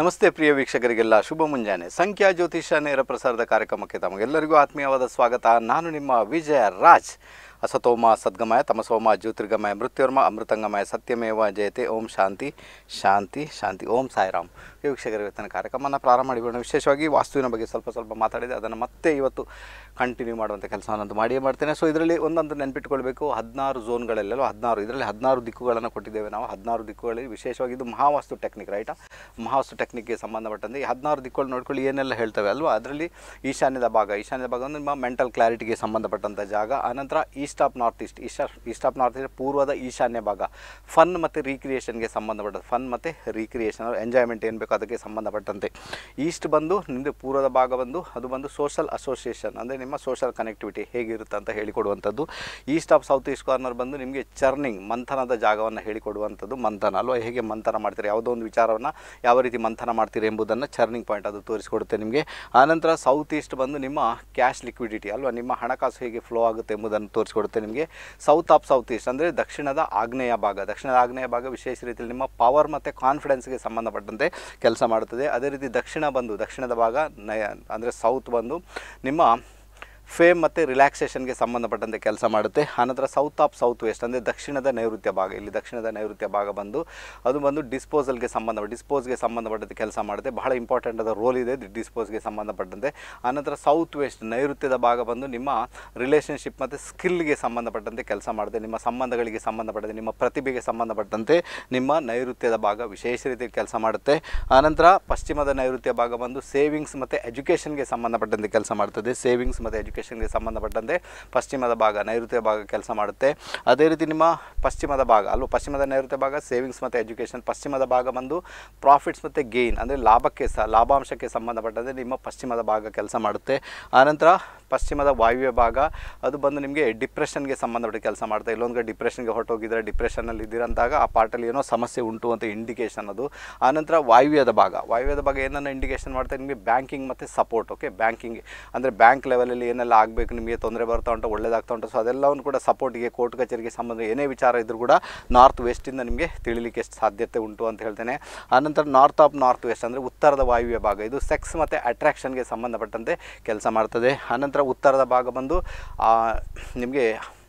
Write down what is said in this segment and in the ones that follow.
ನಮಸ್ತೆ ಪ್ರಿಯ ವೀಕ್ಷಕರಿಗೆಲ್ಲ ಶುಭ ಮುಂಜಾನೆ ಸಂಖ್ಯಾ ಜ್ಯೋತಿಷ ನೇರ ಪ್ರಸಾರದ ಕಾರ್ಯಕ್ರಮಕ್ಕೆ ತಮಗೆಲ್ಲರಿಗೂ ಆತ್ಮೀಯವಾದ ಸ್ವಾಗತ ನಾನು ನಿಮ್ಮ ವಿಜಯ ರಾಜ್ ಅಸತೋಮ ಸದ್ಗಮಯ ತಮಸೋಮ ಜ್ಯೋತಿರ್ಗಮಯ ಮೃತ್ಯುರ್ಮ ಅಮೃತಂಗಮಯ ಸತ್ಯಮೇವ ಜಯತೆ ಓಂ ಶಾಂತಿ ಶಾಂತಿ ಶಾಂತಿ ಓಂ ಸಾಯಿರಾಮ್ ಈ ವೀಕ್ಷಕರ ಇವತ್ತಿನ ಕಾರ್ಯಕ್ರಮನ ಪ್ರಾರಂಭ ಮಾಡಿಬಿಡೋಣ ವಿಶೇಷವಾಗಿ ವಾಸ್ತುವಿನ ಬಗ್ಗೆ ಸ್ವಲ್ಪ ಸ್ವಲ್ಪ ಮಾತಾಡಿದೆ ಅದನ್ನು ಮತ್ತೆ ಇವತ್ತು ಕಂಟಿನ್ಯೂ ಮಾಡುವಂಥ ಕೆಲಸವನ್ನಂತೂ ಮಾಡಿಯೇ ಮಾಡ್ತೇನೆ ಸೊ ಇದರಲ್ಲಿ ಒಂದೊಂದು ನೆನ್ಪಿಟ್ಕೊಳ್ಬೇಕು ಹದಿನಾರು ಝೋನ್ಗಳಲ್ಲೆಲ್ಲ ಹದಿನಾರು ಇದರಲ್ಲಿ ಹದಿನಾರು ದಿಕ್ಕುಗಳನ್ನು ಕೊಟ್ಟಿದ್ದೇವೆ ನಾವು ಹದಿನಾರು ದಿಕ್ಕುಗಳಲ್ಲಿ ವಿಶೇಷವಾಗಿ ಇದು ಮಹಾವಾಸ್ತು ಟೆಕ್ನಿಕ್ ರೈಟಾ ಮಹಾವಾಸ್ತು ಟೆಕ್ನಿಕ್ಗೆ ಸಂಬಂಧಪಟ್ಟಂತೆ ಈ ಹದಿನಾರು ದಿಕ್ಕುಗಳು ನೋಡ್ಕೊಳ್ಳಿ ಏನೆಲ್ಲ ಹೇಳ್ತವೆ ಅಲ್ವಾ ಅದರಲ್ಲಿ ಈಶಾನ್ಯದ ಭಾಗ ಈಶಾನ್ಯದ ಭಾಗ ಅಂದ್ರೆ ನಿಮ್ಮ ಮೆಂಟಲ್ ಕ್ಲಾರಿಟಿಗೆ ಸಂಬಂಧಪಟ್ಟಂಥ ಜಾಗ ಆನಂತರ east of north east east east of north east ಪೂರ್ವದ ಈಶಾನ್ಯ ಭಾಗ ಫನ್ ಮತ್ತು ರೀಕ್ರಿಯೇಷನ್ಗೆ ಸಂಬಂಧಪಟ್ಟದ್ದು ಫನ್ ಮತ್ತು ರೀಕ್ರಿಯೇಷನ್ ಎಂಜಾಯ್ಮೆಂಟ್ ಏನು ಬೇಕೋ ಅದಕ್ಕೆ ಸಂಬಂಧಪಟ್ಟಂತೆ ಈಸ್ಟ್ ಬಂದು ನಿಮ್ಮದು ಪೂರ್ವದ ಭಾಗ ಬಂದು ಅದು ಬಂದು ಸೋಷಲ್ ಅಸೋಸಿಯೇಷನ್ ಅಂದರೆ ನಿಮ್ಮ ಸೋಷಲ್ ಕನೆಕ್ಟಿವಿಟಿ ಹೇಗಿರುತ್ತೆ ಅಂತ ಹೇಳಿಕೊಡುವಂಥದ್ದು east of south east corner ಬಂದು ನಿಮಗೆ ಚರ್ನಿಂಗ್ ಮಂಥನದ ಜಾಗವನ್ನು ಹೇಳಿಕೊಡುವಂಥದ್ದು ಮಂಥನ ಅಲ್ವಾ ಹೇಗೆ ಮಂಥನ ಮಾಡ್ತೀರಿ ಯಾವುದೋ ಒಂದು ವಿಚಾರವನ್ನು ಯಾವ ರೀತಿ ಮಂಥನ ಮಾಡ್ತೀರಿ ಎಂಬುದನ್ನು ಚರ್ನಿಂಗ್ ಪಾಯಿಂಟ್ ಅದು ತೋರಿಸಿಕೊಡುತ್ತೆ ನಿಮಗೆ ಆನಂತರ ಸೌತ್ ಈಸ್ಟ್ ಬಂದು ನಿಮ್ಮ ಕ್ಯಾಶ್ ಲಿಕ್ವಿಡಿಟಿ ಅಲ್ವಾ ನಿಮ್ಮ ಹಣಕಾಸು ಹೇಗೆ ಫ್ಲೋ ಆಗುತ್ತೆ ಎಂಬುದನ್ನು ತೋರಿಸಿಕೊಡುತ್ತೆ ನಿಮಗೆ ಸೌತ್ ಆಫ್ ಸೌತ್ ಈಸ್ಟ್ ಅಂದರೆ ದಕ್ಷಿಣದ ಆಗ್ನೇಯ ಭಾಗ ದಕ್ಷಿಣದ ಆಗ್ನೇಯ ಭಾಗ ವಿಶೇಷ ರೀತಿಯಲ್ಲಿ ನಿಮ್ಮ ಪವರ್ ಮತ್ತು ಕಾನ್ಫಿಡೆನ್ಸ್ಗೆ ಸಂಬಂಧಪಟ್ಟಂತೆ ಕೆಲಸ ಮಾಡುತ್ತದೆ ಅದೇ ರೀತಿ ದಕ್ಷಿಣ ಬಂದು ದಕ್ಷಿಣದ ಭಾಗ ನಯ ಅಂದರೆ ಸೌತ್ ಬಂದು ನಿಮ್ಮ ಫೇಮ್ ಮತ್ತು ರಿಲ್ಯಾಕ್ಸೇಷನ್ಗೆ ಸಂಬಂಧಪಟ್ಟಂತೆ ಕೆಲಸ ಮಾಡುತ್ತೆ ಆನಂತರ ಸೌತ್ ಆಫ್ ಸೌತ್ ವೆಸ್ಟ್ ಅಂದರೆ ದಕ್ಷಿಣದ ನೈಋತ್ಯ ಭಾಗ ಇಲ್ಲಿ ದಕ್ಷಿಣದ ನೈಋತ್ಯ ಭಾಗ ಬಂದು ಅದು ಬಂದು ಡಿಸ್ಪೋಸಲ್ಗೆ ಸಂಬಂಧ ಡಿಸ್ಪೋಸ್ಗೆ ಸಂಬಂಧಪಟ್ಟಂತೆ ಕೆಲಸ ಮಾಡುತ್ತೆ ಬಹಳ ಇಂಪಾರ್ಟೆಂಟ್ ಆದ ರೋಲ್ ಇದೆ ಡಿಸ್ಪೋಸ್ಗೆ ಸಂಬಂಧಪಟ್ಟಂತೆ ಆನಂತರ ಸೌತ್ ವೆಸ್ಟ್ ನೈಋತ್ಯದ ಭಾಗ ಬಂದು ನಿಮ್ಮ ರಿಲೇಷನ್ಶಿಪ್ ಮತ್ತು ಸ್ಕಿಲ್ಗೆ ಸಂಬಂಧಪಟ್ಟಂತೆ ಕೆಲಸ ಮಾಡುತ್ತೆ ನಿಮ್ಮ ಸಂಬಂಧಗಳಿಗೆ ಸಂಬಂಧಪಟ್ಟಂತೆ ನಿಮ್ಮ ಪ್ರತಿಭೆಗೆ ಸಂಬಂಧಪಟ್ಟಂತೆ ನಿಮ್ಮ ನೈಋತ್ಯದ ಭಾಗ ವಿಶೇಷ ರೀತಿಯಲ್ಲಿ ಕೆಲಸ ಮಾಡುತ್ತೆ ಆನಂತರ ಪಶ್ಚಿಮದ ನೈಋತ್ಯ ಭಾಗ ಬಂದು ಸೇವಿಂಗ್ಸ್ ಮತ್ತು ಎಜುಕೇಷನ್ಗೆ ಸಂಬಂಧಪಟ್ಟಂತೆ ಕೆಲಸ ಮಾಡ್ತದೆ ಸೇವಿಂಗ್ಸ್ ಮತ್ತು ಎಜುಕೇಷನ್ಗೆ ಸಂಬಂಧಪಟ್ಟಂತೆ ಪಶ್ಚಿಮದ ಭಾಗ ನೈಋತ್ಯ ಭಾಗ ಕೆಲಸ ಮಾಡುತ್ತೆ ಅದೇ ರೀತಿ ನಿಮ್ಮ ಪಶ್ಚಿಮದ ಭಾಗ ಅಲ್ಲೂ ಪಶ್ಚಿಮದ ನೈಋತ್ಯ ಭಾಗ ಸೇವಿಂಗ್ಸ್ ಮತ್ತು ಎಜುಕೇಷನ್ ಪಶ್ಚಿಮದ ಭಾಗ ಬಂದು ಪ್ರಾಫಿಟ್ಸ್ ಮತ್ತು ಗೇನ್ ಅಂದರೆ ಲಾಭಕ್ಕೆ ಸಹ ಲಾಭಾಂಶಕ್ಕೆ ಸಂಬಂಧಪಟ್ಟಂತೆ ನಿಮ್ಮ ಪಶ್ಚಿಮದ ಭಾಗ ಕೆಲಸ ಮಾಡುತ್ತೆ ಆನಂತರ ಪಶ್ಚಿಮದ ವಾಯುವ್ಯ ಭಾಗ ಅದು ಬಂದು ನಿಮಗೆ ಡಿಪ್ರೆಷನ್ಗೆ ಸಂಬಂಧಪಟ್ಟ ಕೆಲಸ ಮಾಡುತ್ತೆ ಇಲ್ಲೊಂದು ಕಡೆ ಡಿಪ್ರೆಷನ್ಗೆ ಹೊರಟೋಗಿದ್ರೆ ಡಿಪ್ರೆಷನಲ್ಲಿ ಇದ್ದೀರಂತಾಗ ಆ ಪಾರ್ಟಲ್ಲಿ ಏನೋ ಸಮಸ್ಯೆ ಉಂಟು ಅಂತ ಇಂಡಿಕೇಷನ್ ಅದು ಆನಂತರ ವಾಯುವ್ಯದ ಭಾಗ ವಾಯುವ್ಯದ ಭಾಗ ಏನನ್ನ ಇಂಡಿಕೇಷನ್ ಮಾಡ್ತಾರೆ ನಿಮಗೆ ಬ್ಯಾಂಕಿಂಗ್ ಮತ್ತು ಸಪೋರ್ಟ್ ಓಕೆ ಬ್ಯಾಂಕಿಂಗ್ ಅಂದರೆ ಬ್ಯಾಂಕ್ ಲೆವೆಲಲ್ಲಿ ಏನೆಲ್ಲ ಆಗಬೇಕು ನಿಮಗೆ ತೊಂದರೆ ಬರ್ತಾ ಉಂಟು ಒಳ್ಳೇದಾಗ್ತಾ ಉಂಟು ಸೊ ಅದೆಲ್ಲವನ್ನು ಕೂಡ ಸಪೋರ್ಟಿಗೆ ಕೋರ್ಟ್ ಕಚೇರಿಗೆ ಸಂಬಂಧ ಏನೇ ವಿಚಾರ ಇದ್ದರೂ ಕೂಡ ನಾರ್ತ್ ವೆಸ್ಟಿಂದ ನಿಮಗೆ ತಿಳಿಲಿಕ್ಕೆ ಸಾಧ್ಯತೆ ಉಂಟು ಅಂತ ಹೇಳ್ತೇನೆ ಆನಂತರ ನಾರ್ತ್ ಆಫ್ ನಾರ್ತ್ ವೆಸ್ಟ್ ಅಂದರೆ ಉತ್ತರದ ವಾಯುವ್ಯ ಭಾಗ ಇದು ಸೆಕ್ಸ್ ಮತ್ತು ಅಟ್ರಾಕ್ಷನ್ಗೆ ಸಂಬಂಧಪಟ್ಟಂತೆ ಕೆಲಸ ಮಾಡ್ತದೆ ಆನಂತರ ಉತ್ತರದ ಭಾಗ ಬಂದು ಆ, ನಿಮಗೆ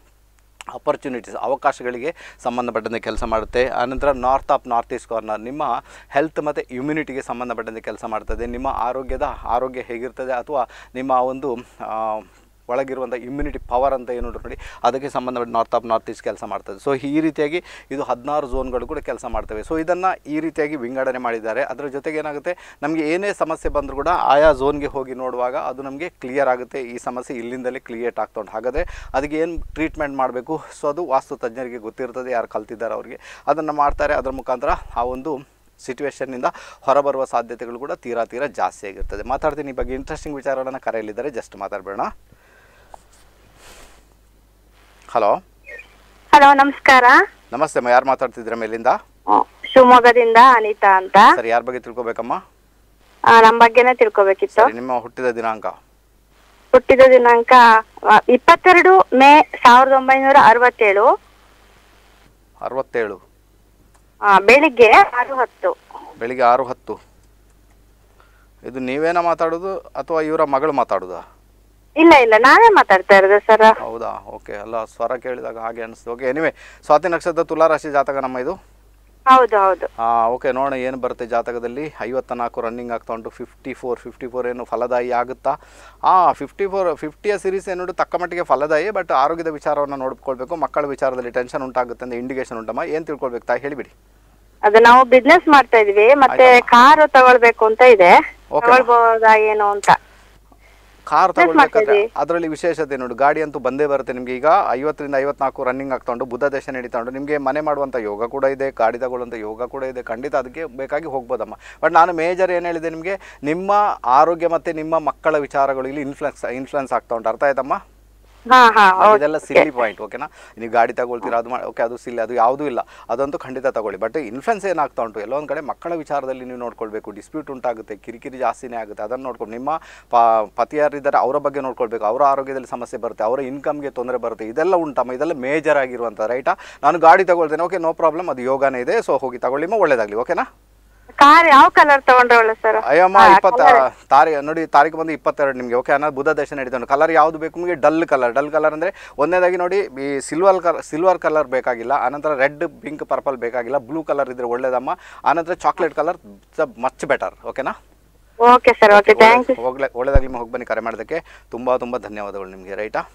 ಅಪರ್ಚುನಿಟೀಸ್ ಅವಕಾಶಗಳಿಗೆ ಸಂಬಂಧಪಟ್ಟಂತೆ ಕೆಲಸ ಮಾಡುತ್ತೆ ಆನಂತರ north of north east corner ನಿಮ್ಮ ಹೆಲ್ತ್ ಮತ್ತು ಇಮ್ಯುನಿಟಿಗೆ ಸಂಬಂಧಪಟ್ಟಂತೆ ಕೆಲಸ ಮಾಡ್ತದೆ ನಿಮ್ಮ ಆರೋಗ್ಯದ ಆರೋಗ್ಯ ಹೇಗಿರ್ತದೆ ಅಥವಾ ನಿಮ್ಮ ಆ ಒಂದು ಆ, ಒಳಗಿರುವಂಥ ಇಮ್ಯುನಿಟಿ ಪವರ್ ಅಂತ ಏನು ನೋಡಿ ಅದಕ್ಕೆ ಸಂಬಂಧಪಟ್ಟ ನಾರ್ತ್ ಆಫ್ ನಾರ್ತ್ ಈಸ್ಟ್ ಕೆಲಸ ಮಾಡ್ತದೆ ಸೊ ಈ ರೀತಿಯಾಗಿ ಇದು ಹದಿನಾರು ಝೋನ್ಗಳು ಕೂಡ ಕೆಲಸ ಮಾಡ್ತವೆ ಸೊ ಇದನ್ನು ಈ ರೀತಿಯಾಗಿ ವಿಂಗಡಣೆ ಮಾಡಿದ್ದಾರೆ ಅದರ ಜೊತೆಗೆ ಏನಾಗುತ್ತೆ ನಮಗೆ ಏನೇ ಸಮಸ್ಯೆ ಬಂದರೂ ಕೂಡ ಆಯಾ ಝೋನ್ಗೆ ಹೋಗಿ ನೋಡುವಾಗ ಅದು ನಮಗೆ ಕ್ಲಿಯರ್ ಆಗುತ್ತೆ ಈ ಸಮಸ್ಯೆ ಇಲ್ಲಿಂದಲೇ ಕ್ಲಿಯರ್ ಆಗ್ತಾ ಉಂಟು ಹಾಗಾದರೆ ಅದಕ್ಕೆ ಏನು ಟ್ರೀಟ್ಮೆಂಟ್ ಮಾಡಬೇಕು ಸೊ ಅದು ವಾಸ್ತು ತಜ್ಞರಿಗೆ ಗೊತ್ತಿರ್ತದೆ ಯಾರು ಕಲ್ತಿದ್ದಾರೆ ಅವರಿಗೆ ಅದನ್ನು ಮಾಡ್ತಾರೆ ಅದರ ಮುಖಾಂತರ ಆ ಒಂದು ಸಿಚುವೇಶನ್ನಿಂದ ಹೊರಬರುವ ಸಾಧ್ಯತೆಗಳು ಕೂಡ ತೀರಾ ತೀರಾ ಜಾಸ್ತಿ ಆಗಿರ್ತದೆ ಮಾತಾಡ್ತೀನಿ ಈ ಬಗ್ಗೆ ಇಂಟ್ರೆಸ್ಟಿಂಗ್ ವಿಚಾರಗಳನ್ನು ಕರೆಯಲಿದ್ದಾರೆ ಜಸ್ಟ್ ಮಾತಾಡಬೇಡ ಹಲೋ ಹಲೋ ನಮಸ್ಕಾರ ನಮಸ್ತೆ ಅಮ್ಮ ಯಾರು ಮಾತಾಡ್ತಿದ್ದೀರಾ ಮೇಲಿಂದ ಹ್ಮ್, ಶಿವಮೊಗ್ಗದಿಂದ ಅನಿತಾ ಅಂತ ಸರಿ ಯಾರ ಬಗ್ಗೆ ತಿಳ್ಕೊಬೇಕಮ್ಮ ಆ, ನಮ್ ಬಗ್ಗೆನೇ ತಿಳ್ಕೊಬೇಕಿತ್ತು ಸರಿ ನಿಮ್ಮ ಹುಟ್ಟಿದ ದಿನಾಂಕ ಹುಟ್ಟಿದ ದಿನಾಂಕ ಆ, ಇಪ್ಪತ್ತೆರಡು ಮೇ ಸಾವಿರದ ಒಂಬೈನೂರ ಅರವತ್ತೇಳು ಅರವತ್ತೇಳು ಆ, ಬೆಳಿಗ್ಗೆ ಆರು ಹತ್ತು ಬೆಳಿಗ್ಗೆ ಆರು ಹತ್ತು ಇದು ನೀವೇನ ಮಾತಾಡೋದು ಅಥವಾ ಇವರ ಮಗಳು ಮಾತಾಡೋದಾ ಇಲ್ಲ ಇಲ್ಲ ನಾನೇ ಮಾತಾಡ್ತಾ ಇರೋದು ಸರ್ ಹೌದಾ ಓಕೆ ಅಲ್ಲ ಸ್ವರ ಕೇಳಿದಾಗ ಹಾಗೆ ಅನಿಸ್ತು ಓಕೆ ಎನಿವೆ ಸ್ವಾತಿ ನಕ್ಷತ್ರ ತುಲಾರಾಶಿ ಜಾತಕ ನಮ್ಮ ಇದು ಹೌದು ಹೌದು ಓಕೆ ನೋಡೋಣ ಏನು ಬರುತ್ತೆ ಜಾತಕದಲ್ಲಿ ಐವತ್ತ ನಾಲ್ಕು ರನ್ನಿಂಗ್ ಆಗ್ತಾ ಉಂಟು ಫಿಫ್ಟಿ ಫೋರ್ ಫಿಫ್ಟಿ ಫೋರ್ ಏನು ಫಲದಾಯಿ ಆಗುತ್ತಾ ಹಾಂ ಫಿಫ್ಟಿ ಫೋರ್ ಫಿಫ್ಟಿಯ ಸೀರೀಸ್ ಏನು ತಕ್ಕ ಮಟ್ಟಿಗೆ ಫಲದಾಯಿ ಬಟ್ ಆರೋಗ್ಯದ ವಿಚಾರವನ್ನು ನೋಡ್ಕೊಳ್ಬೇಕು ಮಕ್ಕಳ ವಿಚಾರದಲ್ಲಿ ಟೆನ್ಷನ್ ಉಂಟಾಗುತ್ತೆ ಅಂತ ಇಂಡಿಕೇಶನ್ ಉಂಟಮ್ಮ ಏನು ತಿಳ್ಕೊಳ್ಬೇಕು ತಾಯಿ ಹೇಳಿಬಿಡಿ ಅದು ನಾವು ಬಿಸ್ನೆಸ್ ಮಾಡ್ತಾ ಇದೀವಿ ಮತ್ತೆ ಕಾರು ತಗೊಳ್ಬೇಕು ಅಂತ ಇದೆ Okay. ತಗೊಳ್ಬೋದಾ ಏನು ಅಂತ ಕಾರ್ Business ತಗೊಳ್ಬೇಕಾದ್ರೆ ಮಾಡ್ತಿದ್ದೀವಿ. ಅದರಲ್ಲಿ ವಿಶೇಷತೆ ನೋಡಿ ಗಾಡಿ ಅಂತೂ ಬಂದೇ ಬರುತ್ತೆ ನಿಮಗೆ ಈಗ ಐವತ್ತರಿಂದ ಐವತ್ನಾಲ್ಕು ರನ್ನಿಂಗ್ ಆಗ್ತಾ ಉಂಟು ಬುದ್ಧ ದೇಶ ನಡೀತಾ ಉಂಟು ನಿಮಗೆ ಮನೆ ಮಾಡುವಂಥ ಯೋಗ ಕೂಡ ಇದೆ ಗಾಡಿ ತಗೊಳ್ಳುವಂಥ ಯೋಗ ಕೂಡ ಇದೆ ಖಂಡಿತ ಅದಕ್ಕೆ ಬೇಕಾಗಿ ಹೋಗ್ಬೋದಮ್ಮ ಬಟ್ ನಾನು ಮೇಜರ್ ಏನು ಹೇಳಿದೆ ನಿಮಗೆ ನಿಮ್ಮ ಆರೋಗ್ಯ ಮತ್ತು ನಿಮ್ಮ ಮಕ್ಕಳ ವಿಚಾರಗಳು ಇಲ್ಲಿ ಇನ್ಫ್ಲುಯೆನ್ಸ್ ಇನ್ಫ್ಲುಯೆನ್ಸ್ ಆಗ್ತಾ ಉಂಟು ಅರ್ಥ ಆಯ್ತಮ್ಮ ಹಾ ಹಾ ಹೌದು ಇದೆಲ್ಲ ಸಿಲ್ಲಿ ಪಾಯಿಂಟ್ ಓಕೆನಾ ನೀವು ಗಾಡಿ ತಗೊಳ್ತೀರಾ ಅದು ಮಾಡಿ ಓಕೆ ಅದು ಸಿಲ್ಲಿ ಅದು ಯಾವುದೂ ಇಲ್ಲ ಅದಂತೂ ಖಂಡಿತ ತಗೊಳ್ಳಿ ಬಟ್ ಇನ್ಫ್ಲುಯೆನ್ಸ್ ಏನಾಗ್ತಾ ಉಂಟು ಎಲ್ಲೋ ಒಂದು ಕಡೆ ಮಕ್ಕಳ ವಿಚಾರದಲ್ಲಿ ನೀವು ನೋಡ್ಕೊಳ್ಬೇಕು ಡಿಸ್ಪ್ಯೂಟ್ ಉಂಟಾಗುತ್ತೆ ಕಿರಿಕಿರಿ ಜಾಸ್ತಿನೇ ಆಗುತ್ತೆ ಅದನ್ನು ನೋಡ್ಕೊಂಡು ನಿಮ್ಮ ಪ ಪತಿಯಾರಿದ್ದಾರೆ ಅವರ ಬಗ್ಗೆ ನೋಡ್ಕೊಳ್ಬೇಕು ಅವರ ಆರೋಗ್ಯದಲ್ಲಿ ಸಮಸ್ಯೆ ಬರುತ್ತೆ ಅವರ ಇನ್ಕಮ್ಗೆ ತೊಂದರೆ ಬರುತ್ತೆ ಇದೆಲ್ಲ ಉಂಟಮ್ಮ ಇದೆಲ್ಲ ಮೇಜರ್ ಆಗಿರುವಂಥ ರೈಟಾ ನಾನು ಗಾಡಿ ತಗೊಳ್ತೇನೆ ಓಕೆ ನೋ ಪ್ರಾಬ್ಲಮ್ ಅದು ಯೋಗನೇ ಇದೆ ಸೊ ಹೋಗಿ ತಗೊಳ್ಳಿಮ್ಮ ಒಳ್ಳೇದಾಗಲಿ ಓಕೆನಾ ಕಾರ್ ಯಾವ ಕಲರ್ ತಗೊಂಡ್ರೆ ಒಳ್ಳೆ ಸರ್ ಅಯ್ಯಮ್ಮ ಇಪ್ಪತ್ತ ತಾರೀ ನೋಡಿ ತಾರೀಕು ಬಂದು ಇಪ್ಪತ್ತೆರಡು ನಿಮಗೆ ಓಕೆ ಅನ್ನೋದು ಬುಧ ದಶ ನಡೀತಾನೆ ಕಲರ್ ಯಾವುದು ಬೇಕು ನಿಮಗೆ ಡಲ್ ಕಲರ್ ಡಲ್ ಕಲರ್ ಅಂದರೆ ಒಂದನೇದಾಗಿ ನೋಡಿ ಈ ಸಿಲ್ವರ್ ಕಲರ್ ಸಿಲ್ವರ್ ಕಲರ್ ಬೇಕಾಗಿಲ್ಲ ಆನಂತರ ರೆಡ್ ಪಿಂಕ್ ಪರ್ಪಲ್ ಬೇಕಾಗಿಲ್ಲ ಬ್ಲೂ ಕಲರ್ ಇದ್ರೆ ಒಳ್ಳೇದಮ್ಮ ಆನಂತರ ಚಾಕ್ಲೇಟ್ ಕಲರ್ ಮಚ್ ಬೆಟರ್ ಓಕೆನಾ okay sir okay thank you ಹೋಗ್ಲೆ ಒಳ್ಳೇದಾಗಿ ನಿಮಗೆ ಹೋಗಿ ಬನ್ನಿ ಕರೆ ಮಾಡೋದಕ್ಕೆ ತುಂಬ ತುಂಬ ಧನ್ಯವಾದಗಳು ನಿಮಗೆ ರೈಟಾ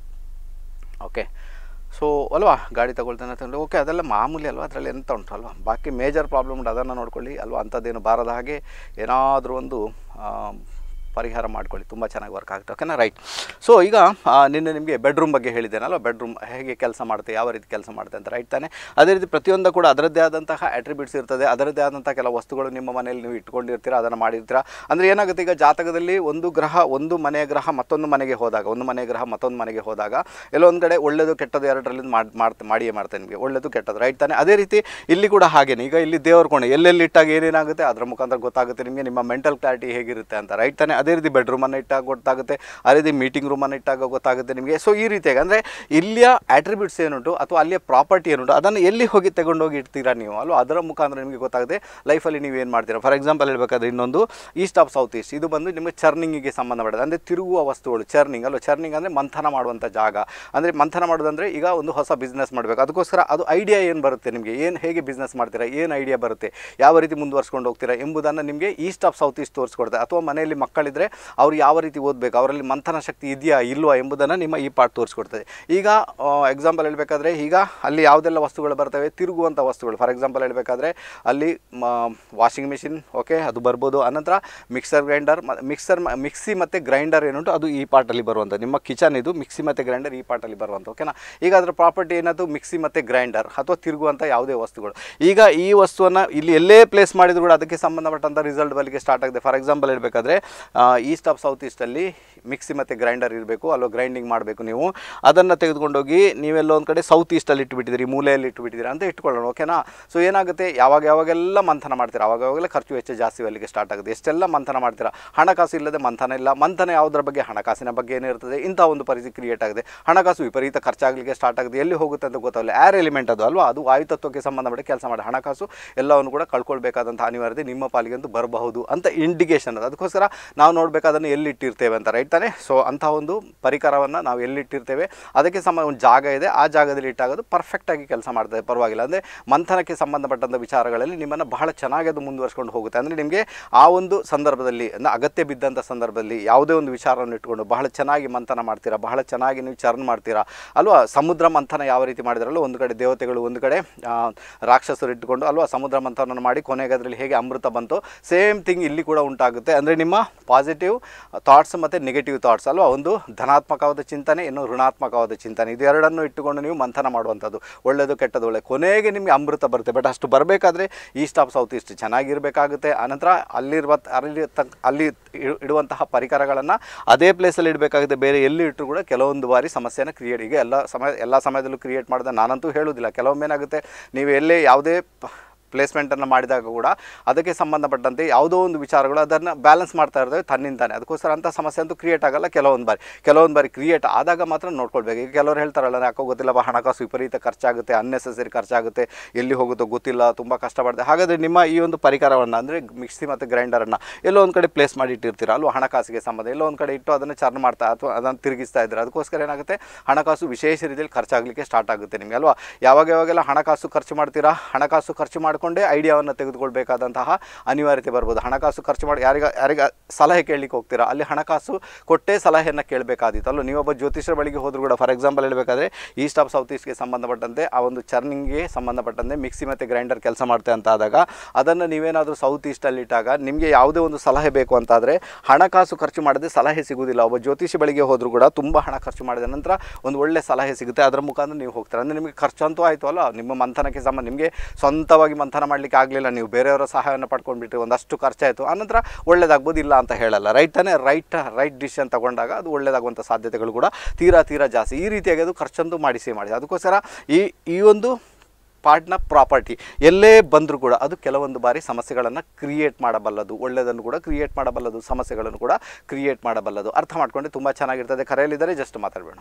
ಓಕೆ ಸೊ ಅಲ್ವಾ ಗಾಡಿ ತಗೊಳ್ತಾನೆ ಅಂತಂದ್ರೆ ಓಕೆ ಅದೆಲ್ಲ ಮಾಮೂಲಿ ಅಲ್ವಾ ಅದರಲ್ಲಿ ಎಂತ ಉಂಟು ಅಲ್ವಾ ಬಾಕಿ ಮೇಜರ್ ಪ್ರಾಬ್ಲಮ್ ಉಂಟು ಅದನ್ನು ನೋಡ್ಕೊಳ್ಳಿ ಅಲ್ವಾ ಅಂಥದ್ದೇನು ಬಾರದ ಹಾಗೆ ಏನಾದರೂ ಒಂದು ಆ, ಪರಿಹಾರ ಮಾಡ್ಕೊಳ್ಳಿ ತುಂಬ ಚೆನ್ನಾಗಿ ವರ್ಕ್ ಆಗುತ್ತೆ ಓಕೆನಾ ರೈಟ್ ಸೊ ಈಗ ಆ, ನಿನ್ನೆ ನಿಮಗೆ ಬೆಡ್ರೂಮ್ ಬಗ್ಗೆ ಹೇಳಿದ್ದೇನಲ್ವ ಬೆಡ್ರೂಮ್ ಹೇಗೆ ಕೆಲಸ ಮಾಡುತ್ತೆ ಯಾವ ರೀತಿ ಕೆಲಸ ಮಾಡುತ್ತೆ ಅಂತ ರೈಟ್ ತಾನೆ ಅದೇ ರೀತಿ ಪ್ರತಿಯೊಂದು ಕೂಡ ಅದರದ್ದೇ ಆದಂತಹ ಅಟ್ರಿಬ್ಯೂಟ್ಸ್ ಇರ್ತದೆ ಅದರದ್ದೇ ಆದಂತಹ ಕೆಲವು ವಸ್ತುಗಳು ನಿಮ್ಮ ಮನೆಯಲ್ಲಿ ನೀವು ಇಟ್ಕೊಂಡಿರ್ತೀರಾ ಅದನ್ನು ಮಾಡಿರ್ತೀರಾ ಅಂದರೆ ಏನಾಗುತ್ತೆ ಈಗ ಜಾತಕದಲ್ಲಿ ಒಂದು ಗ್ರಹ ಒಂದು ಮನೆಯ ಗ್ರಹ ಮತ್ತೊಂದು ಮನೆಗೆ ಹೋದಾಗ ಒಂದು ಮನೆಯ ಗ್ರಹ ಮತ್ತೊಂದು ಮನೆಗೆ ಹೋದಾಗ ಎಲ್ಲೊಂದು ಕಡೆ ಒಳ್ಳೆಯದು ಕೆಟ್ಟದ್ದು ಎರಡರಲ್ಲಿ ಮಾಡಿ ಮಾಡ್ತಾ ಮಾಡಿಯೇ ಮಾಡ್ತೇನೆ ನಿಮಗೆ ಒಳ್ಳೆಯದು ಕೆಟ್ಟದ್ದು ರೈಟ್ ತಾನೆ ಅದೇ ರೀತಿ ಇಲ್ಲಿ ಕೂಡ ಹಾಗೇನೆ ಈಗ ಇಲ್ಲಿ ದೇವ್ರ ಕೋಣೆ ಎಲ್ಲೆಲ್ಲಿ ಇಟ್ಟಾಗ ಏನೇನಾಗುತ್ತೆ ಅದರ ಮುಖಾಂತರ ಗೊತ್ತಾಗುತ್ತೆ ನಿಮಗೆ ನಿಮ್ಮ ಮೆಂಟಲ್ ಕ್ಲಾರಿಟಿ ಹೇಗಿರುತ್ತೆ ಅಂತ ರೈಟ್ ತಾನೆ ಅದೇ ರೀತಿ ಬೆಡ್ರೂಮನ್ನು ಇಟ್ಟಾಗ ಗೊತ್ತಾಗುತ್ತೆ ಅದೇ ರೀತಿ ಮೀಟಿಂಗ್ ರೂಮನ್ನು ಇಟ್ಟಾಗ ಗೊತ್ತಾಗುತ್ತೆ ನಿಮಗೆ ಸೊ ಈ ರೀತಿಯಾಗಿ ಅಂದರೆ ಇಲ್ಲಿಯ ಆಟ್ರಿಬ್ಯೂಟ್ಸ್ ಏನುಂಟು ಅಥವಾ ಅಲ್ಲಿಯ ಪ್ರಾಪರ್ಟಿ ಏನುಂಟು ಅದನ್ನು ಎಲ್ಲಿ ಹೋಗಿ ತಗೊಂಡೋಗಿ ಇಡ್ತೀರಾ ನೀವು ಅಲ್ವಾ ಅದರ ಮುಖಾಂತರ ನಿಮಗೆ ಗೊತ್ತಾಗುತ್ತೆ ಲೈಫಲ್ಲಿ ನೀವು ಏನು ಮಾಡ್ತೀರಾ ಫಾರ್ ಎಕ್ಸಾಂಪಲ್ ಹೇಳ್ಬೇಕಾದ್ರೆ ಇನ್ನೊಂದು ಈಸ್ಟ್ ಆಫ್ ಸೌತ್ ಈಸ್ಟ್ ಇದು ಬಂದು ನಿಮಗೆ ಚರ್ನಿಂಗಿಗೆ ಸಂಬಂಧಪಟ್ಟದ್ದು ಅಂದರೆ ತಿರುಗುವ ವಸ್ತುಗಳು ಚರ್ನಿಂಗ್ ಅಲ್ವಾ ಚರ್ನಿಂಗ್ ಅಂದರೆ ಮಂಥನ ಮಾಡುವಂಥ ಜಾಗ ಅಂದರೆ ಮಂಥನ ಮಾಡೋದಂದರೆ ಈಗ ಒಂದು ಹೊಸ ಬಿಸ್ನೆಸ್ ಮಾಡಬೇಕು ಅದಕ್ಕೋಸ್ಕರ ಅದು ಐಡಿಯಾ ಏನು ಬರುತ್ತೆ ನಿಮಗೆ ಏನು ಹೇಗೆ ಬಿಸ್ನೆಸ್ ಮಾಡ್ತೀರಾ ಏನು ಐಡಿಯಾ ಬರುತ್ತೆ ಯಾವ ರೀತಿ ಮುಂದುವರ್ಸ್ಕೊಂಡು ಹೋಗ್ತೀರಾ ಎಂಬುದನ್ನು ನಿಮಗೆ ಈಸ್ಟ್ ಆಫ್ ಸೌತ್ ಈಸ್ಟ್ ತೋರಿಸ್ಕೊಡುತ್ತೆ ಅಥವಾ ಮನೆಯಲ್ಲಿ ಮಕ್ಕಳಿದ್ರೆ ಅವ್ರು ಯಾವ ರೀತಿ ಓದಬೇಕು ಅವರಲ್ಲಿ ಮಂಥನ ಶಕ್ತಿ ಇದೆಯಾ ಇಲ್ವಾ ಎಂಬುದನ್ನು ನಿಮ್ಮ ಈ ಪಾಠ ತೋರಿಸ್ಕೊಡ್ತದೆ ಈಗ ಎಕ್ಸಾಂಪಲ್ ಹೇಳಬೇಕಾದ್ರೆ ಈಗ ಅಲ್ಲಿ ಯಾವುದೆಲ್ಲ ವಸ್ತುಗಳು ಬರ್ತವೆ ತಿರುಗುವಂಥ ವಸ್ತುಗಳು ಫಾರ್ ಎಕ್ಸಾಂಪಲ್ ಹೇಳಬೇಕಾದ್ರೆ ಅಲ್ಲಿ ವಾಷಿಂಗ್ ಮಿಷಿನ್ ಓಕೆ ಅದು ಬರ್ಬೋದು ಅನಂತರ ಮಿಕ್ಸರ್ ಗ್ರೈಂಡರ್ ಮಿಕ್ಸರ್ ಮಿಕ್ಸಿ ಮತ್ತು ಗ್ರೈಂಡರ್ ಏನುಂಟು ಅದು ಈ ಪಾರ್ಟಲ್ಲಿ ಬರುವಂಥ ನಿಮ್ಮ ಕಿಚನ್ ಇದು ಮಿಕ್ಸಿ ಮತ್ತು ಗ್ರೈಂಡರ್ ಈ ಪಾರ್ಟಲ್ಲಿ ಬರುವಂಥ ಓಕೆನಾ ಈಗ ಅದರ ಪ್ರಾಪರ್ಟಿ ಏನದು ಮಿಕ್ಸಿ ಮತ್ತು ಗ್ರೈಂಡರ್ ಅಥವಾ ತಿರುಗುವಂಥ ಯಾವುದೇ ವಸ್ತುಗಳು ಈಗ ಈ ವಸ್ತುವನ್ನು ಇಲ್ಲಿ ಎಲ್ಲೇ ಪ್ಲೇಸ್ ಮಾಡಿದ್ರು ಕೂಡ ಅದಕ್ಕೆ ಸಂಬಂಧಪಟ್ಟಂಥ ರಿಸಲ್ಟ್ ಬಲಿಗೆ ಸ್ಟಾರ್ಟ್ ಆಗಿದೆ ಫಾರ್ ಎಕ್ಸಾಂಪಲ್ ಹೇಳಬೇಕಾದ್ರೆ ಈಸ್ಟ್ ಆಫ್ ಸೌತ್ ಈಸ್ಟಲ್ಲಿ ಮಿಕ್ಸಿ ಮತ್ತು ಗ್ರೈಂಡರ್ ಇರಬೇಕು ಅಲ್ಲೋ ಗ್ರೈಂಡಿಂಗ್ ಮಾಡಬೇಕು ನೀವು ಅದನ್ನು ತೆಗೆದುಕೊಂಡೋಗಿ ನೀವೆಲ್ಲೋ ಒಂದು ಕಡೆ ಸೌತ್ ಈಸ್ಟಲ್ಲಿ ಇಟ್ಬಿಟ್ಟಿದ್ದೀರಿ ಮೂಲೆಯಲ್ಲಿ ಇಟ್ಬಿಟ್ಟಿದ್ದೀರಿ ಅಂತ ಇಟ್ಕೊಳ್ಳೋಣ ಓಕೆನಾ ಸೊ ಏನಾಗುತ್ತೆ ಯಾವಾಗ ಯಾವಾಗೆಲ್ಲ ಮಂಥನ ಮಾಡ್ತೀರಾ ಅವಾಗ ಯಾವಾಗೆಲ್ಲ ಖರ್ಚು ವೆಚ್ಚ ಜಾಸ್ತಿ ಅಲ್ಲಿಗೆ ಸ್ಟಾರ್ಟ್ ಆಗುತ್ತೆ ಎಷ್ಟೆಲ್ಲ ಮಂಥನ ಮಾಡ್ತೀರಾ ಹಣಕಾಸು ಇಲ್ಲದೆ ಮಂಥನ ಇಲ್ಲ ಮಂಥನ ಯಾವುದರ ಬಗ್ಗೆ ಹಣಕಾಸಿನ ಬಗ್ಗೆ ಏನಿರ್ತದೆ ಇಂಥ ಒಂದು ಪರಿಸ್ಥಿತಿ ಕ್ರಿಯೇಟ್ ಆಗಿದೆ ಹಣಕಾಸು ವಿಪರೀತ ಖರ್ಚಾಗಲಿಕ್ಕೆ ಸ್ಟಾರ್ಟ್ ಆಗಿದೆ ಎಲ್ಲಿ ಹೋಗುತ್ತೆ ಅಂತ ಗೊತ್ತಾಗಲ್ಲ ಏರ್ ಎಲಿಮೆಂಟ್ ಅದು ಅಲ್ವಾ ಅದು ವಾಯುತತ್ವಕ್ಕೆ ಸಂಬಂಧಪಟ್ಟ ಕೆಲಸ ಮಾಡಿ ಹಣಕಾಸು ಎಲ್ಲವನ್ನು ಕೂಡ ಕಳ್ಕೊಳ್ಬೇಕಾದಂಥ ಅನಿವಾರ್ಯತೆ ನಿಮ್ಮ ಪಾಲಿಗೆ ಅಂತೂ ಬರಬಹುದು ಅಂತ ಇಂಡಿಕೇಶನ್ ಅದು ಅದಕ್ಕೋಸ್ಕರ ನಾವು ನೋಡಬೇಕಾದನ್ನು ಎಲ್ಲಿಟ್ಟಿರ್ತೇವೆ ಅಂತ ರೈಟ್ ತಾನೆ ಸೊ ಅಂಥ ಒಂದು ಪರಿಕರವನ್ನು ನಾವು ಎಲ್ಲಿಟ್ಟಿರ್ತೇವೆ ಅದಕ್ಕೆ ಸಂಬಂಧ ಒಂದು ಜಾಗ ಇದೆ ಆ ಜಾಗದಲ್ಲಿ ಇಟ್ಟಾಗ ಅದು ಪರ್ಫೆಕ್ಟಾಗಿ ಕೆಲಸ ಮಾಡ್ತದೆ ಪರವಾಗಿಲ್ಲ ಅಂದರೆ ಮಂಥನಕ್ಕೆ ಸಂಬಂಧಪಟ್ಟಂಥ ವಿಚಾರಗಳಲ್ಲಿ ನಿಮ್ಮನ್ನು ಬಹಳ ಚೆನ್ನಾಗಿ ಅದು ಮುಂದುವರ್ಸ್ಕೊಂಡು ಹೋಗುತ್ತೆ ಅಂದರೆ ನಿಮಗೆ ಆ ಒಂದು ಸಂದರ್ಭದಲ್ಲಿ ಅಂದರೆ ಅಗತ್ಯ ಬಿದ್ದಂಥ ಸಂದರ್ಭದಲ್ಲಿ ಯಾವುದೇ ಒಂದು ವಿಚಾರವನ್ನು ಇಟ್ಕೊಂಡು ಬಹಳ ಚೆನ್ನಾಗಿ ಮಂಥನ ಮಾಡ್ತೀರಾ ಬಹಳ ಚೆನ್ನಾಗಿ ನೀವು ಚರ್ನ್ ಮಾಡ್ತೀರಾ ಅಲ್ವಾ ಸಮುದ್ರ ಮಂಥನ ಯಾವ ರೀತಿ ಮಾಡಿದ್ರಲ್ಲ ಒಂದು ಕಡೆ ದೇವತೆಗಳು ಒಂದು ಕಡೆ ಆ, ರಾಕ್ಷಸರು ಇಟ್ಟುಕೊಂಡು ಅಲ್ವಾ ಸಮುದ್ರ ಮಂಥನವನ್ನು ಮಾಡಿ ಕೊನೆಗೆ ಅದರಲ್ಲಿ ಹೇಗೆ ಅಮೃತ ಬಂತು ಸೇಮ್ ಥಿಂಗ್ ಇಲ್ಲಿ ಕೂಡ ಉಂಟಾಗುತ್ತೆ ಅಂದರೆ ನಿಮ್ಮ ಪಾಸಿಟಿವ್ ಥಾಟ್ಸ್ ಮತ್ತು ನೆಗೆಟಿವ್ ಥಾಟ್ಸ್ ಅಲ್ವಾ ಒಂದು ಧನಾತ್ಮಕವಾದ ಚಿಂತನೆ ಇನ್ನು ಋಣಾತ್ಮಕವಾದ ಚಿಂತನೆ ಇದು ಎರಡನ್ನು ಇಟ್ಟುಕೊಂಡು ನೀವು ಮಂಥನ ಮಾಡುವಂಥದ್ದು ಒಳ್ಳೆಯದು ಕೆಟ್ಟದ್ದು ಒಳ್ಳೆ ಕೊನೆಗೆ ನಿಮಗೆ ಅಮೃತ ಬರುತ್ತೆ ಬಟ್ ಅಷ್ಟು ಬರಬೇಕಾದ್ರೆ ಈಸ್ಟ್ ಆಫ್ ಸೌತ್ ಈಸ್ಟ್ ಚೆನ್ನಾಗಿರಬೇಕಾಗುತ್ತೆ ಆನಂತರ ಅಲ್ಲಿರುವ ಅಲ್ಲಿ ತಕ್ ಅಲ್ಲಿ ಇಡು- ಇಡುವಂತಹ ಪರಿಕರಗಳನ್ನು ಅದೇ ಪ್ಲೇಸಲ್ಲಿ ಇಡಬೇಕಾಗುತ್ತೆ ಬೇರೆ ಎಲ್ಲಿ ಇಟ್ಟರು ಕೂಡ ಕೆಲವೊಂದು ಬಾರಿ ಸಮಸ್ಯೆನ ಕ್ರಿಯೇಟ್ ಈಗ ಎಲ್ಲ ಸಮಯ ಎಲ್ಲ ಸಮಯದಲ್ಲೂ ಕ್ರಿಯೇಟ್ ಮಾಡಿದ ನಾನಂತೂ ಹೇಳುವುದಿಲ್ಲ ಕೆಲವೊಮ್ಮೆ ಏನಾಗುತ್ತೆ ನೀವು ಎಲ್ಲೇ ಯಾವುದೇ ಪ- ಪ್ಲೇಸ್ಮೆಂಟನ್ನು ಮಾಡಿದಾಗ ಕೂಡ ಅದಕ್ಕೆ ಸಂಬಂಧಪಟ್ಟಂತೆ ಯಾವುದೋ ಒಂದು ವಿಚಾರಗಳು ಅದನ್ನು ಬ್ಯಾಲೆನ್ಸ್ ಮಾಡ್ತಾ ಇರ್ತವೆ ತನ್ನಿಂತಾನೆ ಅದಕ್ಕೋಸ್ಕರ ಅಂಥ ಸಮಸ್ಯೆ ಅಂತೂ ಕ್ರಿಯೇಟ್ ಆಗಲ್ಲ ಕೆಲವೊಂದು ಬಾರಿ ಕೆಲವೊಂದು ಬಾರಿ ಕ್ರಿಯೇಟ್ ಆದಾಗ ಮಾತ್ರ ನೋಡ್ಕೊಳ್ಬೇಕು ಈಗ ಕೆಲವರು ಹೇಳ್ತಾರಲ್ಲ ಯಾಕೋ ಗೊತ್ತಿಲ್ಲ ಹಣಕಾಸು ವಿಪರೀತ ಖರ್ಚಾಗುತ್ತೆ ಅನ್ನೆಸೆಸರಿ ಖರ್ಚಾಗುತ್ತೆ ಎಲ್ಲಿ ಹೋಗುತ್ತೋ ಗೊತ್ತಿಲ್ಲ ತುಂಬ ಕಷ್ಟಪಡುತ್ತೆ ಹಾಗಾದರೆ ನಿಮ್ಮ ಈ ಒಂದು ಪರಿಕರವನ್ನು ಅಂದರೆ ಮಿಕ್ಸಿ ಮತ್ತು ಗ್ರೈಂಡರನ್ನು ಎಲ್ಲೋ ಒಂದು ಕಡೆ ಪ್ಲೇಸ್ ಮಾಡಿ ಇಟ್ಟಿರ್ತೀರ ಅಲ್ವಾ ಹಣಕಾಸಿಗೆ ಸಂಬಂಧ ಎಲ್ಲೋ ಒಂದು ಕಡೆ ಇಟ್ಟು ಅದನ್ನು ಚರ್ನ್ ಮಾಡ್ತಾ ಅಥವಾ ಅದನ್ನು ತಿರುಗಿಸ್ತಾ ಇದ್ದಾರೆ ಅದಕ್ಕೋಸ್ಕರ ಏನಾಗುತ್ತೆ ಹಣಕಾಸು ವಿಶೇಷ ರೀತಿಯಲ್ಲಿ ಖರ್ಚಾಗಲಿಕ್ಕೆ ಸ್ಟಾರ್ಟ್ ಆಗುತ್ತೆ ನಿಮಗೆ ಅಲ್ವಾ ಯಾವಾಗ ಯಾವಾಗೆಲ್ಲ ಹಣಕಾಸು ಖರ್ಚು ಮಾಡ್ತೀರಾ ಹಣಕಾಸು ಖರ್ಚು ಮಾಡಿಕೊಂಡೇ ಐಡಿಯಾವನ್ನು ತೆಗೆದುಕೊಳ್ಬೇಕಾದಂತಹ ಅನಿವಾರ್ಯತೆ ಬರ್ಬೋದು ಹಣಕಾಸು ಖರ್ಚು ಮಾಡಿ ಯಾರಿಗ ಯಾರಿಗ ಸಲಹೆ ಕೇಳಲಿಕ್ಕೆ ಹೋಗ್ತೀರಾ ಅಲ್ಲಿ ಹಣಕಾಸು ಕೊಟ್ಟೇ ಸಲಹೆಯನ್ನು ಕೇಳಬೇಕಾದಿತ್ತು ಅಲ್ಲೂ ನೀವೊಬ್ಬ ಜ್ಯೋತಿಷರ ಬಳಿಗೆ ಹೋದ್ರು ಕೂಡ ಫಾರ್ ಎಕ್ಸಾಂಪಲ್ ಹೇಳಬೇಕಾದ್ರೆ ಈಸ್ಟ್ ಆಫ್ ಸೌತ್ ಈಸ್ಟ್ಗೆ ಸಂಬಂಧಪಟ್ಟಂತೆ ಆ ಒಂದು ಚರ್ನಿಂಗ್ಗೆ ಸಂಬಂಧಪಟ್ಟಂತೆ ಮಿಕ್ಸಿ ಮತ್ತು ಗ್ರೈಂಡರ್ ಕೆಲಸ ಮಾಡ್ತೆ ಅಂತ ಆದಾಗ ಅದನ್ನು ನೀವೇನಾದರೂ ಸೌತ್ ಈಸ್ಟಲ್ಲಿ ಇಟ್ಟಾಗ ನಿಮಗೆ ಯಾವುದೇ ಒಂದು ಸಲಹೆ ಬೇಕು ಅಂತಾದರೆ ಹಣಕಾಸು ಖರ್ಚು ಮಾಡದೆ ಸಲಹೆ ಸಿಗುವುದಿಲ್ಲ ಒಬ್ಬ ಜ್ಯೋತಿಷಿ ಬಳಿಗೆ ಹೋದರೂ ಕೂಡ ತುಂಬ ಹಣ ಖರ್ಚು ಮಾಡಿದ ನಂತರ ಒಂದು ಒಳ್ಳೆ ಸಲಹೆ ಸಿಗುತ್ತೆ ಅದರ ಮುಖಾಂತರ ನೀವು ಹೋಗ್ತಾರೆ ಅಂದರೆ ನಿಮಗೆ ಖರ್ಚಂತೂ ಆಯಿತು ಅಲ್ಲ ನಿಮ್ಮ ಮಂಥನಕ್ಕೆ ಸಂಬಂಧ ನಿಮಗೆ ಸ್ವಂತವಾಗಿ ಮಂಥನ ಮಾಡಲಿಕ್ಕೆ ಆಗಲಿಲ್ಲ ನೀವು ಬೇರೆಯವರ ಸಹಾಯವನ್ನು ಪಡ್ಕೊಂಡ್ಬಿಟ್ಟು ಒಂದಷ್ಟು ಖರ್ಚಾಯಿತು ಆನಂತರ ಒಳ್ಳೇದಾಗ್ಬೋದು ಇಲ್ಲ ಅಂತ ಹೇಳಲ್ಲ ರೈಟ್ ತಾನೇ ರೈಟ್ ರೈಟ್ ಡಿಸಿಷನ್ ತಗೊಂಡಾಗ ಅದು ಒಳ್ಳೇದಾಗುವಂಥ ಸಾಧ್ಯತೆಗಳು ಕೂಡ ತೀರಾ ತೀರಾ ಜಾಸ್ತಿ ಈ ರೀತಿಯಾಗಿ ಅದು ಖರ್ಚಂತೂ ಮಾಡಿಸಿ ಮಾಡಿ ಅದಕ್ಕೋಸ್ಕರ ಈ ಈ ಒಂದು ಪಾರ್ಟ್ನ ಪ್ರಾಪರ್ಟಿ ಎಲ್ಲೇ ಬಂದರೂ ಕೂಡ ಅದು ಕೆಲವೊಂದು ಬಾರಿ ಸಮಸ್ಯೆಗಳನ್ನು ಕ್ರಿಯೇಟ್ ಮಾಡಬಲ್ಲದು ಒಳ್ಳೆಯದನ್ನು ಕೂಡ ಕ್ರಿಯೇಟ್ ಮಾಡಬಲ್ಲದು ಸಮಸ್ಯೆಗಳನ್ನು ಕೂಡ ಕ್ರಿಯೇಟ್ ಮಾಡಬಲ್ಲದು ಅರ್ಥ ಮಾಡ್ಕೊಂಡೆ ತುಂಬ ಚೆನ್ನಾಗಿರ್ತದೆ ಕರೆಯಲ್ಲಿದ್ದರೆ ಜಸ್ಟ್ ಮಾತಾಡಬೇಡ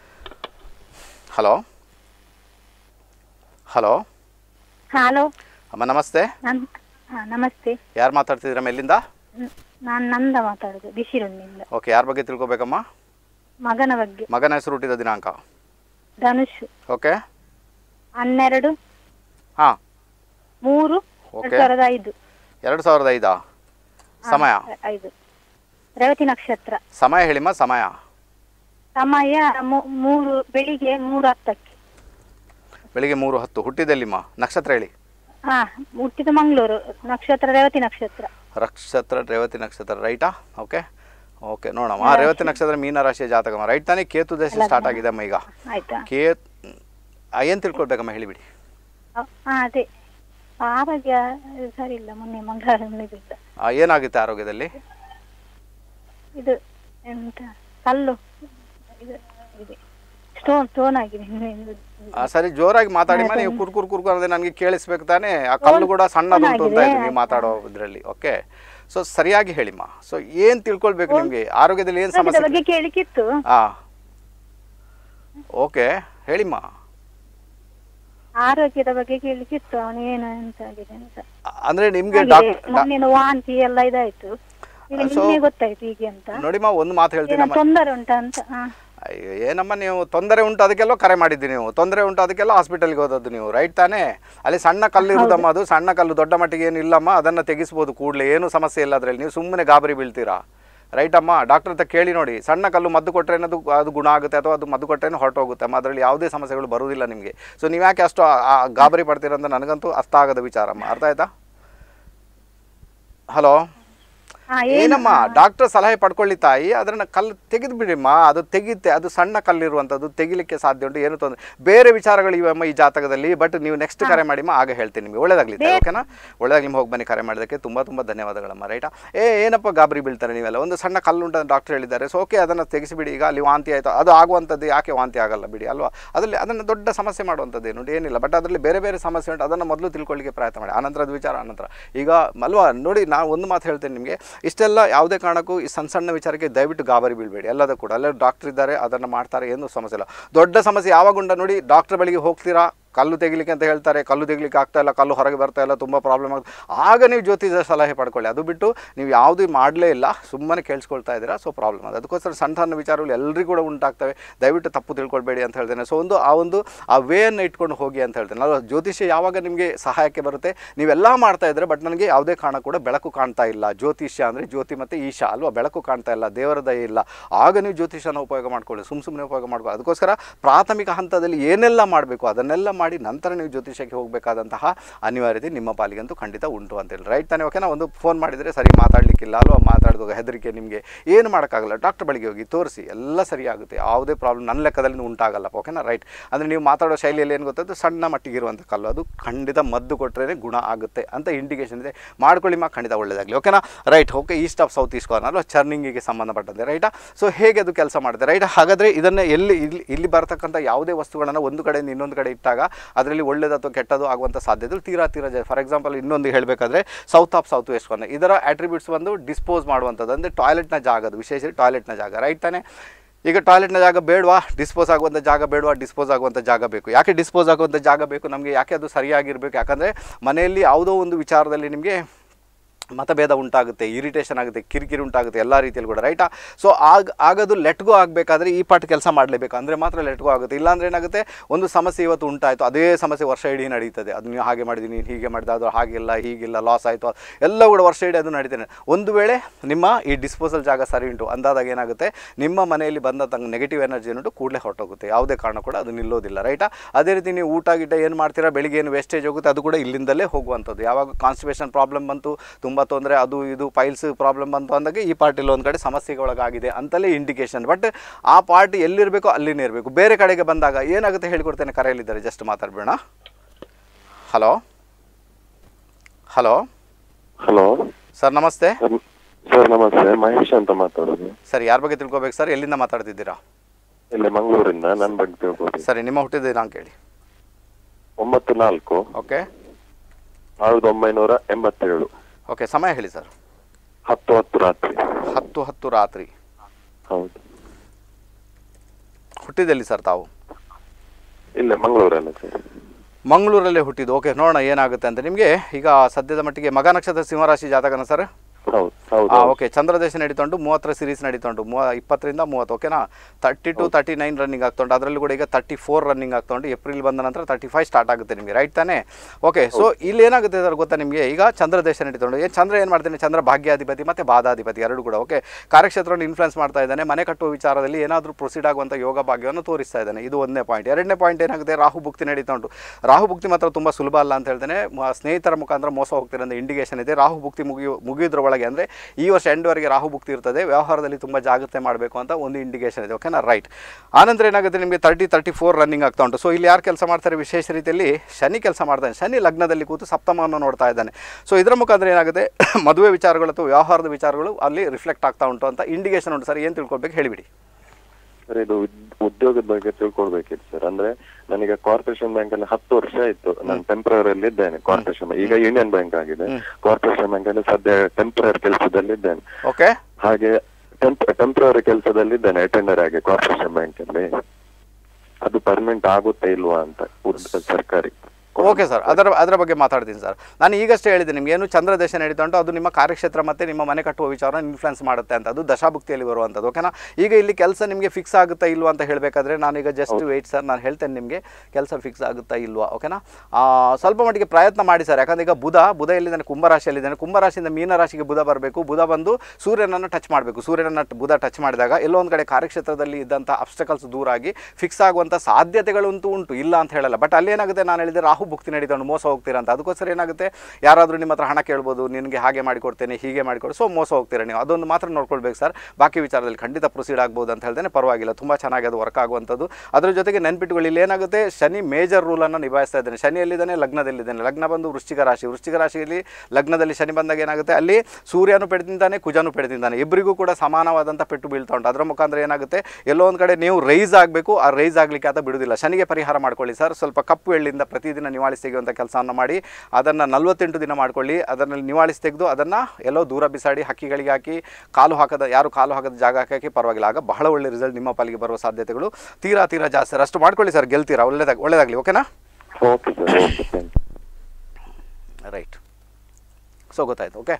ಹಲೋ ಹಲೋ ಹಲೋ ಅಮ್ಮ ನಮಸ್ತೆ ಹಾ ನಮಸ್ತೆ ಯಾರು ಮಾತಾಡ್ತಿದ್ದೀರಮ್ಮ ಎಲ್ಲಿಂದ ನಾನು ನಂದ ಮಾತಾಡುದು ಬಿಸಿರುಂಡಿಂದ ಓಕೆ ಯಾರ ಬಗ್ಗೆ ತಿಳ್ಕೊಬೇಕಮ್ಮ ಮಗನ ಬಗ್ಗೆ ಮಗನ ಹೆಸರು ಹುಟ್ಟಿದ ದಿನಾಂಕ ಧನುಷ್ ಓಕೆ ಹನ್ನೆರಡು ಹಾಂ ಮೂರು Okay. ಎರಡ್ ಸಾವಿರದ ಐದು ಎರಡು ಸಾವಿರದ ಐದಾ ಸಮಯ ಹಾ, ಐದು ರೇವತಿ ನಕ್ಷತ್ರ ಸಮಯ ಹೇಳಿಮ್ಮ ಸಮಯ ಸಮಯ ಮೂ- ಮೂರು ಬೆಳಿಗ್ಗೆ ಮೂರು ಹತ್ತಕ್ಕೆ ಬೆಳಿಗ್ಗೆ ಮೂರು ಹತ್ತು ಹುಟ್ಟಿದೆಲ್ಲಿಮ್ಮ ನಕ್ಷತ್ರ ಹೇಳಿ ಹಾ ಹುಟ್ಟಿದ ಮಂಗಳೂರು ನಕ್ಷತ್ರ ರೇವತಿ ನಕ್ಷತ್ರ ನಕ್ಷತ್ರ ರೇವತಿ ನಕ್ಷತ್ರ ರೈಟಾ ಓಕೆ ಓಕೆ ನೋಡಮ್ಮ ಆ, ರೇವತಿ ನಕ್ಷತ್ರ ಮೀನ ರಾಶಿಯ ಜಾತಕಮ್ಮ ರೈಟ್ ತಾನೇ ಕೇತು ದಶೆ ಸ್ಟಾರ್ಟ್ ಆಗಿದೆ ಅಮ್ಮ ಈಗ ಆಯ್ತಾ ಕೇತ್ ಏನು ತಿಳ್ಕೊಳ್ಬೇಕಮ್ಮ ಹೇಳಿಬಿಡಿ ಹಾ ಅದೇ ಆರೋಗ್ಯ ಸರಿ ಇಲ್ಲ ಮೊನ್ನೆ ಮಂಗಳವಾರ ಉಳಿದಿದ್ದ ಆ, ಏನಾಗುತ್ತೆ ಆರೋಗ್ಯದಲ್ಲಿ ಇದು ಎಂತ ಕಲ್ಲು ಇದು ಇದೆ ಸ್ಟೋನ್ ಸ್ಟೋನ್ ಆಗಿದೆ ಆ, ಸರಿ ಜೋರಾಗಿ ಮಾತಾಡಿಮ್ಮ ನೀವು ಕುರ್ ಕುರ್ ಕುರ್ಕು ಅಂದ್ರೆ ನನಗೆ ಕೇಳಿಸ್ಬೇಕು ತಾನೇ ಆ ಕಲ್ಲು ಕೂಡ ಸಣ್ಣದುಂಟು ಅಂತ ಇದೆ ನೀವು ಮಾತಾಡೋ ಇದರಲ್ಲಿ ಓಕೆ ಸೊ ಸರಿಯಾಗಿ ಹೇಳಿಮ್ಮ ಸೊ ಏನು ತಿಳ್ಕೊಳ್ಬೇಕು ನಿಮಗೆ ಆರೋಗ್ಯದಲ್ಲಿ ಏನು ಆರೋಗ್ಯದ ಸಮಸ್ಯೆ ಬಗ್ಗೆ ಕೇಳಿಕ್ಕಿತ್ತು ಆ ಓಕೆ ಹೇಳಿಮ್ಮ ಆರೋಗ್ಯದ ಬಗ್ಗೆ ಕೇಳಿಕ್ಕಿತ್ತು ಅವನು ಏನು ಅಂತ ಆಗಿದೆ ಅಂತ ಅ- ಅಂದ್ರೆ ನಿಮ್ಗೆ ಆಗಿದೆ. ಡಾಕ್ಟರ್ ಮೊನ್ನೆ ವಾಂತಿ ಎಲ್ಲ ಇದಾಯ್ತು ಈಗ ಸೊ- ನಿನ್ನೆ ಗೊತ್ತಾಯ್ತು ಹೀಗೆ ಅಂತ ನೋಡಿಮ್ಮ ಒಂದು ಮಾತು ಏನೋ ಹೇಳ್ತೀನಮ್ಮ ತೊಂದರೆ ಉಂಟಾ ಅಂತ ಹಾ ಅಯ್ಯೋ, ಏನಮ್ಮ ನೀವು ತೊಂದರೆ ಉಂಟು ಅದಕ್ಕೆಲ್ಲ ಕರೆ ಮಾಡಿದ್ದೀರಿ ನೀವು ತೊಂದರೆ ಉಂಟು ಅದಕ್ಕೆಲ್ಲ ಹಾಸ್ಪಿಟಲ್ಗೆ ಹೋದದ್ದು ನೀವು ರೈಟ್ ತಾನೇ ಅಲ್ಲಿ ಸಣ್ಣ ಕಲ್ಲು ಇರುದಮ್ಮ ಅದು ಸಣ್ಣ ಕಲ್ಲು ದೊಡ್ಡ ಮಟ್ಟಿಗೆ ಏನು ಇಲ್ಲಮ್ಮ ಅದನ್ನು ತೆಗಿಸ್ಬೋದು ಕೂಡಲೇ ಏನು ಸಮಸ್ಯೆ ಇಲ್ಲ ಅದರಲ್ಲಿ ನೀವು ಸುಮ್ಮನೆ ಗಾಬರಿ ಬೀಳ್ತೀರಾ ರೈಟ್ ಅಮ್ಮ ಡಾಕ್ಟರ್ ಹತ್ರ ಕೇಳಿ ನೋಡಿ ಸಣ್ಣ ಕಲ್ಲು ಮದ್ದು ಕೊಟ್ಟರೆ ಅದು ಅದು ಗುಣ ಆಗುತ್ತೆ ಅಥವಾ ಅದು ಮದ್ದು ಕೊಟ್ಟರೆ ಹೊರಟೋಗುತ್ತೆ ಅಮ್ಮ ಅದರಲ್ಲಿ ಯಾವುದೇ ಸಮಸ್ಯೆಗಳು ಬರುವುದಿಲ್ಲ ನಿಮಗೆ ಸೊ ನೀವು ಯಾಕೆ ಅಷ್ಟು ಆ- ಆ ಗಾಬರಿ ಪಡ್ತೀರಾ ಅಂತ ನನಗಂತೂ ಅರ್ಥ ಆಗದ ವಿಚಾರಮ್ಮ ಅರ್ಥ ಆಯ್ತಾ ಹಲೋ ಹಾ ಏನು ಏನಮ್ಮ ಡಾಕ್ಟರ್ ಸಲಹೆ ಪಡ್ಕೊಳ್ಳಿ ತಾಯಿ ಅದನ್ನ ಕಲ್ಲು ತೆಗೆದು ಬಿಡಿಮ್ಮ ಅದು ತೆಗಿತೆ ಅದು ಸಣ್ಣ ಕಲ್ಲಿರುವಂಥದ್ದು ತೆಗಿಲಿಕ್ಕೆ ಸಾಧ್ಯ ಉಂಟು ಏನು ತೊಂದರೆ ಬೇರೆ ವಿಚಾರಗಳು ಇವೆಮ್ಮ ಈ ಜಾತಕದಲ್ಲಿ ಬಟ್ ನೀವು ನೆಕ್ಸ್ಟ್ ಕರೆ ಮಾಡಿಮ್ಮ ಆಗ ಹೇಳ್ತೀನಿ ನಿಮಗೆ ಒಳ್ಳೇದಾಗ್ಲಿ ತಾಯಿ, ಓಕೆನಾ ಒಳ್ಳೇದಾಗಿ ನಿಮ್ಗೆ ಹೋಗಿ ಬನ್ನಿ ಕರೆ ಮಾಡೋದಕ್ಕೆ ತುಂಬ ತುಂಬ ಧನ್ಯವಾದಗಳಮ್ಮ ರೈಟಾ ಏ ಏನಪ್ಪ ಗಾಬರಿ ಬೀಳ್ತಾರೆ ನೀವೆಲ್ಲ ಒಂದು ಸಣ್ಣ ಕಲ್ಲು ಉಂಟು ಡಾಕ್ಟರ್ ಹೇಳಿದ್ದಾರೆ ಸೊ ಓಕೆ ಅದನ್ನು ತೆಗೆಸಿಬಿಡಿ ಈಗ ಅಲ್ಲಿ ವಾಂತಿ ಆಯಿತು ಅದು ಆಗುವಂಥದ್ದು ಯಾಕೆ ವಾಂತಿ ಆಗಲ್ಲ ಬಿಡಿ ಅಲ್ವಾ ಅದರಲ್ಲಿ ಅದನ್ನು ದೊಡ್ಡ ಸಮಸ್ಯೆ ಮಾಡುವಂಥದ್ದು ಏನು ಏನಿಲ್ಲ ಬಟ್ ಅದರಲ್ಲಿ ಬೇರೆ ಬೇರೆ ಸಮಸ್ಯೆ ಉಂಟು ಅದನ್ನು ಮೊದಲು ತಿಳ್ಕೊಳ್ಳಿಕ್ಕೆ ಪ್ರಯತ್ನ ಮಾಡಿ ಆನಂತರದ ವಿಚಾರ ಆನಂತರ ಈಗ ಅಲ್ವಾ ನೋಡಿ ನಾನು ಒಂದು ಮಾತು ಹೇಳ್ತೇನೆ ನಿಮಗೆ ಇಷ್ಟೆಲ್ಲ ಯಾವುದೇ ಕಾರಣಕ್ಕೂ ಈ ಸಣ್ಣ ಸಣ್ಣ ವಿಚಾರಕ್ಕೆ ದಯವಿಟ್ಟು ಗಾಬರಿ ಬೀಳಬೇಡಿ ಎಲ್ಲದೂ ಕೂಡ ಅಲ್ಲೇ ಡಾಕ್ಟರ್ ಇದ್ದಾರೆ ಅದನ್ನು ಮಾಡ್ತಾರೆ ಏನು ಸಮಸ್ಯೆ ಇಲ್ಲ ದೊಡ್ಡ ಸಮಸ್ಯೆ ಯಾವಾಗ ಉಂಟ ನೋಡಿ ಡಾಕ್ಟರ್ ಬಳಿಗೆ ಹೋಗ್ತೀರಾ ಕಲ್ಲು ತೆಗಿಲಿಕ್ಕೆ ಅಂತ ಹೇಳ್ತಾರೆ ಕಲ್ಲು ತೆಗಿಲಿಕ್ಕೆ ಆಗ್ತಾ ಇಲ್ಲ ಕಲ್ಲು ಹೊರಗೆ ಬರ್ತಾ ಇಲ್ಲ ತುಂಬ ಪ್ರಾಬ್ಲಮ್ ಆಗುತ್ತೆ ಆಗ ನೀವು ಜ್ಯೋತಿಷ ಸಲಹೆ ಪಡ್ಕೊಳ್ಳಿ ಅದು ಬಿಟ್ಟು ನೀವು ಯಾವುದೂ ಮಾಡಲೇ ಇಲ್ಲ ಸುಮ್ಮನೆ ಕೇಳಿಸ್ಕೊಳ್ತಾ ಇದ್ದೀರಾ ಸೊ ಪ್ರಾಬ್ಲಮ್ ಅದು ಅದಕ್ಕೋಸ್ಕರ ಸಣ್ಣ ಸಣ್ಣ ವಿಚಾರಗಳು ಎಲ್ಲರಿಗೂ ಕೂಡ ಉಂಟಾಗ್ತವೆ ದಯವಿಟ್ಟು ತಪ್ಪು ತಿಳ್ಕೊಳ್ಬೇಡಿ ಅಂತ ಹೇಳ್ತೇನೆ ಸೊ ಒಂದು ಆ ಒಂದು ಆ ವೇಯನ್ನು ಇಟ್ಕೊಂಡು ಹೋಗಿ ಅಂತ ಹೇಳ್ತೇನೆ ಅಲ್ವಾ ಜ್ಯೋತಿಷ್ಯ ಯಾವಾಗ ನಿಮಗೆ ಸಹಾಯಕ್ಕೆ ಬರುತ್ತೆ ನೀವೆಲ್ಲ ಮಾಡ್ತಾ ಇದ್ರೆ ಬಟ್ ನನಗೆ ಯಾವುದೇ ಕಾರಣ ಕೂಡ ಬೆಳಕು ಕಾಣ್ತಾ ಇಲ್ಲ ಜ್ಯೋತಿಷ್ಯ ಅಂದರೆ ಜ್ಯೋತಿ ಮತ್ತು ಈಶಾ ಅಲ್ವಾ ಬೆಳಕು ಕಾಣ್ತಾ ಇಲ್ಲ ದೇವರ ದಯೆ ಇಲ್ಲ ಆಗ ನೀವು ಜ್ಯೋತಿಷನ ಉಪಯೋಗ ಮಾಡ್ಕೊಳ್ಳಿ ಸುಮ್ಮ ಸುಮ್ಮನೆ ಉಪಯೋಗ ಮಾಡ್ಕೊಳ್ಳಿ ಅದಕ್ಕೋಸ್ಕರ ಪ್ರಾಥಮಿಕ ಹಂತದಲ್ಲಿ ಏನೆಲ್ಲ ಮಾಡಬೇಕು ಅದನ್ನೆಲ್ಲ ಮಾಡಿ ನಂತರ ನೀವು ಜ್ಯೋತಿಷಕ್ಕೆ ಹೋಗಬೇಕಾದಂತಹ ಅನಿವಾರ್ಯತೆ ನಿಮ್ಮ ಪಾಲಿಗಂತೂ ಖಂಡಿತ ಉಂಟು ಅಂತೇಳಿ ರೈಟ್ ತಾನೇ ಓಕೆನಾ ಒಂದು ಫೋನ್ ಮಾಡಿದರೆ ಸರಿ ಮಾತಾಡಲಿಕ್ಕಿಲ್ಲ ಅಲ್ವಾ ಮಾತಾಡಿದಾಗ ಹೆದರಿಕೆ ನಿಮಗೆ ಏನು ಮಾಡೋಕ್ಕಾಗಲ್ಲ ಡಾಕ್ಟರ್ ಬಳಿಗೆ ಹೋಗಿ ತೋರಿಸಿ ಎಲ್ಲ ಸರಿ ಆಗುತ್ತೆ ಯಾವುದೇ ಪ್ರಾಬ್ಲಮ್ ನನ್ನ ಲೆಕ್ಕದಲ್ಲಿ ಉಂಟಾಗಲ್ಲ ಓಕೆನಾ ರೈಟ್ ಅಂದರೆ ನೀವು ಮಾತಾಡೋ ಶೈಲಿಯಲ್ಲಿ ಏನು ಗೊತ್ತದ್ದು ಸಣ್ಣ ಮಟ್ಟಿಗೆ ಇರುವಂಥ ಕಲ್ಲು ಅದು ಖಂಡಿತ ಮದ್ದು ಕೊಟ್ಟರೆ ಗುಣ ಆಗುತ್ತೆ ಅಂತ ಇಂಡಿಕೇಶನ್ ಇದೆ ಮಾಡ್ಕೊಳ್ಳಿ ಮಾ ಖಂಡಿತ ಒಳ್ಳೆಯದಾಗಲಿ ಓಕೆನಾ right okay east of south east corner ಅಲ್ವಾ ಚರ್ನಿಂಗಿಗೆ ಸಂಬಂಧಪಟ್ಟಂತೆ ರೈಟಾ ಸೊ ಹೇಗೆ ಅದು ಕೆಲಸ ಮಾಡುತ್ತೆ ರೈಟ್ ಹಾಗಾದರೆ ಇದನ್ನು ಎಲ್ಲಿ ಇಲ್ಲಿ ಇಲ್ಲಿ ಬರ್ತಕ್ಕಂಥ ಯಾವುದೇ ವಸ್ತುಗಳನ್ನು ಒಂದು ಕಡೆಯಿಂದ ಇನ್ನೊಂದು ಕಡೆ ಇಟ್ಟಾಗ ಅದರಲ್ಲಿ ಒಳ್ಳೆಯದು ಅಥವಾ ಕೆಟ್ಟದು ಆಗುವಂಥ ಸಾಧ್ಯತೆಗಳು ತೀರಾ ತೀರಾ ಫಾರ್ ಎಕ್ಸಾಂಪಲ್ ಇನ್ನೊಂದು ಹೇಳಬೇಕಾದ್ರೆ south of south west corner ಇದರ ಆಟ್ರಿಬ್ಯೂಟ್ಸ್ ಬಂದು ಡಿಸ್ಪೋಸ್ ಮಾಡುವಂಥದ್ದು ಅಂದರೆ ಟಾಯ್ಲೆಟ್ನ ಜಾಗ ಅದು ವಿಶೇಷ ಟಾಯ್ಲೆಟ್ನ ಜಾಗ ರೈಟ್ ತಾನೇ ಈಗ ಟಾಯ್ಲೆಟ್ನ ಜಾಗ ಬೇಡವಾ ಡಿಸ್ಪೋಸ್ ಆಗುವಂಥ ಜಾಗ ಬೇಡವಾ ಡಿಸ್ಪೋಸ್ ಆಗುವಂಥ ಜಾಗ ಬೇಕು ಯಾಕೆ ಡಿಸ್ಪೋಸ್ ಆಗುವಂಥ ಜಾಗ ಬೇಕು ನಮಗೆ ಯಾಕೆ ಅದು ಸರಿಯಾಗಿರಬೇಕು ಯಾಕಂದರೆ ಮನೆಯಲ್ಲಿ ಯಾವುದೋ ಒಂದು ವಿಚಾರದಲ್ಲಿ ನಿಮಗೆ ಮತಭೇದ ಉಂಟಾಗುತ್ತೆ ಇರಿಟೇಷನ್ ಆಗುತ್ತೆ ಕಿರಿಕಿರಿ ಉಂಟಾಗುತ್ತೆ ಎಲ್ಲ ರೀತಿಯಲ್ಲಿ ಕೂಡ ರೈಟಾ ಸೊ ಆಗ ಆಗದು ಲೆಟ್ಗೋ ಆಗಬೇಕಾದ್ರೆ ಈ ಪಾಠ ಕೆಲಸ ಮಾಡಲೇಬೇಕು ಅಂದರೆ ಮಾತ್ರ ಲೆಟ್ಗೋ ಆಗುತ್ತೆ ಇಲ್ಲಾಂದ್ರೆ ಏನಾಗುತ್ತೆ ಒಂದು ಸಮಸ್ಯೆ ಇವತ್ತು ಉಂಟಾಯಿತು ಅದೇ ಸಮಸ್ಯೆ ವರ್ಷ ಇಡೀ ನಡೀತದೆ ಅದು ನೀವು ಹಾಗೆ ಮಾಡಿದ್ದೀನಿ ಹೀಗೆ ಮಾಡಿದೆ ಅದು ಹಾಗಿಲ್ಲ ಹೀಗಿಲ್ಲ ಲಾಸ್ ಆಯಿತು ಎಲ್ಲ ಕೂಡ ವರ್ಷ ಇಡೀ ಅದು ನಡೀತಾನೆ ಒಂದು ವೇಳೆ ನಿಮ್ಮ ಈ ಡಿಸ್ಪೋಸಲ್ ಜಾಗ ಸರಿ ಉಂಟು ಅಂದಾದಾಗ ಏನಾಗುತ್ತೆ ನಿಮ್ಮ ಮನೆಯಲ್ಲಿ ಬಂದ ತಂಗ ನೆಗೆಟಿವ್ ಎನರ್ಜಿ ಏನುಂಟು ಕೂಡಲೇ ಹೊರಟೋಗುತ್ತೆ ಯಾವುದೇ ಕಾರಣ ಕೂಡ ಅದು ನಿಲ್ಲೋದಿಲ್ಲ ರೈಟಾ ಅದೇ ರೀತಿ ನೀವು ಊಟ ಗಿಟ ಏನು ಮಾಡ್ತೀರಾ ಬೆಳಿಗ್ಗೆ ಏನು ವೇಸ್ಟೇಜ್ ಹೋಗುತ್ತೆ ಅದು ಕೂಡ ಇಲ್ಲಿಂದಲೇ ಹೋಗುವಂಥದ್ದು ಯಾವಾಗ ಕಾನ್ಸ್ಟಿಪೇಷನ್ ಪ್ರಾಬ್ಲಮ್ ಬಂತು ತುಂಬ ತೊಂದರೆ ಅದು ಇದು ಪೈಲ್ಸ್ ಪ್ರಾಬ್ಲಮ್ ಬಂತು ಅಂದಾಗ ಈ ಪಾರ್ಟಿಲಿ ಒಂದು ಕಡೆ ಸಮಸ್ಯೆಗೆ ಒಳಗಾಗಿದೆ ಅಂತಲೇ ಇಂಡಿಕೇಶನ್ ಬಟ್ ಆ ಪಾರ್ಟಿ ಎಲ್ಲಿರಬೇಕು ಅಲ್ಲಿನೇ ಇರಬೇಕು ಬೇರೆ ಕಡೆಗೆ ಬಂದಾಗ ಏನಾಗುತ್ತೆ ಹೇಳಿಕೊಡ್ತೇನೆ ಕರೆಯಲ್ಲಿದ್ದಾರೆ ಜಸ್ಟ್ ಮಾತಾಡಬೇಡ ಹಲೋ ಹಲೋ ಹಲೋ ಸರ್ ನಮಸ್ತೆ ಸರ್ ಸರ್ ನಮಸ್ತೆ ಮಹೇಶ್ ಅಂತ ಮಾತಾಡೋದು ಸರ್ ಯಾರ ಬಗ್ಗೆ ತಿಳ್ಕೊಬೇಕು ಸರ್ ಎಲ್ಲಿಂದ ಮಾತಾಡ್ತಿದ್ದೀರಾ ಇಲ್ಲಿ ಮಂಗಳೂರಿಂದ ನನ್ನ ಬಗ್ಗೆ ತಿಳ್ಬೋದು ಸರಿ ನಿಮ್ಮ ಹುಟ್ಟಿದ ದಿನಾಂಕ ಹೇಳಿ ಒಂಬತ್ತು ನಾಲ್ಕು ಓಕೆ ಸಾವಿರದ ಒಂಬೈನೂರ ಎಂಬತ್ತೇಳು ಓಕೆ ಸಮಯ ಹೇಳಿ ಸರ್ ಹತ್ತು ಹತ್ತು ರಾತ್ರಿ ಹತ್ತು ಹತ್ತು ರಾತ್ರಿ ಹೌದು ಹುಟ್ಟಿದಲ್ಲಿ ಸರ್ ತಾವು ಇಲ್ಲೇ ಮಂಗಳೂರಲ್ಲ ಸರ್ ಮಂಗಳೂರಲ್ಲೇ ಹುಟ್ಟಿದ್ದು ಓಕೆ ನೋಡೋಣ ಏನಾಗುತ್ತೆ ಅಂತ ನಿಮಗೆ ಈಗ ಸದ್ಯದ ಮಟ್ಟಿಗೆ ಮಗ ನಕ್ಷತ್ರ ಸಿಂಹರಾಶಿ ಜಾತಕನ ಸರ್ ಹೌದು ಹೌದು ಹಾಂ ಓಕೆ ಚಂದ್ರದೇಶ ನಡೀತುಂಟು ಮೂವತ್ತರ ಸಿರೀಸ್ ನಡೀತುಂಟು ಮೂವ ಇಪ್ಪತ್ತರಿಂದ ಮೂವತ್ತು ಓಕೆನಾ thirty two thirty nine running ಆಗ್ತುಂಟು ಅದರಲ್ಲೂ ಕೂಡ ಈಗ ತರ್ಟಿ ಫೋರ್ ರನ್ನಿಂಗ್ ಆಗ್ತುಂಟು ಏಪ್ರಿಲ್ ಬಂದ ನಂತರ ತರ್ಟಿ ಫೈವ್ ಸ್ಟಾರ್ಟ್ ಆಗುತ್ತೆ ನಿಮಗೆ ರೈಟ್ ತಾನೇ ಓಕೆ ಸೊ ಇಲ್ಲಿ ಏನಾಗುತ್ತೆ ಸರ್ ಗೊತ್ತಾ ನಿಮಗೆ ಈಗ ಚಂದ್ರದೇಶ ನಡೀತುಂಟು ಏನು ಚಂದ್ರ ಏನು ಮಾಡ್ತಾನೆ ಚಂದ್ರ ಭಾಗ್ಯಾಧಿಪತಿ ಮತ್ತು ಬಾಧಾಧಿಪತಿ ಎರಡು ಕೂಡ ಓಕೆ ಕಾರ್ಯಕ್ಷೇತ್ರವನ್ನು ಇನ್ಫ್ಲುಯೆನ್ಸ್ ಮಾಡ್ತಾ ಇದ್ದಾನೆ ಮನೆ ಕಟ್ಟುವ ವಿಚಾರದಲ್ಲಿ ಏನಾದರೂ ಪ್ರೊಸೀಡ್ ಆಗುವಂಥ ಯೋಗ ಭಾಗ್ಯವನ್ನು ತೋರಿಸ್ತಾ ಇದ್ದಾನೆ ಇದು ಒಂದನೇ ಪಾಯಿಂಟ್ ಎರಡನೇ ಪಾಯಿಂಟ್ ಏನಾಗುತ್ತೆ ರಾಹು ಭುಕ್ತಿ ನಡೀತಾ ಉಂಟು ರಾಹು ಭುಕ್ತಿ ಮಾತ್ರ ತುಂಬ ಸುಲಭ ಅಲ್ಲ ಅಂತ ಹೇಳ್ತೇನೆ ಮ- ಸ್ನೇಹಿತರ ಮುಖಾಂತರ ಮೋಸ ಹೋಗ್ತಿರೋ ಇಂಡಿಕೇಶನ್ ಇದೆ ರಾಹು ಭುಕ್ತಿ ಮುಗಿಯೋ ಮುಗಿಯೋದ್ರ ಒಳಗೆ ಅಂದರೆ ಈ ವರ್ಷ ಎಂಡ್ವರೆಗೆ ರಾಹು ಭುಕ್ತಿ ಇರ್ತದೆ ವ್ಯವಹಾರದಲ್ಲಿ ತುಂಬ ಜಾಗ್ರತೆ ಮಾಡಬೇಕು ಅಂತ ಒಂದು ಇಂಡಿಕೇಶನ್ ಇದೆ ಓಕೆನಾ ರೈಟ್ ಆನಂತರ ಏನಾಗುತ್ತೆ ನಿಮಗೆ ತರ್ಟಿ ತರ್ಟಿ ಫೋರ್ ರನ್ನಿಂಗ್ ಆಗ್ತಾ ಉಂಟು ಸೊ ಇಲ್ಲಿ ಯಾರು ಕೆಲಸ ಮಾಡ್ತಾರೆ ವಿಶೇಷ ರೀತಿಯಲ್ಲಿ ಶನಿ ಕೆಲಸ ಮಾಡ್ತಾನೆ ಶನಿ ಲಗ್ನದಲ್ಲಿ ಕೂತು ಸಪ್ತಮವನ್ನು ನೋಡ್ತಾ ಇದ್ದಾನೆ ಸೊ ಇದರ ಮುಖಾಂತರ ಏನಾಗುತ್ತೆ ಮದುವೆ ವಿಚಾರಗಳು ಅಥವಾ ವ್ಯವಹಾರದ ವಿಚಾರಗಳು ಅಲ್ಲಿ ರಿಫ್ಲೆಕ್ಟ್ ಆಗ್ತಾ ಉಂಟು ಅಂತ ಇಂಡಿಕೇಶನ್ ಉಂಟು ಸರ್ ಏನು ತಿಳ್ಕೊಳ್ಬೇಕು ಹೇಳಿಬಿಡಿ ಸರ್ ಇದು ಉದ್- ಉದ್ಯೋಗದ ಬಗ್ಗೆ ತಿಳ್ಕೊಳ್ಬೇಕಿತ್ತು ಸರ್ ಅಂದ್ರೆ ನನಗೆ ಕಾರ್ಪೊರೇಷನ್ ಬ್ಯಾಂಕ್ ಅಲ್ಲಿ ಹತ್ತು ವರ್ಷ ಆಯ್ತು ನಾನು ಟೆಂಪ್ರವರಿ ಅಲ್ಲಿ ಇದ್ದೇನೆ ಕಾರ್ಪೊರೇಷನ್ ಈಗ ಯೂನಿಯನ್ ಬ್ಯಾಂಕ್ ಆಗಿದೆ ಕಾರ್ಪೊರೇಷನ್ ಬ್ಯಾಂಕ್ ಅಲ್ಲಿ ಸದ್ಯ ಟೆಂಪ್ರವರಿ ಕೆಲಸದಲ್ಲಿ ಇದ್ದೇನೆ ಓಕೆ ಹಾಗೆ ಟೆಂಪ್ರವರಿ ಕೆಲಸದಲ್ಲಿ ಇದ್ದೇನೆ ಅಟೆಂಡರ್ ಆಗಿ ಕಾರ್ಪೊರೇಷನ್ ಬ್ಯಾಂಕ್ ಅಲ್ಲಿ ಅದು ಪರ್ಮನೆಂಟ್ ಆಗುತ್ತೆ ಇಲ್ವಾ ಅಂತ ಉದ್- ಸರ್ಕಾರಿ ಓಕೆ ಸರ್ ಅದರ ಅದರ ಬಗ್ಗೆ ಮಾತಾಡ್ತೀನಿ ಸರ್ ನಾನು ಈಗಷ್ಟೇ ಹೇಳಿದೆ ನಿಮ್ಗೆ ಏನು ಚಂದ್ರದೇಶ ನಡೀತಾ ಉಂಟು ಅದು ನಿಮ್ಮ ಕಾರ್ಯಕ್ಷೇತ್ರ ಮತ್ತು ನಿಮ್ಮ ಮನೆ ಕಟ್ಟುವ ವಿಚಾರನ ಇನ್ಫ್ಲುಯೆನ್ಸ್ ಮಾಡುತ್ತೆ ಅಂತ ಅದು ದಶಾಭುಕ್ತಿಯಲ್ಲಿ ಬರುವಂಥದ್ದು ಓಕೆನಾ ಈಗ ಇಲ್ಲಿ ಕೆಲಸ ನಿಮಗೆ ಫಿಕ್ಸ್ ಆಗುತ್ತಾ ಇಲ್ವಾ ಅಂತ ಹೇಳಬೇಕಾದ್ರೆ ನಾನೀಗ ಜಸ್ಟ್ ವೆಯ್ಟ್ ಸರ್ ನಾನು ಹೇಳ್ತೇನೆ ನಿಮಗೆ ಕೆಲಸ ಫಿಕ್ಸ್ ಆಗುತ್ತಾ ಇಲ್ವಾ ಓಕೆನಾ ಆ, ಸ್ವಲ್ಪ ಮಟ್ಟಿಗೆ ಪ್ರಯತ್ನ ಮಾಡಿ ಸರ್ ಯಾಕಂದ್ರೆ ಈಗ ಬುಧ ಬುಧ ಎಲ್ಲಿದ್ದಾನೆ ಕುಂಭರಾಶಿಯಲ್ಲಿದ್ದಾನೆ ಕುಂಭರಾಶಿಯಿಂದ ಮೀನರಾಶಿಗೆ ಬುಧ ಬರಬೇಕು ಬುಧ ಬಂದು ಸೂರ್ಯನನ್ನು ಟಚ್ ಮಾಡಬೇಕು ಸೂರ್ಯನನ್ನು ಟ- ಬುಧ ಟಚ್ ಮಾಡಿದಾಗ ಎಲ್ಲೋ ಒಂದು ಕಡೆ ಕಾರ್ಯಕ್ಷೇತ್ರದಲ್ಲಿ ಇದ್ದಂಥ ಅಬ್ಸ್ಟಕಲ್ಸ್ ದೂರ ಆಗಿ ಫಿಕ್ಸ್ ಆಗುವಂಥ ಸಾಧ್ಯತೆಗಳಂತೂ ಉಂಟು ಇಲ್ಲ ಅಂತ ಹೇಳಲ್ಲ ಬಟ್ ಅಲ್ಲಿ ಏನಾಗುತ್ತೆ ನಾನು ಹೇಳಿದೆ ರಾಹು ಭುಕ್ತಿ ನಡೀತಾನೆ ಮೋಸ ಹೋಗ್ತೀರಾ ಅಂತ ಅದಕ್ಕೋಸ್ಕರ ಏನಾಗುತ್ತೆ ಯಾರಾದರೂ ನಿಮ್ಮ ಹತ್ರ ಹಣ ಕೇಳ್ಬೋದು ನಿನಗೆ ಹಾಗೆ ಮಾಡಿಕೊಡ್ತೇನೆ ಹೀಗೆ ಮಾಡಿಕೊಡು ಸೊ ಮೋಸ ಹೋಗ್ತೀರಾ ನೀವು ಅದೊಂದು ಮಾತ್ರ ನೋಡ್ಕೊಳ್ಬೇಕು ಸರ್ ಬಾಕಿ ವಿಚಾರದಲ್ಲಿ ಖಂಡಿತ ಪ್ರೊಸೀಡ್ ಆಗ್ಬೋದು ಅಂತ ಹೇಳ್ತೇನೆ ಪರವಾಗಿಲ್ಲ ತುಂಬ ಚೆನ್ನಾಗಿ ಅದು ವರ್ಕ್ ಆಗುವಂಥದ್ದು ಅದರ ಜೊತೆಗೆ ನೆನ್ಪಿಟ್ಟುಗಳು ಇಲ್ಲಿ ಏನಾಗುತ್ತೆ ಶನಿ ಮೇಜರ್ ರೂಲನ್ನು ನಿಭಾಯಿಸ್ತಾ ಇದ್ದಾನೆ ಶನಿ ಎಲ್ಲಿದ್ದಾನೆ ಲಗ್ನದಲ್ಲಿದ್ದಾನೆ ಲಗ್ನ ಬಂದು ವೃಶ್ಚಿಕ ರಾಶಿ ವೃಶ್ಚಿಕ ರಾಶಿಯಲ್ಲಿ ಲಗ್ನದಲ್ಲಿ ಶನಿ ಬಂದಾಗ ಏನಾಗುತ್ತೆ ಅಲ್ಲಿ ಸೂರ್ಯನು ಪೆಡ್ತಿದ್ದಾನೆ ಕುಜನು ಪೆಡ್ತಿದ್ದಾನೆ ಇಬ್ಬರಿಗೂ ಕೂಡ ಸಮಾನವಾದಂಥ ಪೆಟ್ಟು ಬೀಳ್ತಾ ಉಂಟು ಅದರ ಮುಖಾಂತರ ಏನಾಗುತ್ತೆ ಎಲ್ಲೋ ಒಂದು ಕಡೆ ನೀವು ರೈಸ್ ಆಗಬೇಕು ಆ ರೈಸ್ ಆಗಲಿಕ್ಕೆ ಆತ ಬಿಡುವುದಿಲ್ಲ ಶನಿಗೆ ಪರಿಹಾರ ಮಾಡ್ಕೊಳ್ಳಿ ಸರ್ ಸ್ವಲ್ಪ ಕಪ್ಪು ಎಳ್ಳಿಂದ ಪ್ರತಿದಿನ ನಿವಾಳಿಸಿ ತೆಗೆಯುವಂಥ ಕೆಲಸವನ್ನು ಮಾಡಿ ಅದನ್ನು ನಲವತ್ತೆಂಟು ದಿನ ಮಾಡ್ಕೊಳ್ಳಿ ಅದನ್ನು ನಿವಾಳಿಸಿ ತೆಗೆದು ಅದನ್ನು ಎಲ್ಲೋ ದೂರ ಬಿಸಾಡಿ ಹಕ್ಕಿಗಳಿಗೆ ಹಾಕಿ ಕಾಲು ಹಾಕದ ಯಾರು ಕಾಲು ಹಾಕದ ಜಾಗ ಹಾಕಿ ಪರವಾಗಿಲ್ಲ ಆಗ ಬಹಳ ಒಳ್ಳೆ ರಿಸಲ್ಟ್ ನಿಮ್ಮ ಪಾಲಿಗೆ ಬರುವ ಸಾಧ್ಯತೆಗಳು ತೀರಾ ತೀರಾ ಜಾಸ್ತಿ ಸರ್ ಅಷ್ಟು ಮಾಡ್ಕೊಳ್ಳಿ ಸರ್ ಗೆಲ್ತೀರಾ ಒಳ್ಳೆದಾಗ ಒಳ್ಳೆದಾಗಲಿ ಓಕೆನಾ okay sir okay thank right so ಗೊತ್ತಾಯ್ತು ಓಕೆ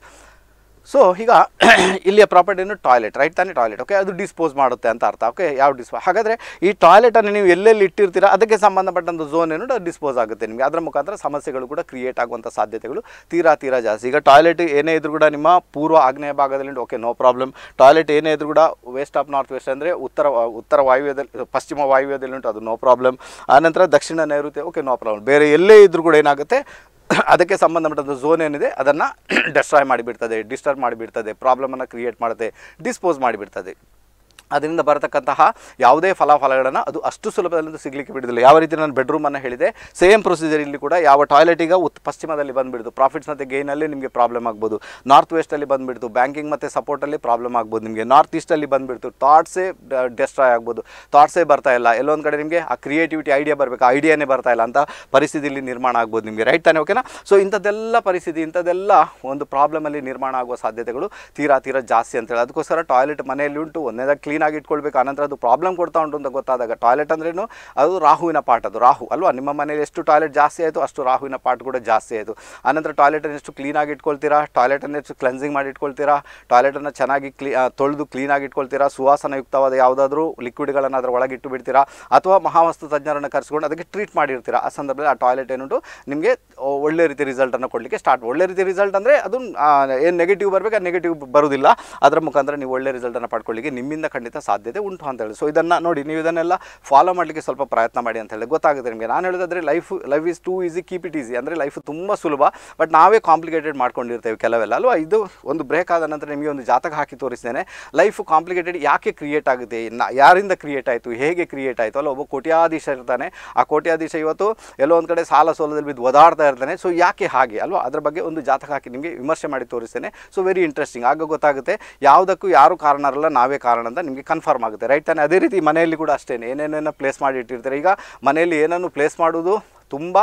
ಸೊ ಈಗ ಇಲ್ಲಿಯ ಪ್ರಾಪರ್ಟಿನು ಟಾಯ್ಲೆಟ್ ರೈಟ್ ತಾನೇ ಟಾಯ್ಲೆಟ್ ಓಕೆ ಅದು ಡಿಸ್ಪೋಸ್ ಮಾಡುತ್ತೆ ಅಂತ ಅರ್ಥ ಓಕೆ ಯಾವ ಡಿಸ್ಪೋ ಹಾಗಾದರೆ ಈ ಟಾಯ್ಲೆಟನ್ನು ನೀವು ಎಲ್ಲೆಲ್ಲಿ ಇಟ್ಟಿರ್ತೀರಾ ಅದಕ್ಕೆ ಸಂಬಂಧಪಟ್ಟಂಥ ಝೋನ್ ಏನು ಡಿಸ್ಪೋಸ್ ಆಗುತ್ತೆ ನಿಮಗೆ ಅದರ ಮುಖಾಂತರ ಸಮಸ್ಯೆಗಳು ಕೂಡ ಕ್ರಿಯೇಟ್ ಆಗುವಂಥ ಸಾಧ್ಯತೆಗಳು ತೀರಾ ತೀರಾ ಜಾಸ್ತಿ ಈಗ ಟಾಯ್ಲೆಟ್ ಏನೇ ಇದ್ರೂ ಕೂಡ ನಿಮ್ಮ ಪೂರ್ವ ಆಗ್ನೇಯ ಭಾಗದಲ್ಲಿ ಓಕೆ ನೋ ಪ್ರಾಬ್ಲಮ್ ಟಾಯ್ಲೆಟ್ ಏನೇ ಇದ್ರೂ ಕೂಡ ವೆಸ್ಟ್ ಆಫ್ ನಾರ್ತ್ ವೆಸ್ಟ್ ಅಂದರೆ ಉತ್ತರ ಉತ್ತರ ವಾಯುವ್ಯದಲ್ಲಿ ಪಶ್ಚಿಮ ವಾಯುವ್ಯದಲ್ಲಿ ಉಂಟು ಅದು ನೋ ಪ್ರಾಬ್ಲಮ್ ಆನಂತರ ದಕ್ಷಿಣ ನೈಋತ್ಯ ಓಕೆ ನೋ ಪ್ರಾಬ್ಲಮ್ ಬೇರೆ ಎಲ್ಲೇ ಇದ್ರೂ ಕೂಡ ಏನಾಗುತ್ತೆ ಅದಕ್ಕೆ ಸಂಬಂಧಪಟ್ಟಂಥ ಝೋನ್ ಏನಿದೆ ಅದನ್ನು ಡೆಸ್ಟ್ರಾಯ್ ಮಾಡಿಬಿಡ್ತದೆ ಡಿಸ್ಟರ್ಬ್ ಮಾಡಿಬಿಡ್ತದೆ ಪ್ರಾಬ್ಲಮನ್ನು ಕ್ರಿಯೇಟ್ ಮಾಡುತ್ತೆ ಡಿಸ್ಪೋಸ್ ಮಾಡಿಬಿಡ್ತದೆ ಅದರಿಂದ ಬರತಕ್ಕಂತಹ ಯಾವುದೇ ಫಲಾಫಲಗಳನ್ನು ಅದು ಅಷ್ಟು ಸುಲಭದಲ್ಲಿ ಸಿಗಲಿಕ್ಕೆ ಬಿಡೋದಿಲ್ಲ ಯಾವ ರೀತಿ ನಾನು ಬೆಡ್ರೂಮನ್ನು ಹೇಳಿದೆ ಸೇಮ್ ಪ್ರೊಸೀಜರ್ ಇಲ್ಲಿ ಕೂಡ ಯಾವ ಟಾಯ್ಲೆಟ್ ಈಗ ಉತ್ ಪಶ್ಚಿಮದಲ್ಲಿ ಬಂದುಬಿಡ್ತು ಪ್ರಾಫಿಟ್ಸ್ ಮತ್ತು ಗೇನಲ್ಲಿ ನಿಮಗೆ ಪ್ರಾಬ್ಲಮ್ ಆಗ್ಬೋದು ನಾರ್ತ್ ವೆಸ್ಟಲ್ಲಿ ಬಂದುಬಿಡ್ತು ಬ್ಯಾಂಕಿಂಗ್ ಮತ್ತು ಸಪೋರ್ಟಲ್ಲಿ ಪ್ರಾಬ್ಲಮ್ ಆಗ್ಬೋದು ನಿಮಗೆ ನಾರ್ತ್ ಈಸ್ಟಲ್ಲಿ ಬಂದುಬಿಡ್ತು ಥಾಟ್ಸೇ ಡೆಸ್ಟ್ರಾಯ್ ಆಗ್ಬೋದು ಥಾಟ್ಸೇ ಬರ್ತಾ ಇಲ್ಲ ಎಲ್ಲೊಂದು ಕಡೆ ನಿಮಗೆ ಆ ಕ್ರಿಯೇಟಿವಿಟಿ ಐಡಿಯಾ ಬರಬೇಕು ಐಡಿಯಾನೇ ಬರ್ತಾ ಇಲ್ಲ ಅಂತ ಪರಿಸ್ಥಿತಿಯಲ್ಲಿ ನಿರ್ಮಾಣ ಆಗ್ಬೋದು ನಿಮಗೆ ರೈಟ್ ತಾನೇ ಓಕೆನಾ ಸೊ ಇಂಥದ್ದೆಲ್ಲ ಪರಿಸ್ಥಿತಿ ಇಂಥದ್ದೆಲ್ಲ ಒಂದು ಪ್ರಾಬ್ಲಮಲ್ಲಿ ನಿರ್ಮಾಣ ಆಗುವ ಸಾಧ್ಯತೆಗಳು ತೀರಾ ತೀರಾ ಜಾಸ್ತಿ ಅಂತೇಳಿ ಅದಕ್ಕೋಸ್ಕರ ಟಾಯ್ಲೆಟ್ ಮನೆಯಲ್ಲಿ ಉಂಟು ಒಂದೇದಾಗ ಕ್ಲೀನಾಗಿ ಇಟ್ಕೊಳ್ಬೇಕು ಆನಂತರ ಅದು ಪ್ರಾಬ್ಲಮ್ ಕೊಡ್ತಾ ಉಂಟು ಅಂತ ಗೊತ್ತಾದಾಗ ಟಾಯ್ಲೆಟ್ ಅಂದ್ರೇನು ಅದು ರಾಹುವಿನ ಪಾಠ ಅದು ರಾಹು ಅಲ್ವಾ ನಿಮ್ಮ ಮನೇಲಿ ಎಷ್ಟು ಟಾಯ್ಲೆಟ್ ಜಾಸ್ತಿ ಆಯಿತು ಅಷ್ಟು ರಾಹುವಿನ ಪಾಠ ಕೂಡ ಜಾಸ್ತಿ ಆಯಿತು ಆನಂತರ ಟಾಯ್ಲೆಟನ್ನು ಎಷ್ಟು ಕ್ಲೀನಾಗಿ ಇಟ್ಕೊಳ್ತೀರಾ ಟಾಯ್ಲೆಟನ್ನು ಎಷ್ಟು ಕ್ಲೆನ್ಸಿಂಗ್ ಮಾಡಿ ಇಟ್ಕೊಳ್ತೀರಾ ಟಾಯ್ಲೆಟನ್ನು ಚೆನ್ನಾಗಿ ಕ್ಲೀ ಆ, ತೊಳೆದು ಕ್ಲೀನಾಗಿ ಇಟ್ಕೊಳ್ತೀರಾ ಸುವಾಸನಯುಕ್ತವಾದ ಯಾವುದಾದ್ರೂ ಲಿಕ್ವಿಡ್ಗಳನ್ನು ಅದರ ಒಳಗೆ ಇಟ್ಟು ಬಿಡ್ತೀರಾ ಅಥವಾ ಮಹಾವಸ್ತು ತಜ್ಞರನ್ನು ಕರೆಸ್ಕೊಂಡು ಅದಕ್ಕೆ ಟ್ರೀಟ್ ಮಾಡಿರ್ತೀರಾ ಆ ಸಂದರ್ಭದಲ್ಲಿ ಆ ಟಾಯ್ಲೆಟ್ ಏನುಂಟು ನಿಮಗೆ ಒಳ್ಳೆ ರೀತಿ ರಿಸಲ್ಟನ್ನು ಕೊಡಲಿಕ್ಕೆ ಸ್ಟಾರ್ಟ್ ಒಳ್ಳೆ ರೀತಿ ರಿಸಲ್ಟ್ ಅಂದರೆ ಅದು ಏನು ನೆಗೆಟಿವ್ ಬರಬೇಕು ಆ ನೆಗೆಟಿವ್ ಬರೋದಿಲ್ಲ ಅದರ ಮುಖಾಂತರ ನೀವು ಒಳ್ಳೆ ರಿಸಲ್ಟನ್ನು ಪಡ್ಕೊಳ್ಳಿಕ್ಕೆ ನಿಮ್ಮಿಂದ ಖಂಡಿತ ಸಾಧ್ಯತೆ ಉಂಟು ಅಂತ ಹೇಳಿ ಸೊ ಇದನ್ನು ನೋಡಿ ನೀವು ಇದನ್ನೆಲ್ಲ ಫಾಲೋ ಮಾಡಲಿಕ್ಕೆ ಸ್ವಲ್ಪ ಪ್ರಯತ್ನ ಮಾಡಿ ಅಂತ ಹೇಳಿ ಗೊತ್ತಾಗುತ್ತೆ ನಿಮಗೆ ನಾನು ಹೇಳೋದಾದ್ರೆ life life is too easy keep it easy ಅಂದರೆ ಲೈಫ್ ತುಂಬ ಸುಲಭ ಬಟ್ ನಾವೇ ಕಾಂಪ್ಲಿಕೇಟೆಡ್ ಮಾಡ್ಕೊಂಡಿರ್ತೇವೆ ಕೆಲವೆಲ್ಲ ಅಲ್ವಾ ಇದು ಒಂದು ಬ್ರೇಕ್ ಆದ ನಂತರ ನಿಮಗೆ ಒಂದು ಜಾತಕ ಹಾಕಿ ತೋರಿಸ್ತೇನೆ ಲೈಫ್ ಕಾಂಪ್ಲಿಕೇಟೆಡ್ ಯಾಕೆ ಕ್ರಿಯೇಟ್ ಆಗುತ್ತೆ ನಾ ಯಾರಿಂದ ಕ್ರಿಯೇಟ್ ಆಯಿತು ಹೇಗೆ ಕ್ರಿಯೇಟ್ ಆಯಿತು ಅಲ್ಲ ಒಬ್ಬ ಕೋಟ್ಯಾಧೀಶ ಇರ್ತಾನೆ ಆ ಕೋಟ್ಯಾಧೀಶ ಇವತ್ತು ಎಲ್ಲೋ ಒಂದು ಕಡೆ ಸಾಲ ಸೋಲದಲ್ಲಿ ಬಿದ್ದು ಒದಾಡ್ತಾ ಇರ್ತಾನೆ ಸೊ ಯಾಕೆ ಹಾಗೆ ಅಲ್ವಾ ಅದ್ರ ಬಗ್ಗೆ ಒಂದು ಜಾತಕ ಹಾಕಿ ನಿಮಗೆ ವಿಮರ್ಶೆ ಮಾಡಿ ತೋರಿಸ್ತೇನೆ ಸೊ ವೆರಿ ಇಂಟ್ರೆಸ್ಟಿಂಗ್ ಆಗ ಗೊತ್ತಾಗುತ್ತೆ ಯಾವುದಕ್ಕೂ ಯಾರು ಕಾರಣ ಅಲ್ಲ ನಾವೇ ಕಾರಣ ಅಂತ ನಿಮಗೆ ಕನ್ಫರ್ಮ್ ಆಗುತ್ತೆ ರೈಟ್ ತಾನೆ ಅದೇ ರೀತಿ ಮನೆಯಲ್ಲಿ ಕೂಡ ಅಷ್ಟೇ ಏನೇನೇನೋ ಪ್ಲೇಸ್ ಮಾಡಿ ಇಟ್ಟಿರ್ತಾರೆ ಈಗ ಮನೆಯಲ್ಲಿ ಏನನ್ನು ಪ್ಲೇಸ್ ಮಾಡೋದು ತುಂಬ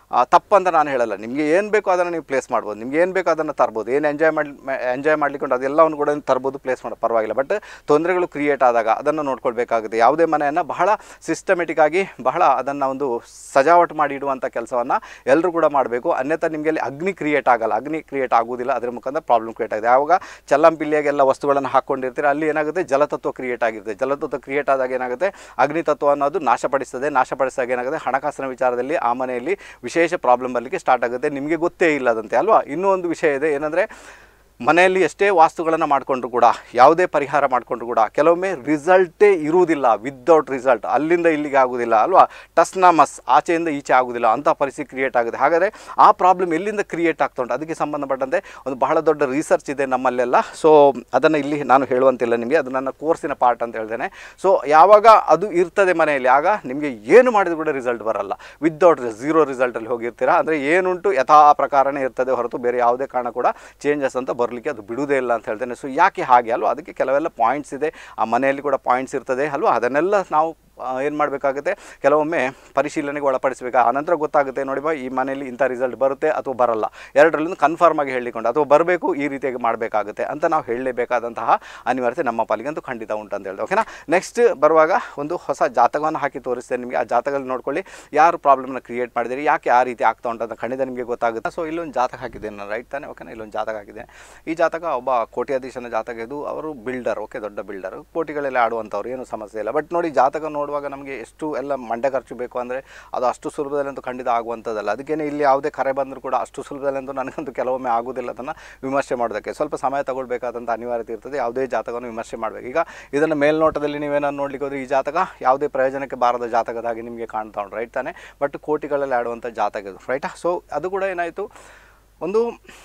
ತಪ್ಪಂತ ನಾನು ಹೇಳಲ್ಲ ನಿಮಗೆ ಏನು ಬೇಕೋ ಅದನ್ನು ನೀವು ಪ್ಲೇಸ್ ಮಾಡ್ಬೋದು ನಿಮ್ಗೆ ಏನು ಬೇಕೋ ಅದನ್ನು ತರ್ಬೋದು ಏನು ಎಂಜಾಯ್ ಮಾಡಿ ಎಂಜಾಯ್ ಮಾಡ್ಲಿಕ್ಕೆ ಅದೆಲ್ಲವನ್ನು ಕೂಡ ತರ್ಬೋದು ಪ್ಲೇಸ್ ಮಾಡೋ ಪರವಾಗಿಲ್ಲ ಬಟ್ ತೊಂದರೆಗಳು ಕ್ರಿಯೇಟ್ ಆದಾಗ ಅದನ್ನು ನೋಡ್ಕೊಳ್ಬೇಕಾಗುತ್ತೆ ಯಾವುದೇ ಮನೆಯನ್ನು ಬಹಳ ಸಿಸ್ಟಮೆಟಿಕ್ ಆಗಿ ಬಹಳ ಅದನ್ನು ಒಂದು ಸಜಾವಟು ಮಾಡಿ ಇಡುವಂಥ ಕೆಲಸವನ್ನು ಎಲ್ಲರೂ ಕೂಡ ಮಾಡಬೇಕು ಅನ್ಯथा ನಿಮಗೆ ಅಲ್ಲಿ ಅಗ್ನಿ ಕ್ರಿಯೇಟ್ ಆಗಲ್ಲ ಅಗ್ನಿ ಕ್ರಿಯೇಟ್ ಆಗುವುದಿಲ್ಲ ಅದರ ಮುಖಾಂತರ ಪ್ರಾಬ್ಲಮ್ ಕ್ರಿಯೇಟ್ ಆಗಿದೆ ಯಾವಾಗ ಚಲ್ಲಂಪಿಲ್ಲಿಯಾಗೆಲ್ಲ ವಸ್ತುಗಳನ್ನು ಹಾಕ್ಕೊಂಡಿರ್ತೀರ ಅಲ್ಲಿ ಏನಾಗುತ್ತೆ ಜಲತತ್ವ ಕ್ರಿಯೇಟ್ ಆಗಿರುತ್ತೆ ಜಲತತ್ವ ಕ್ರಿಯೇಟ್ ಆದಾಗ ಏನಾಗುತ್ತೆ ಅಗ್ನಿ ತತ್ವ ಅನ್ನೋದು ನಾಶಪಡಿಸ್ತದೆ ನಾಶಪಡಿಸಿದಾಗ ಏನಾಗುತ್ತೆ ಹಣಕಾಸಿನ ವಿಚಾರದಲ್ಲಿ ಆ ಮನೆಯಲ್ಲಿ ವಿಶೇಷ ಪ್ರಾಬ್ಲಮ್ ಬರಲಿಕ್ಕೆ ಸ್ಟಾರ್ಟ್ ಆಗುತ್ತೆ ನಿಮಗೆ ಗೊತ್ತೇ ಇಲ್ಲದಂತೆ ಅಲ್ವಾ ಇನ್ನೂ ಒಂದು ವಿಷಯ ಇದೆ ಏನಂದರೆ ಮನೆಯಲ್ಲಿ ಎಷ್ಟೇ ವಾಸ್ತುಗಳನ್ನು ಮಾಡಿಕೊಂಡ್ರು ಕೂಡ ಯಾವುದೇ ಪರಿಹಾರ ಮಾಡಿಕೊಂಡ್ರು ಕೂಡ ಕೆಲವೊಮ್ಮೆ ರಿಸಲ್ಟೇ ಇರುವುದಿಲ್ಲ ವಿದೌಟ್ ರಿಸಲ್ಟ್ ಅಲ್ಲಿಂದ ಇಲ್ಲಿಗೆ ಆಗೋದಿಲ್ಲ ಅಲ್ವಾ ಟಸ್ನ ಮಸ್ ಆಚೆಯಿಂದ ಈಚೆ ಆಗೋದಿಲ್ಲ ಅಂಥ ಪರಿಸ್ಥಿತಿ ಕ್ರಿಯೇಟ್ ಆಗುತ್ತೆ ಹಾಗಾದರೆ ಆ ಪ್ರಾಬ್ಲಮ್ ಎಲ್ಲಿಂದ ಕ್ರಿಯೇಟ್ ಆಗ್ತಾ ಉಂಟು ಅದಕ್ಕೆ ಸಂಬಂಧಪಟ್ಟಂತೆ ಒಂದು ಬಹಳ ದೊಡ್ಡ ರಿಸರ್ಚ್ ಇದೆ ನಮ್ಮಲ್ಲೆಲ್ಲ ಸೊ ಅದನ್ನು ಇಲ್ಲಿ ನಾನು ಹೇಳುವಂತಿಲ್ಲ ನಿಮಗೆ ಅದು ನನ್ನ ಕೋರ್ಸಿನ ಪಾರ್ಟ್ ಅಂತ ಹೇಳ್ತೇನೆ ಸೊ ಯಾವಾಗ ಅದು ಇರ್ತದೆ ಮನೆಯಲ್ಲಿ ಆಗ ನಿಮಗೆ ಏನು ಮಾಡಿದ್ರು ಕೂಡ ರಿಸಲ್ಟ್ ಬರಲ್ಲ ವಿದೌಟ್ ಝೀರೋ ರಿಸಲ್ಟಲ್ಲಿ ಹೋಗಿರ್ತೀರಾ ಅಂದರೆ ಏನುಂಟು ಯಥಾ ಪ್ರಕಾರನೇ ಇರ್ತದೆ ಹೊರತು ಬೇರೆ ಯಾವುದೇ ಕಾರಣ ಕೂಡ ಚೇಂಜಸ್ ಅಂತ ಬರಲಿಕ್ಕೆ ಅದು ಬಿಡುವುದೇ ಇಲ್ಲ ಅಂತ ಹೇಳ್ತೇನೆ ಸೊ ಯಾಕೆ ಹಾಗೆ ಅಲ್ವಾ ಅದಕ್ಕೆ ಕೆಲವೆಲ್ಲ ಪಾಯಿಂಟ್ಸ್ ಇದೆ ಆ ಮನೆಯಲ್ಲಿ ಕೂಡ ಪಾಯಿಂಟ್ಸ್ ಇರ್ತದೆ ಅಲ್ವಾ ಅದನ್ನೆಲ್ಲ ನಾವು ಏನು ಮಾಡಬೇಕಾಗುತ್ತೆ ಕೆಲವೊಮ್ಮೆ ಪರಿಶೀಲನೆಗೆ ಒಳಪಡಿಸಬೇಕು ಆನಂತರ ಗೊತ್ತಾಗುತ್ತೆ ನೋಡಿ ಬಾ ಈ ಮನೆಯಲ್ಲಿ ಇಂಥ ರಿಸಲ್ಟ್ ಬರುತ್ತೆ ಅಥವಾ ಬರಲ್ಲ ಎರಡರಲ್ಲಿಂದ ಕನ್ಫರ್ಮ್ ಆಗಿ ಹೇಳಿಕೊಂಡು ಅಥವಾ ಬರಬೇಕು ಈ ರೀತಿಯಾಗಿ ಮಾಡಬೇಕಾಗುತ್ತೆ ಅಂತ ನಾವು ಹೇಳಲೇಬೇಕಾದಂತಹ ಅನಿವಾರ್ಯತೆ ನಮ್ಮ ಪಾಲಿಗಂತೂ ಖಂಡಿತ ಉಂಟು ಅಂತ ಹೇಳಿದೆ ಓಕೆನಾ ನೆಕ್ಸ್ಟ್ ಬರುವಾಗ ಒಂದು ಹೊಸ ಜಾತಕವನ್ನು ಹಾಕಿ ತೋರಿಸ್ತೇನೆ ನಿಮಗೆ ಆ ಜಾತಕದಲ್ಲಿ ನೋಡ್ಕೊಳ್ಳಿ ಯಾರು ಪ್ರಾಬ್ಲಮ್ನ ಕ್ರಿಯೇಟ್ ಮಾಡಿದಿರಿ ಯಾಕೆ ಆ ರೀತಿ ಆಗ್ತಾ ಉಂಟು ಅಂತ ಖಂಡಿತ ನಿಮಗೆ ಗೊತ್ತಾಗುತ್ತೆ ಸೊ ಇಲ್ಲೊಂದು ಜಾತಕ ಹಾಕಿದ್ದೇನೆ ನಾನು ರೈಟ್ ತಾನೆ ಓಕೆನಾ ಇಲ್ಲೊಂದು ಜಾತಕ ಹಾಕಿದ್ದೇನೆ ಈ ಜಾತಕ ಒಬ್ಬ ಕೋಟ್ಯಾಧೀಶನ ಜಾತಕ ಇದು ಅವರು ಬಿಲ್ಡರ್ ಓಕೆ ದೊಡ್ಡ ಬಿಲ್ಡರ್ ಕೋಟಿಗಳಲ್ಲಿ ಆಡುವಂಥವ್ರು ಏನು ಸಮಸ್ಯೆ ಇಲ್ಲ ಬಟ್ ನೋಡಿ ಜಾತಕ ನೋಡುವಾಗ ನಮಗೆ ಎಷ್ಟು ಎಲ್ಲ ಮಂಡೆ ಖರ್ಚು ಬೇಕು ಅಂದರೆ ಅದು ಅಷ್ಟು ಸುಲಭದಲ್ಲಂತೂ ಖಂಡಿತ ಆಗುವಂಥದ್ದಲ್ಲ ಅದಕ್ಕೇನೆ ಇಲ್ಲಿ ಯಾವುದೇ ಕರೆ ಬಂದರೂ ಕೂಡ ಅಷ್ಟು ಸುಲಭದಲ್ಲಂತೂ ನನಗಂತೂ ಕೆಲವೊಮ್ಮೆ ಆಗೋದಿಲ್ಲ ಅದನ್ನು ವಿಮರ್ಶೆ ಮಾಡೋದಕ್ಕೆ ಸ್ವಲ್ಪ ಸಮಯ ತಗೊಳ್ಬೇಕಾದಂಥ ಅನಿವಾರ್ಯತೆ ಇರ್ತದೆ ಯಾವುದೇ ಜಾತಕವನ್ನು ವಿಮರ್ಶೆ ಮಾಡಬೇಕು ಈಗ ಇದನ್ನು ಮೇಲ್ನೋಟದಲ್ಲಿ ನೀವೇನಾದ್ರು ನೋಡ್ಲಿಕ್ಕೆ ಹೋದ್ರೆ ಈ ಜಾತಕ ಯಾವುದೇ ಪ್ರಯೋಜನಕ್ಕೆ ಬಾರದ ಜಾತಕದಾಗಿ ನಿಮಗೆ ಕಾಣ್ತಾ ಉಂಟು ರೈಟ್ ತಾನೆ ಬಟ್ ಕೋಟಿಗಳಲ್ಲಿ ಆಡುವಂಥ ಜಾತಕ ಇದು ರೈಟಾ ಸೊ ಅದು ಕೂಡ ಏನಾಯಿತು ಒಂದು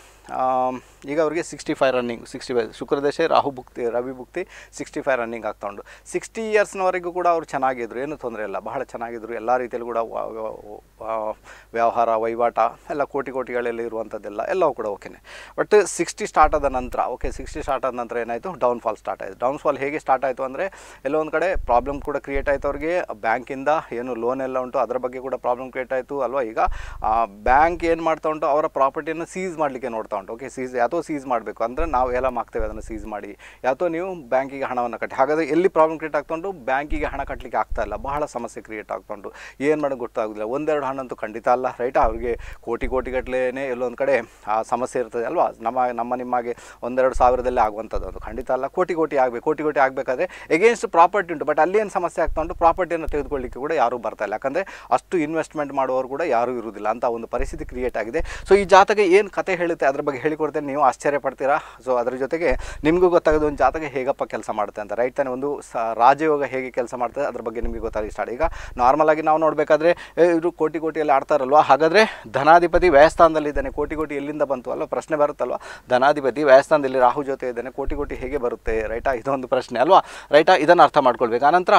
ಆಮ್, ಈಗ ಅವರಿಗೆ sixty five running sixty five ಶುಕ್ರದೇಶ ರಾಹು ಭುಕ್ತಿ ರವಿ ಭುಕ್ತಿ ಸಿಕ್ಸ್ಟಿ ಫೈವ್ ರನ್ನಿಂಗ್ ಆಗ್ತಾ ಉಂಟು ಸಿಕ್ಸ್ಟಿ ಇಯರ್ಸ್ನವರೆಗೂ ಕೂಡ ಅವರು ಚೆನ್ನಾಗಿದ್ರು ಏನು ತೊಂದರೆ ಇಲ್ಲ ಬಹಳ ಚೆನ್ನಾಗಿದ್ರು ಎಲ್ಲ ರೀತಿಯಲ್ಲೂ ಕೂಡ ವ- ವ- ವ- ವ್ಯವಹಾರ ವಹಿವಾಟ ಎಲ್ಲ ಕೋಟಿ ಕೋಟಿಗಳಲ್ಲಿ ಇರುವಂಥದ್ದೆಲ್ಲ ಎಲ್ಲವೂ ಕೂಡ ಓಕೆನೆ ಬಟ್ ಸಿಕ್ಸ್ಟಿ ಸ್ಟಾರ್ಟ್ ಆದ ನಂತರ ಓಕೆ ಸಿಕ್ಸ್ಟಿ ಸ್ಟಾರ್ಟ್ ಆದ ನಂತರ ಏನಾಯಿತು ಡೌನ್ಫಾಲ್ ಸ್ಟಾರ್ಟ್ ಆಯಿತು ಡೌನ್ಫಾಲ್ ಹೇಗೆ ಸ್ಟಾರ್ಟ್ ಆಯಿತು ಅಂದರೆ ಎಲ್ಲೋ ಒಂದು ಕಡೆ ಪ್ರಾಬ್ಲಮ್ ಕೂಡ ಕ್ರಿಯೇಟ್ ಆಯಿತು ಅವ್ರಿಗೆ ಬ್ಯಾಂಕಿಂದ ಏನು ಲೋನ್ ಎಲ್ಲ ಉಂಟು ಅದರ ಬಗ್ಗೆ ಕೂಡ ಪ್ರಾಬ್ಲಮ್ ಕ್ರಿಯೇಟ್ ಆಯಿತು ಅಲ್ವಾ ಈಗ ಬ್ಯಾಂಕ್ ಏನು ಮಾಡ್ತಾ ಉಂಟು ಅವರ ಪ್ರಾಪರ್ಟಿಯನ್ನು ಸೀಸ್ ಮಾಡಲಿಕ್ಕೆ ನೋಡ್ತಾ ಉಂಟು ಓಕೆ ಸೀಸ್ ಯಾತೋ ಸೀಸ್ ಮಾಡಬೇಕು ಅಂದರೆ ನಾವು ಎಲ್ಲ ಮಾಡ್ತೇವೆ ಅದನ್ನು ಸೀಸ್ ಮಾಡಿ ಯಾತೋ ನೀವು ಬ್ಯಾಂಕಿಗೆ ಹಣವನ್ನು ಕಟ್ಟಿ ಹಾಗಾದರೆ ಎಲ್ಲಿ ಪ್ರಾಬ್ಲಮ್ ಕ್ರಿಯೇಟ್ ಆಗ್ತಾ ಉಂಟು ಬ್ಯಾಂಕಿಗೆ ಹಣ ಕಟ್ಟಲಿಕ್ಕೆ ಆಗ್ತಾ ಇಲ್ಲ ಬಹಳ ಸಮಸ್ಯೆ ಕ್ರಿಯೇಟ್ ಆಗ್ತಾ ಉಂಟು ಏನು ಮಾಡೋದು ಗೊತ್ತಾಗೋದಿಲ್ಲ ಒಂದೆರಡು ಹಣ ಅಂತೂ ಖಂಡಿತ ಅಲ್ಲ ರೈಟ್ ಅವ್ರಿಗೆ ಕೋಟಿ ಕೋಟಿ ಗಟ್ಟಲೆನೇ ಎಲ್ಲೊಂದು ಕಡೆ ಆ ಸಮಸ್ಯೆ ಇರ್ತದೆ ಅಲ್ವಾ ನಮ್ಮ ನಮ್ಮ ನಿಮಗೆ ಒಂದೆರಡು ಸಾವಿರದಲ್ಲೇ ಆಗುವಂಥದ್ದು ಅದು ಖಂಡಿತ ಅಲ್ಲ ಕೋಟಿ ಕೋಟಿ ಆಗಬೇಕು ಕೋಟಿ ಕೋಟಿ ಆಗಬೇಕಾದ್ರೆ ಎಗೇನ್ಸ್ಟ್ ಪ್ರಾಪರ್ಟಿ ಉಂಟು ಬಟ್ ಅಲ್ಲಿ ಏನು ಸಮಸ್ಯೆ ಆಗ್ತಾ ಉಂಟು ಪ್ರಾಪರ್ಟಿಯನ್ನು ತೆಗೆದುಕೊಳ್ಳಿಕ್ಕೆ ಕೂಡ ಯಾರೂ ಬರ್ತಾ ಇಲ್ಲ ಯಾಕಂದರೆ ಅಷ್ಟು ಇನ್ವೆಸ್ಟ್ಮೆಂಟ್ ಮಾಡುವವರು ಕೂಡ ಯಾರೂ ಇರುವುದಿಲ್ಲ ಅಂತ ಒಂದು ಪರಿಸ್ಥಿತಿ ಕ್ರಿಯೇಟ್ ಆಗಿದೆ ಸೊ ಈ ಜಾತಕ ಏನು ಕತೆ ಹೇಳುತ್ತೆ ಅದ್ರ ಬಗ್ಗೆ ಹೇಳಿಕೊಡ್ತೇನೆ ನೀವು ಆಶ್ಚರ್ಯ ಪಡ್ತೀರಾ ಸೊ ಅದ್ರ ಜೊತೆಗೆ ನಿಮಗೂ ಗೊತ್ತಾಗೋದು ಒಂದು ಜಾತಕ ಹೇಗಪ್ಪ ಕೆಲಸ ಮಾಡುತ್ತೆ ಅಂತ ರೈಟ್ ತಾನೆ ಒಂದು ಸ ರಾಜಯೋಗ ಹೇಗೆ ಕೆಲಸ ಮಾಡ್ತದೆ ಅದ್ರ ಬಗ್ಗೆ ನಿಮಗೆ ಗೊತ್ತಾಗಿ ಸ್ಟಾರ್ಟ್ ಈಗ ನಾರ್ಮಲ್ ಆಗಿ ನಾವು ನೋಡಬೇಕಾದ್ರೆ ಇವರು ಕೋಟಿ ಕೋಟಿಯಲ್ಲಿ ಆಡ್ತಾರಲ್ವಾ ಹಾಗಾದರೆ ಧನಾಧಿಪತಿ ವ್ಯಯಸ್ಥಾನದಲ್ಲಿದ್ದಾನೆ ಕೋಟಿ ಕೋಟಿ ಎಲ್ಲಿಂದ ಬಂತು ಅಲ್ವಾ ಪ್ರಶ್ನೆ ಬರುತ್ತಲ್ವಾ ಧನಾಧಿಪತಿ ವ್ಯಯಸ್ಥಾನದಲ್ಲಿ ರಾಹು ಜೊತೆ ಇದ್ದಾನೆ ಕೋಟಿ ಕೋಟಿ ಹೇಗೆ ಬರುತ್ತೆ ರೈಟಾ ಇದೊಂದು ಪ್ರಶ್ನೆ ಅಲ್ವಾ ರೈಟಾ ಇದನ್ನು ಅರ್ಥ ಮಾಡ್ಕೊಳ್ಬೇಕು ಆನಂತರ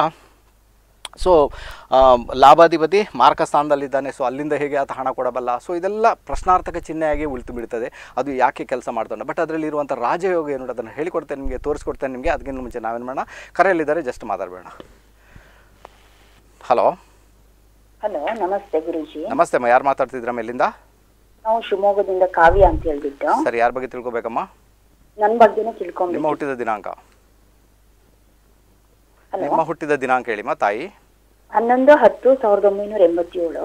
ಸೊ ಲಾಭಾಧಿಪತಿ ಮಾರ್ಕ ಸ್ಥಾನದಲ್ಲಿದ್ದಾನೆ ಸೊ ಅಲ್ಲಿಂದ ಹೇಗೆ ಆತ ಹಣ ಕೊಡಬಲ್ಲ ಸೊ ಇದೆಲ್ಲ ಪ್ರಶ್ನಾರ್ಥಕ ಚಿಹ್ನೆಯಾಗಿ ಉಳಿತು ಬಿಡ್ತದೆ ಅದು ಯಾಕೆ ಕೆಲಸ ಮಾಡ್ತಾನೆ ಬಟ್ ಅದರಲ್ಲಿ ಇರುವಂಥ ರಾಜಯೋಗ ಏನು ಅದನ್ನು ಹೇಳಿಕೊಡ್ತೇನೆ ನಿಮಗೆ ತೋರಿಸ್ಕೊಡ್ತೇನೆ ನಿಮಗೆ ಅದಕ್ಕಿಂತ ಮುಂಚೆ ನಾವೇನು ಮಾಡೋಣ ಕರೆಯಲ್ಲಿದ್ದಾರೆ ಜಸ್ಟ್ ಮಾತಾಡಬೇಡ ಹಲೋ ಹಲೋ ನಮಸ್ತೆ ಗುರುಜಿ ನಮಸ್ತೆ ಅಮ್ಮ ಯಾರು ಮಾತಾಡ್ತಿದ್ರಮ್ಮ ಎಲ್ಲಿಂದ ನಾವು ಶಿವಮೊಗ್ಗದಿಂದ ಕಾವ್ಯ ಅಂತ ಹೇಳ್ಬಿಟ್ಟು ಸರಿ ಯಾರ ಬಗ್ಗೆ ತಿಳ್ಕೊಬೇಕಮ್ಮ ನನ್ ಬಗ್ಗೆನೇ ನಿಮ್ಮ ತಿಳ್ಕೊಂಡ್ಬಿಟ್ಟು ಹುಟ್ಟಿದ ದಿನಾಂಕ ಹಲೋ ನಿಮ್ಮ ಹುಟ್ಟಿದ ದಿನಾಂಕ ಹೇಳಿಮ್ಮ ತಾಯಿ ಹನ್ನೊಂದು ಹತ್ತು ಸಾವಿರದ ಒಂಬೈನೂರ ಎಂಬತ್ತೇಳು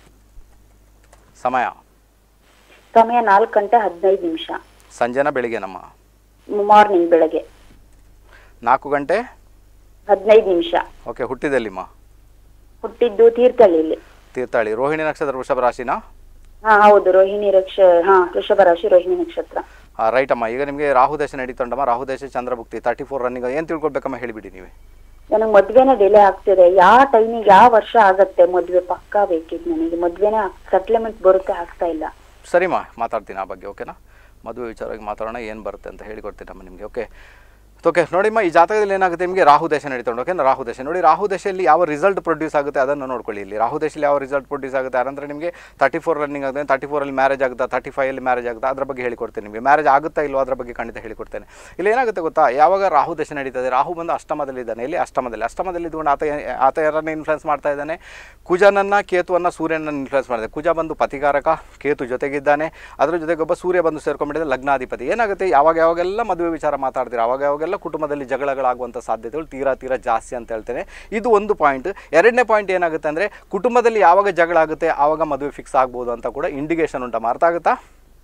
ಸಮಯ ಸಮಯ ನಾಲ್ಕು ಗಂಟೆ ಹದಿನೈದು ನಿಮಿಷ ಸಂಜೆನ ಬೆಳಿಗ್ಗೆನಮ್ಮ ಮಾರ್ನಿಂಗ್ ಬೆಳಗ್ಗೆ ನಾಲ್ಕು ಗಂಟೆ ಹದಿನೈದು ನಿಮಿಷ ಓಕೆ ಹುಟ್ಟಿದೆಲ್ಲಿಮ್ಮ ಹುಟ್ಟಿದ್ದು ತೀರ್ಥಹಳ್ಳಿಯಲ್ಲಿ ತೀರ್ಥಹಳ್ಳಿ ರೋಹಿಣಿ ನಕ್ಷತ್ರ ವೃಷಭ ರಾಶಿನ ಹಾ ಹೌದು ರೋಹಿಣಿ ರಕ್ಷ ಹಾ ವೃಷಭ ರಾಶಿ ರೋಹಿಣಿ ನಕ್ಷತ್ರ ರೈಟ್ ಅಮ್ಮ ಈಗ ನಿಮಗೆ ರಾಹು ದೇಶ ನಡೀತುಂಟಮ್ಮ ರಾಹು ದೇಶ ಚಂದ್ರಭುಕ್ತಿ ತರ್ಟಿ ಫೋರ್ ರನ್ನಿಂಗ್ ಏನು ತಿಳ್ಕೊಳ್ಬೇಕಮ್ಮ ಹೇಳಿಬಿಡಿ ನೀವೇ ನನಗೆ ಮದ್ವೆನೇ ಡಿಲೇ ಆಗ್ತಿದೆ ಯಾವ ಟೈಮಿಗೆ ಯಾವ ವರ್ಷ ಆಗತ್ತೆ ಮದ್ವೆ ಪಕ್ಕಾ ಬೇಕಿತ್ತು ನನಗೆ ಮದ್ವೆನೇ ಸೆಟ್ಲ್ಮೆಂಟ್ ಬರುತ್ತೆ ಆಗ್ತಾ ಇಲ್ಲ ಸರಿಮ್ಮ ಮಾತಾಡ್ತೀನಿ ಆ ಬಗ್ಗೆ ಓಕೆನಾ ಮದುವೆ ವಿಚಾರವಾಗಿ ಮಾತಾಡೋಣ ಏನು ಬರುತ್ತೆ ಅಂತ ಹೇಳಿಕೊಡ್ತೀನಮ್ಮ ನಿಮಗೆ ಓಕೆ ಓಕೆ ನೋಡಿಮ್ಮ ಈ ಜಾತಕದಲ್ಲಿ ಏನಾಗುತ್ತೆ ನಿಮಗೆ ರಾಹು ದಶೆ ನಡೀತಾ ಉಂಟು ಓಕೆ ರಾಹು ದಶೆ ನೋಡಿ ರಾಹು ದಶೆಯಲ್ಲಿ ಯಾವ ರಿಸಲ್ಟ್ ಪ್ರೊಡ್ಯೂಸ್ ಆಗುತ್ತೆ ಅದನ್ನು ನೋಡ್ಕೊಳ್ಳಿ ಇಲ್ಲಿ ರಾಹು ದಶೆಯಲ್ಲಿ ಯಾವ ರಿಸಲ್ಟ್ ಪ್ರೊಡ್ಯೂಸ್ ಆಗುತ್ತೆ ಅನಂತರ ನಿಮಗೆ ತರ್ಟಿ ಫೋರ್ ರನ್ನಿಂಗ್ ಆಗುತ್ತೆ ತರ್ಟಿ ಫೋರಲ್ಲಿ ಮ್ಯಾರೇಜ್ ಆಗುತ್ತಾ ತರ್ಟಿ ಫೈವಲ್ಲಿ ಮ್ಯಾರೇಜ್ ಆಗುತ್ತಾ ಅದ್ರ ಬಗ್ಗೆ ಹೇಳಿಕೊಡ್ತೇನೆ ನಿಮಗೆ ಮ್ಯಾರೇಜ್ ಆಗುತ್ತಾ ಇಲ್ವೋ ಅದ್ರ ಬಗ್ಗೆ ಖಂಡಿತ ಹೇಳಿಕೊಡ್ತೇನೆ ಇಲ್ಲಿ ಏನಾಗುತ್ತೆ ಗೊತ್ತಾ ಯಾವಾಗ ರಾಹು ದಶೆ ನಡೀತದೆ ರಾಹು ಬಂದು ಅಷ್ಟಮದಲ್ಲಿದ್ದಾನೆ ಇಲ್ಲಿ ಅಷ್ಟಮದಲ್ಲಿ ಅಷ್ಟಮದಲ್ಲಿ ಇದ್ಕೊಂಡು ಆತ ಏ- ಆತ ಯಾರನ್ನ ಇನ್ಫ್ಲುಯೆನ್ಸ್ ಮಾಡ್ತಾ ಇದ್ದಾನೆ ಕುಜನನ್ನ ಕೇತುವನ್ನ ಸೂರ್ಯನನ್ನ ಇನ್ಫ್ಲುಯೆನ್ಸ್ ಮಾಡಿದೆ ಕುಜ ಬಂದು ಪತಿಕಾರಕ ಕೇತು ಜೊತೆಗಿದ್ದಾನೆ ಅದ್ರ ಜೊತೆಗೆ ಒಬ್ಬ ಸೂರ್ಯ ಬಂದು ಸೇರ್ಕೊಂಡ್ಬಿಟ್ಟಿದೆ ಲಗ್ನಾಧಿಪತಿ ಏನಾಗುತ್ತೆ ಯಾವಾಗ ಯಾವಾಗೆಲ್ಲ ಮದುವೆ ವಿಚಾರ ಮಾತಾಡ್ತೀರಾ ಅವಾಗ ಯಾವಾಗೆಲ್ಲ ಕುಟುಂಬದಲ್ಲಿ ಜಗಳಗಳಾಗುವಂಥ ಸಾಧ್ಯತೆಗಳು ತೀರಾ ತೀರಾ ಜಾಸ್ತಿ ಅಂತ ಹೇಳ್ತೇನೆ ಇದು ಒಂದು ಪಾಯಿಂಟ್ ಎರಡನೇ ಪಾಯಿಂಟ್ ಏನಾಗುತ್ತೆ ಅಂದರೆ ಕುಟುಂಬದಲ್ಲಿ ಯಾವಾಗ ಜಗಳ ಆಗುತ್ತೆ ಆವಾಗ ಮದುವೆ ಫಿಕ್ಸ್ ಆಗ್ಬೋದು ಅಂತ ಕೂಡ ಇಂಡಿಕೇಶನ್ ಉಂಟಮ್ಮ ಅರ್ಥ ಆಗುತ್ತಾ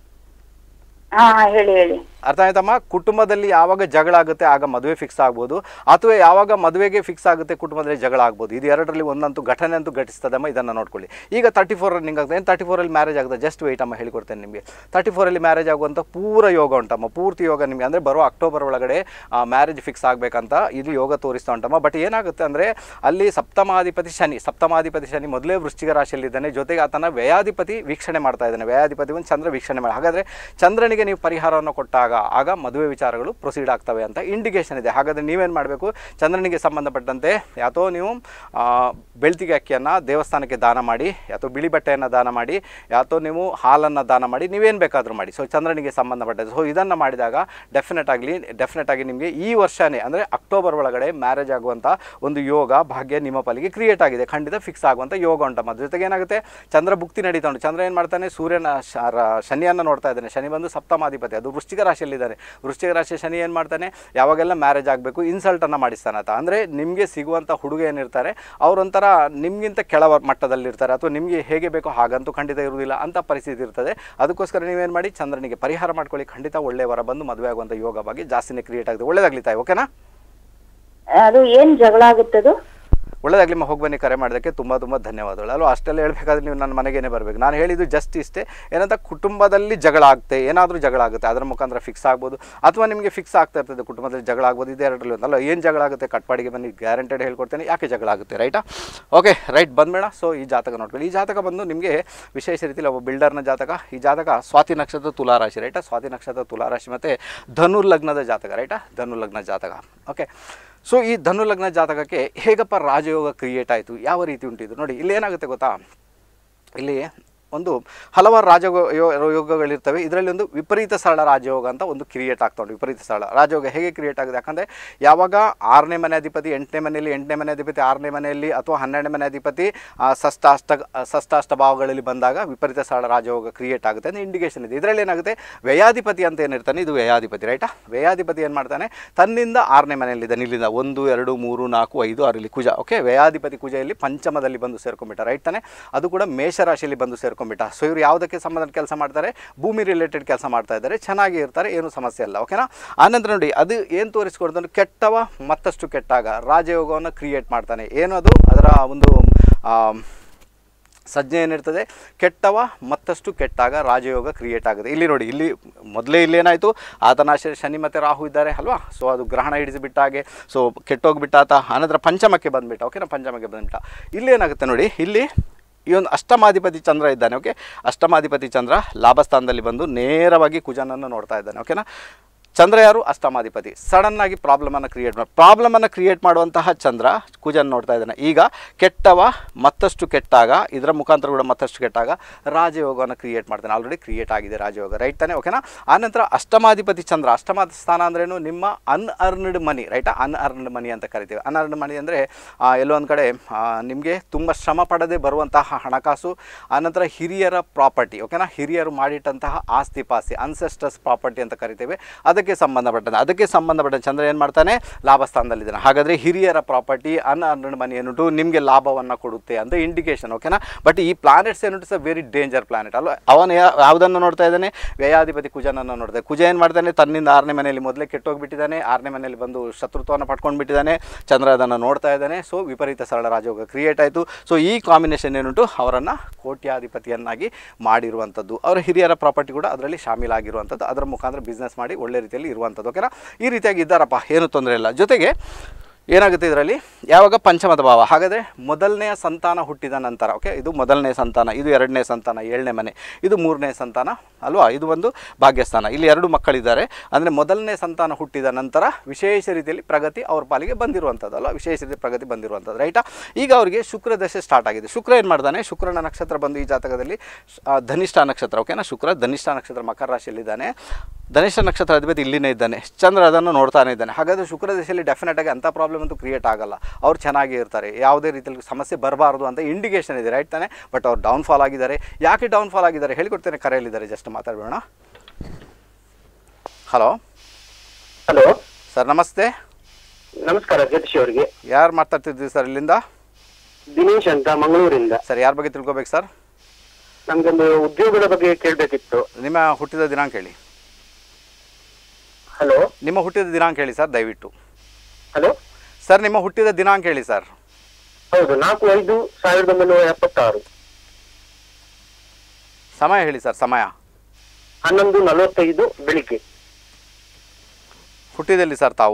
ಹಾ ಹಾ ಹೇಳಿ ಹೇಳಿ ಅರ್ಥ ಆಯ್ತಮ್ಮ ಕುಟುಂಬದಲ್ಲಿ ಯಾವಾಗ ಜಗಳ ಆಗುತ್ತೆ ಆಗ ಮದುವೆ ಫಿಕ್ಸ್ ಆಗ್ಬೋದು ಅಥವಾ ಯಾವಾಗ ಮದುವೆಗೆ ಫಿಕ್ಸ್ ಆಗುತ್ತೆ ಕುಟುಂಬದಲ್ಲಿ ಜಗಳ ಆಗ್ಬೋದು ಇದು ಎರಡರಲ್ಲಿ ಒಂದಂತೂ ಘಟನೆ ಅಂತೂ ಘಟಿಸ್ತದಮ್ಮ ಇದನ್ನು ನೋಡ್ಕೊಳ್ಳಿ ಈಗ ತರ್ಟಿ ಫೋರ್ ರನ್ನಿಂಗ್ ಆಗುತ್ತೆ ಏನು ತರ್ಟಿ ಫೋರಲ್ಲಿ ಮ್ಯಾರೇಜ್ ಆಗುತ್ತೆ ಜಸ್ಟ್ ವೆಯ್ಟ್ ಅಮ್ಮ ಹೇಳಿಕೊಡ್ತೇನೆ ನಿಮಗೆ ತರ್ಟಿ ಫೋರಲ್ಲಿ ಮ್ಯಾರೇಜ್ ಆಗುವಂಥ ಪೂರ ಯೋಗ ಉಂಟಮ್ಮ ಪೂರ್ತಿ ಯೋಗ ನಿಮಗೆ ಅಂದರೆ ಬರೋ ಅಕ್ಟೋಬರ್ ಒಳಗಡೆ ಮ್ಯಾರೇಜ್ ಫಿಕ್ಸ್ ಆಗಬೇಕಂತ ಇದು ಯೋಗ ತೋರಿಸ್ತಾ ಉಂಟಮ್ಮ ಬಟ್ ಏನಾಗುತ್ತೆ ಅಂದರೆ ಅಲ್ಲಿ ಸಪ್ತಮಾಧಿಪತಿ ಶನಿ ಸಪ್ತಮಾಧಿಪತಿ ಶನಿ ಮೊದಲೇ ವೃಶ್ಚಿಕ ರಾಶಿಯಲ್ಲಿದ್ದಾನೆ ಜೊತೆಗೆ ಆತನ ವ್ಯಯಾಧಿಪತಿ ವೀಕ್ಷಣೆ ಮಾಡ್ತಾ ಇದ್ದಾನೆ ವ್ಯಯಾಧಿಪತಿ ಒಂದು ಚಂದ್ರ ವೀಕ್ಷಣೆ ಮಾಡಿ ಹಾಗಾದರೆ ಚಂದ್ರನಿಗೆ ನೀವು ಪರಿಹಾರವನ್ನು ಕೊಟ್ಟಾಗ ಆಗ ಮದುವೆ ವಿಚಾರಗಳು ಪ್ರೊಸೀಡ್ ಆಗ್ತವೆ ಅಂತ ಇಂಡಿಕೇಶನ್ ಇದೆ ಹಾಗಾದರೆ ನೀವೇನು ಮಾಡಬೇಕು ಚಂದ್ರನಿಗೆ ಸಂಬಂಧಪಟ್ಟಂತೆ ಯಾತೋ ನೀವು ಆ, ಬೆಳ್ತಿಗೆ ಅಕ್ಕಿಯನ್ನು ದೇವಸ್ಥಾನಕ್ಕೆ ದಾನ ಮಾಡಿ ಯಾತೋ ಬಿಳಿ ಬಟ್ಟೆಯನ್ನು ದಾನ ಮಾಡಿ ಯಾತೋ ನೀವು ಹಾಲನ್ನು ದಾನ ಮಾಡಿ ನೀವೇನು ಬೇಕಾದರೂ ಮಾಡಿ ಸೊ ಚಂದ್ರನಿಗೆ ಸಂಬಂಧಪಟ್ಟದ್ದು ಸೊ ಇದನ್ನು ಮಾಡಿದಾಗ ಡೆಫಿನೆಟ್ ಆಗಲಿ ಡೆಫಿನೆಟ್ ಆಗಿ ನಿಮಗೆ ಈ ವರ್ಷನೇ ಅಂದರೆ ಅಕ್ಟೋಬರ್ ಒಳಗಡೆ ಮ್ಯಾರೇಜ್ ಆಗುವಂಥ ಒಂದು ಯೋಗ ಭಾಗ್ಯ ನಿಮ್ಮ ಪಾಲಿಗೆ ಕ್ರಿಯೇಟ್ ಆಗಿದೆ ಖಂಡಿತ ಫಿಕ್ಸ್ ಆಗುವಂಥ ಯೋಗ ಉಂಟಮ್ಮ ಅದ್ರ ಜೊತೆಗೆ ಏನಾಗುತ್ತೆ ಚಂದ್ರ ಭುಕ್ತಿ ನಡೀತಾ ಉಂಟು ಚಂದ್ರ ಏನು ಮಾಡ್ತಾನೆ ಸೂರ್ಯನ ಶ- ರ- ಶನಿಯನ್ನು ನೋಡ್ತಾ ಇದ್ದಾನೆ ಶನಿ ಬಂದು ಸಪ್ತಮಾಧಿಪತಿ ಅದು ವೃಶ್ಚಿಕ ರಾಶಿಯಲ್ಲಿದ್ದಾನೆ ವೃಶ್ಚಿಕ ರಾಶಿಯ ಶನಿ ಏನು ಮಾಡ್ತಾನೆ ಯಾವಾಗೆಲ್ಲ ಮ್ಯಾರೇಜ್ ಆಗಬೇಕು ಇನ್ಸಲ್ಟನ್ನು ಮಾಡಿಸ್ತಾನೆ ಆತ ಅಂದರೆ ನಿಮಗೆ ಸಿಗುವಂಥ ಹುಡುಗ ಏನಿರ್ತಾರೆ ಅವರೊಂಥರ ನಿಮಗಿಂತ ಕೆಳ ಮಟ್ಟದಲ್ಲಿರ್ತಾರೆ ಅಥವಾ ನಿಮಗೆ ಹೇಗೆ ಬೇಕೋ ಹಾಗಂತೂ ಖಂಡಿತ ಇರುವುದಿಲ್ಲ ಅಂತ ಪರಿಸ್ಥಿತಿ ಇರ್ತದೆ ಅದಕ್ಕೋಸ್ಕರ ನೀವೇನು ಮಾಡಿ ಚಂದ್ರನಿಗೆ ಪರಿಹಾರ ಮಾಡ್ಕೊಳ್ಳಿ ಖಂಡಿತ ಒಳ್ಳೆಯ ವರ ಬಂದು ಮದುವೆ ಆಗುವಂಥ ಯೋಗ ಬಗ್ಗೆ ಜಾಸ್ತಿನೇ ಕ್ರಿಯೇಟ್ ಆಗಿದೆ ಒಳ್ಳೇದಾಗ್ಲಿ ತಾಯಿ ಓಕೆನಾ ಅದು ಏನ್ ಜಗಳ ಆಗುತ್ತದು ಒಳ್ಳೆದಾಗಲಿ ಹೋಗಿ ಬನ್ನಿ ಕರೆ ಮಾಡೋದಕ್ಕೆ ತುಂಬ ತುಂಬ ಧನ್ಯವಾದಗಳು ಅಲ್ವಾ ಅಷ್ಟೆಲ್ಲ ಹೇಳ್ಬೇಕಾದ್ರೆ ನೀವು ನನ್ನ ಮನೆಗೇನೆ ಬರಬೇಕು ನಾನು ಹೇಳಿದ್ದು ಜಸ್ಟ್ ಇಷ್ಟೇ ಏನಂತ ಕುಟುಂಬದಲ್ಲಿ ಜಗಳ ಆಗುತ್ತೆ ಏನಾದರೂ ಜಗಳ ಆಗುತ್ತೆ ಅದರ ಮುಖಾಂತರ ಫಿಕ್ಸ್ ಆಗ್ಬೋದು ಅಥವಾ ನಿಮಗೆ ಫಿಕ್ಸ್ ಆಗ್ತಾ ಇರ್ತದೆ ಕುಟುಂಬದಲ್ಲಿ ಜಗಳ ಆಗ್ಬೋದು ಇದೆ ಎರಡರಲ್ಲಿ ಒಂದು ಅಲ್ಲ ಏನು ಜಗಳ ಆಗುತ್ತೆ ಕಟ್ಪಾಡಿಗೆ ಬನ್ನಿ ಗ್ಯಾರಂಟೆಡ್ ಹೇಳ್ಕೊಡ್ತೇನೆ ಯಾಕೆ ಜಗಳ ಆಗುತ್ತೆ ರೈಟಾ ಓಕೆ ರೈಟ್ ಬಂದ್ಬೇಡ ಸೊ ಈ ಜಾತಕ ನೋಡ್ಕೊಳ್ಳಿ ಈ ಜಾತಕ ಬಂದು ನಿಮಗೆ ವಿಶೇಷ ರೀತಿಯಲ್ಲಿ ಒಬ್ಬ ಬಿಲ್ಡರ್ನ ಜಾತಕ ಈ ಜಾತಕ ಸ್ವಾತಿ ನಕ್ಷತ್ರ ತುಲಾರಾಶಿ ರೈಟಾ ಸ್ವಾತಿ ನಕ್ಷತ್ರ ತುಲಾರಾಶಿ ಮತ್ತು ಧನು ಲಗ್ನದ ಜಾತಕ ರೈಟಾ ಧನು ಲಗ್ನ ಜಾತಕ ಓಕೆ ಸೊ ಈ ಧನು ಲಗ್ನ ಜಾತಕಕ್ಕೆ ಹೇಗಪ್ಪ ರಾಜಯೋಗ ಕ್ರಿಯೇಟ್ ಆಯಿತು ಯಾವ ರೀತಿ ಉಂಟಿದು ನೋಡಿ ಇಲ್ಲಿ ಏನಾಗುತ್ತೆ ಗೊತ್ತಾ ಇಲ್ಲಿ ಒಂದು ಹಲವಾರು ರಾಜಯೋಗ ಯೋ- ಯೋಗಗಳಿರ್ತವೆ ಇದರಲ್ಲಿ ಒಂದು ವಿಪರೀತ ಸರಳ ರಾಜಯೋಗ ಅಂತ ಒಂದು ಕ್ರಿಯೇಟ್ ಆಗ್ತಾ ಉಂಟು ವಿಪರೀತ ಸರಳ ರಾಜಯೋಗ ಹೇಗೆ ಕ್ರಿಯೇಟ್ ಆಗಿದೆ ಯಾಕಂದರೆ ಯಾವಾಗ ಆರನೇ ಮನೆ ಅಧಿಪತಿ ಎಂಟನೇ ಮನೆಯಲ್ಲಿ ಎಂಟನೇ ಮನೆ ಅಧಿಪತಿ ಆರನೇ ಮನೆಯಲ್ಲಿ ಅಥವಾ ಹನ್ನೆರಡನೇ ಮನೆ ಅಧಿಪತಿ ಆ, ಷಷ್ಟಾಷ್ಟ ಷಷ್ಟಾಷ್ಟ ಭಾವಗಳಲ್ಲಿ ಬಂದಾಗ ವಿಪರೀತ ಸರಳ ರಾಜಯೋಗ ಕ್ರಿಯೇಟ್ ಆಗುತ್ತೆ ಅಂತ ಇಂಡಿಕೇಶನ್ ಇದೆ ಇದರಲ್ಲಿ ಏನಾಗುತ್ತೆ ವ್ಯಯಾಧಿಪತಿ ಅಂತ ಏನಿರ್ತಾನೆ ಇದು ವ್ಯಯಾಧಿಪತಿ ರೈಟಾ ವ್ಯಯಾಧಿಪತಿ ಏನು ಮಾಡ್ತಾನೆ ತನ್ನಿಂದ ಆರನೇ ಮನೆಯಲ್ಲಿದ್ದಾನೆ ಇಲ್ಲಿಂದ ಒಂದು ಎರಡು ಮೂರು ನಾಲ್ಕು ಐದು ಆರು ಇಲ್ಲಿ ಕುಜ ಓಕೆ ವ್ಯಯಾಧಿಪತಿ ಕುಜ ಇಲ್ಲಿ ಪಂಚಮದಲ್ಲಿ ಬಂದು ಸೇರ್ಕೊಂಡ್ಬಿಟ್ಟ ರೈಟ್ ತಾನೆ ಅದು ಕೂಡ ಮೇಷರಾಶಿಯಲ್ಲಿ ಬಂದು ಸೇರ್ಕೊಂಡ್ಬಿಟ್ಟ ಸೊ ಇವರು ಯಾವುದಕ್ಕೆ ಸಂಬಂಧ ಕೆಲಸ ಮಾಡ್ತಾರೆ ಭೂಮಿ ರಿಲೇಟೆಡ್ ಕೆಲಸ ಮಾಡ್ತಾ ಇದ್ದಾರೆ ಚೆನ್ನಾಗಿ ಇರ್ತಾರೆ ಏನು ಸಮಸ್ಯೆ ಇಲ್ಲ ಓಕೆನಾ ಆನಂತರ ನೋಡಿ ಅದು ಏನು ತೋರಿಸ್ಕೊಡ್ತಾನೆ ಕೆಟ್ಟವ ಮತ್ತಷ್ಟು ಕೆಟ್ಟಾಗ ರಾಜಯೋಗವನ್ನು ಕ್ರಿಯೇಟ್ ಮಾಡ್ತಾನೆ ಏನು ಅದು ಅದರ ಒಂದು ಆ, ಸಂಜ್ಞೆ ಏನಿರ್ತದೆ ಕೆಟ್ಟವ ಮತ್ತಷ್ಟು ಕೆಟ್ಟಾಗ ರಾಜಯೋಗ ಕ್ರಿಯೇಟ್ ಆಗುತ್ತೆ ಇಲ್ಲಿ ನೋಡಿ ಇಲ್ಲಿ ಮೊದಲೇ ಇಲ್ಲೇನಾಯಿತು ಆತನಾಶ ಶನಿ ಮತ್ತು ರಾಹು ಇದ್ದಾರೆ ಅಲ್ವಾ ಸೊ ಅದು ಗ್ರಹಣ ಹಿಡಿಸಿಬಿಟ್ಟ ಹಾಗೆ ಸೊ ಕೆಟ್ಟೋಗ್ಬಿಟ್ಟ ಆತ ಆನಂತರ ಪಂಚಮಕ್ಕೆ ಬಂದುಬಿಟ್ಟ ಓಕೆನಾ ಪಂಚಮಕ್ಕೆ ಬಂದುಬಿಟ್ಟ ಇಲ್ಲಿ ಏನಾಗುತ್ತೆ ನೋಡಿ ಇಲ್ಲಿ ಈ ಒಂದು ಅಷ್ಟಮಾಧಿಪತಿ ಚಂದ್ರ ಇದ್ದಾನೆ ಓಕೆ ಅಷ್ಟಮಾಧಿಪತಿ ಚಂದ್ರ ಲಾಭಸ್ಥಾನದಲ್ಲಿ ಬಂದು ನೇರವಾಗಿ ಕುಜನನ್ನು ನೋಡ್ತಾ ಇದ್ದಾನೆ ಓಕೆನಾ ಚಂದ್ರ ಯಾರು ಅಷ್ಟಮಾಧಿಪತಿ ಸಡನ್ ಆಗಿ ಪ್ರಾಬ್ಲಮನ್ನು ಕ್ರಿಯೇಟ್ ಮಾಡಿ ಪ್ರಾಬ್ಲಮನ್ನು ಕ್ರಿಯೇಟ್ ಮಾಡುವಂತಹ ಚಂದ್ರ ಕುಜನ್ ನೋಡ್ತಾ ಇದ್ದಾನೆ ಈಗ ಕೆಟ್ಟವ ಮತ್ತಷ್ಟು ಕೆಟ್ಟಾಗ ಇದರ ಮುಖಾಂತರ ಕೂಡ ಮತ್ತಷ್ಟು ಕೆಟ್ಟಾಗ ರಾಜಯೋಗವನ್ನು ಕ್ರಿಯೇಟ್ ಮಾಡ್ತಾನೆ ಆಲ್ರೆಡಿ ಕ್ರಿಯೇಟ್ ಆಗಿದೆ ರಾಜಯೋಗ ರೈಟ್ ತಾನೆ ಓಕೆನಾ ಆನಂತರ ಅಷ್ಟಮಾಧಿಪತಿ ಚಂದ್ರ ಅಷ್ಟಮ ಸ್ಥಾನ ಅಂದ್ರೇನು ನಿಮ್ಮ ಅನ್ಅರ್ನ್ಡ್ ಮನಿ ರೈಟಾ ಅನ್ಅರ್ನ್ಡ್ ಮನಿ ಅಂತ ಕರಿತೀವಿ ಅನ್ಅರ್ನ್ಡ್ ಮನಿ ಅಂದರೆ ಎಲ್ಲೋ ಒಂದು ಕಡೆ ನಿಮಗೆ ತುಂಬ ಶ್ರಮ ಪಡದೆ ಬರುವಂತಹ ಹಣಕಾಸು ಆನಂತರ ಹಿರಿಯರ ಪ್ರಾಪರ್ಟಿ ಓಕೆನಾ ಹಿರಿಯರು ಮಾಡಿಟ್ಟಂತಹ ಆಸ್ತಿ ಪಾಸ್ತಿ ಅನ್ಸೆಸ್ಟರ್ಸ್ ಪ್ರಾಪರ್ಟಿ ಅಂತ ಕರಿತೇವೆ ಅದಕ್ಕೆ ಸಂಬಂಧಪಟ್ಟಂತೆ ಅದಕ್ಕೆ ಸಂಬಂಧಪಟ್ಟ ಚಂದ್ರ ಏನು ಮಾಡ್ತಾನೆ ಲಾಭಸ್ಥಾನದಲ್ಲಿದ್ದಾನೆ ಹಾಗಾದರೆ ಹಿರಿಯರ ಪ್ರಾಪರ್ಟಿ ಅನ್ಅರ್ನ್ಡ್ ಮನಿ ಏನುಂಟು ನಿಮಗೆ ಲಾಭವನ್ನು ಕೊಡುತ್ತೆ ಅಂತ ಇಂಡಿಕೇಶನ್ ಓಕೆನಾ ಬಟ್ ಈ ಪ್ಲಾನೆಟ್ಸ್ ಏನುಂಟು ಸಹ ವೆರಿ ಡೇಂಜರ್ ಪ್ಲಾನೆಟ್ ಅಲ್ವಾ ಅವನು ಯಾ- ಯಾವುದನ್ನು ನೋಡ್ತಾ ಇದ್ದಾನೆ ವ್ಯಯಾಧಿಪತಿ ಕುಜನನ್ನು ನೋಡ್ತಾನೆ ಕುಜ ಏನು ಮಾಡ್ತಾನೆ ತನ್ನಿಂದ ಆರನೇ ಮನೆಯಲ್ಲಿ ಮೊದಲೇ ಕೆಟ್ಟೋಗ್ಬಿಟ್ಟಿದ್ದಾನೆ ಆರನೇ ಮನೆಯಲ್ಲಿ ಬಂದು ಶತ್ರುತ್ವವನ್ನು ಪಡ್ಕೊಂಡ್ಬಿಟ್ಟಿದ್ದಾನೆ ಚಂದ್ರ ಅದನ್ನು ನೋಡ್ತಾ ಇದ್ದಾನೆ ಸೊ ವಿಪರೀತ ಸರಳ ರಾಜಯೋಗ ಕ್ರಿಯೇಟ್ ಆಯಿತು ಸೊ ಈ ಕಾಂಬಿನೇಷನ್ ಏನುಂಟು ಅವರನ್ನು ಕೋಟ್ಯಾಧಿಪತಿಯನ್ನಾಗಿ ಮಾಡಿರುವಂಥದ್ದು ಅವರ ಹಿರಿಯರ ಪ್ರಾಪರ್ಟಿ ಕೂಡ ಅದರಲ್ಲಿ ಶಾಮೀಲಾಗಿರುವಂಥದ್ದು ಅದರ ಮುಖಾಂತರ ಬಿಸ್ನೆಸ್ ಮಾಡಿ ಒಳ್ಳೆ ರೀತಿಯಲ್ಲಿ ಇರುವಂಥದ್ದು ಓಕೆನಾ ಈ ರೀತಿಯಾಗಿ ಇದ್ದಾರಪ್ಪ ಏನು ತೊಂದರೆ ಇಲ್ಲ ಜೊತೆಗೆ ಏನಾಗುತ್ತೆ ಇದರಲ್ಲಿ ಯಾವಾಗ ಪಂಚಮದ ಭಾವ ಹಾಗಾದರೆ ಮೊದಲನೆಯ ಸಂತಾನ ಹುಟ್ಟಿದ ನಂತರ ಓಕೆ ಇದು ಮೊದಲನೇ ಸಂತಾನ ಇದು ಎರಡನೇ ಸಂತಾನ ಏಳನೇ ಮನೆ ಇದು ಮೂರನೇ ಸಂತಾನ ಅಲ್ವಾ ಇದು ಒಂದು ಭಾಗ್ಯಸ್ಥಾನ ಇಲ್ಲಿ ಎರಡು ಮಕ್ಕಳಿದ್ದಾರೆ ಅಂದರೆ ಮೊದಲನೇ ಸಂತಾನ ಹುಟ್ಟಿದ ನಂತರ ವಿಶೇಷ ರೀತಿಯಲ್ಲಿ ಪ್ರಗತಿ ಅವ್ರ ಪಾಲಿಗೆ ಬಂದಿರುವಂಥದ್ದು ಅಲ್ವಾ ವಿಶೇಷ ರೀತಿ ಪ್ರಗತಿ ಬಂದಿರುವಂಥದ್ದು ರೈಟಾ ಈಗ ಅವರಿಗೆ ಶುಕ್ರ ದಶೆ ಸ್ಟಾರ್ಟ್ ಆಗಿದೆ ಶುಕ್ರ ಏನು ಮಾಡ್ದಾನೆ ಶುಕ್ರನ ನಕ್ಷತ್ರ ಬಂದು ಈ ಜಾತಕದಲ್ಲಿ ಆ, ಧನಿಷ್ಠ ನಕ್ಷತ್ರ ಓಕೆನಾ ಶುಕ್ರ ಧನಿಷ್ಠ ನಕ್ಷತ್ರ ಮಕರ ರಾಶಿಯಲ್ಲಿದ್ದಾನೆ ಧನಿಷ್ಠ ನಕ್ಷತ್ರ ಅಧಿಪತಿ ಇಲ್ಲಿನೇ ಇದ್ದಾನೆ ಚಂದ್ರ ಅದನ್ನು ನೋಡ್ತಾನೆ ಇದ್ದಾನೆ ಹಾಗಾದರೆ ಶುಕ್ರ ದಶೆಯಲ್ಲಿ ಡೆಫಿನೆಟ್ ಆಗಿ ಅಂಥ ಪ್ರಾಬ್ಲಮ್ ಅಂತೂ ಕ್ರಿಯೇಟ್ ಆಗಲ್ಲ ಅವ್ರು ಚೆನ್ನಾಗೇ ಇರ್ತಾರೆ ಯಾವುದೇ ರೀತಿಯಲ್ಲಿ ಸಮಸ್ಯೆ ಬರಬಾರ್ದು ಅಂತ ಇಂಡಿಕೇಶನ್ ಇದೆ ರೈಟ್ ತಾನೆ ಬಟ್ ಅವ್ರು ಡೌನ್ಫಾಲ್ ಆಗಿದ್ದಾರೆ ಯಾಕೆ ಡೌನ್ಫಾಲ್ ಆಗಿದ್ದಾರೆ ಹೇಳಿಕೊಡ್ತೇನೆ ಕರೆಯಲ್ಲಿದ್ದಾರೆ ಜಸ್ಟ್ ಮಾತಾಡಬೇಡ ಹಲೋ ಹಲೋ ಸರ್ ನಮಸ್ತೆ ನಮಸ್ಕಾರ ಜಗದೀಶ್ ಅವರಿಗೆ ಯಾರು ಮಾತಾಡ್ತಿದ್ದೀವಿ ಸರ್ ಇಲ್ಲಿಂದ ದಿನೇಶ್ ಅಂತ ಮಂಗಳೂರಿಂದ ಸರ್ ಯಾರ ಬಗ್ಗೆ ತಿಳ್ಕೊಬೇಕು ಸರ್ ನಮ್ಗೊಂದು ಉದ್ಯೋಗದ ಬಗ್ಗೆ ಕೇಳಬೇಕಿತ್ತು ನಿಮ್ಮ ಹುಟ್ಟಿದ ದಿನಾಂಕ ಹೇಳಿ ಹಲೋ ನಿಮ್ಮ ಹುಟ್ಟಿದ ದಿನಾಂಕ ಹೇಳಿ ಸರ್ ದಯವಿಟ್ಟು ಹಲೋ ಸರ್ ನಿಮ್ಮ ಹುಟ್ಟಿದ ದಿನಾಂಕ ಹೇಳಿ ಸರ್ ಹೌದು ನಾಲ್ಕು ಐದು ಸಾವಿರದ ಒಂಬೈನೂರ ಎಪ್ಪತ್ತಾರು ಸಮಯ ಹೇಳಿ ಸರ್ ಸಮಯ ಹನ್ನೊಂದು ನಲವತ್ತೈದು ಬೆಳಿಗ್ಗೆ ಹುಟ್ಟಿದಲ್ಲಿ ಸರ್ ತಾವು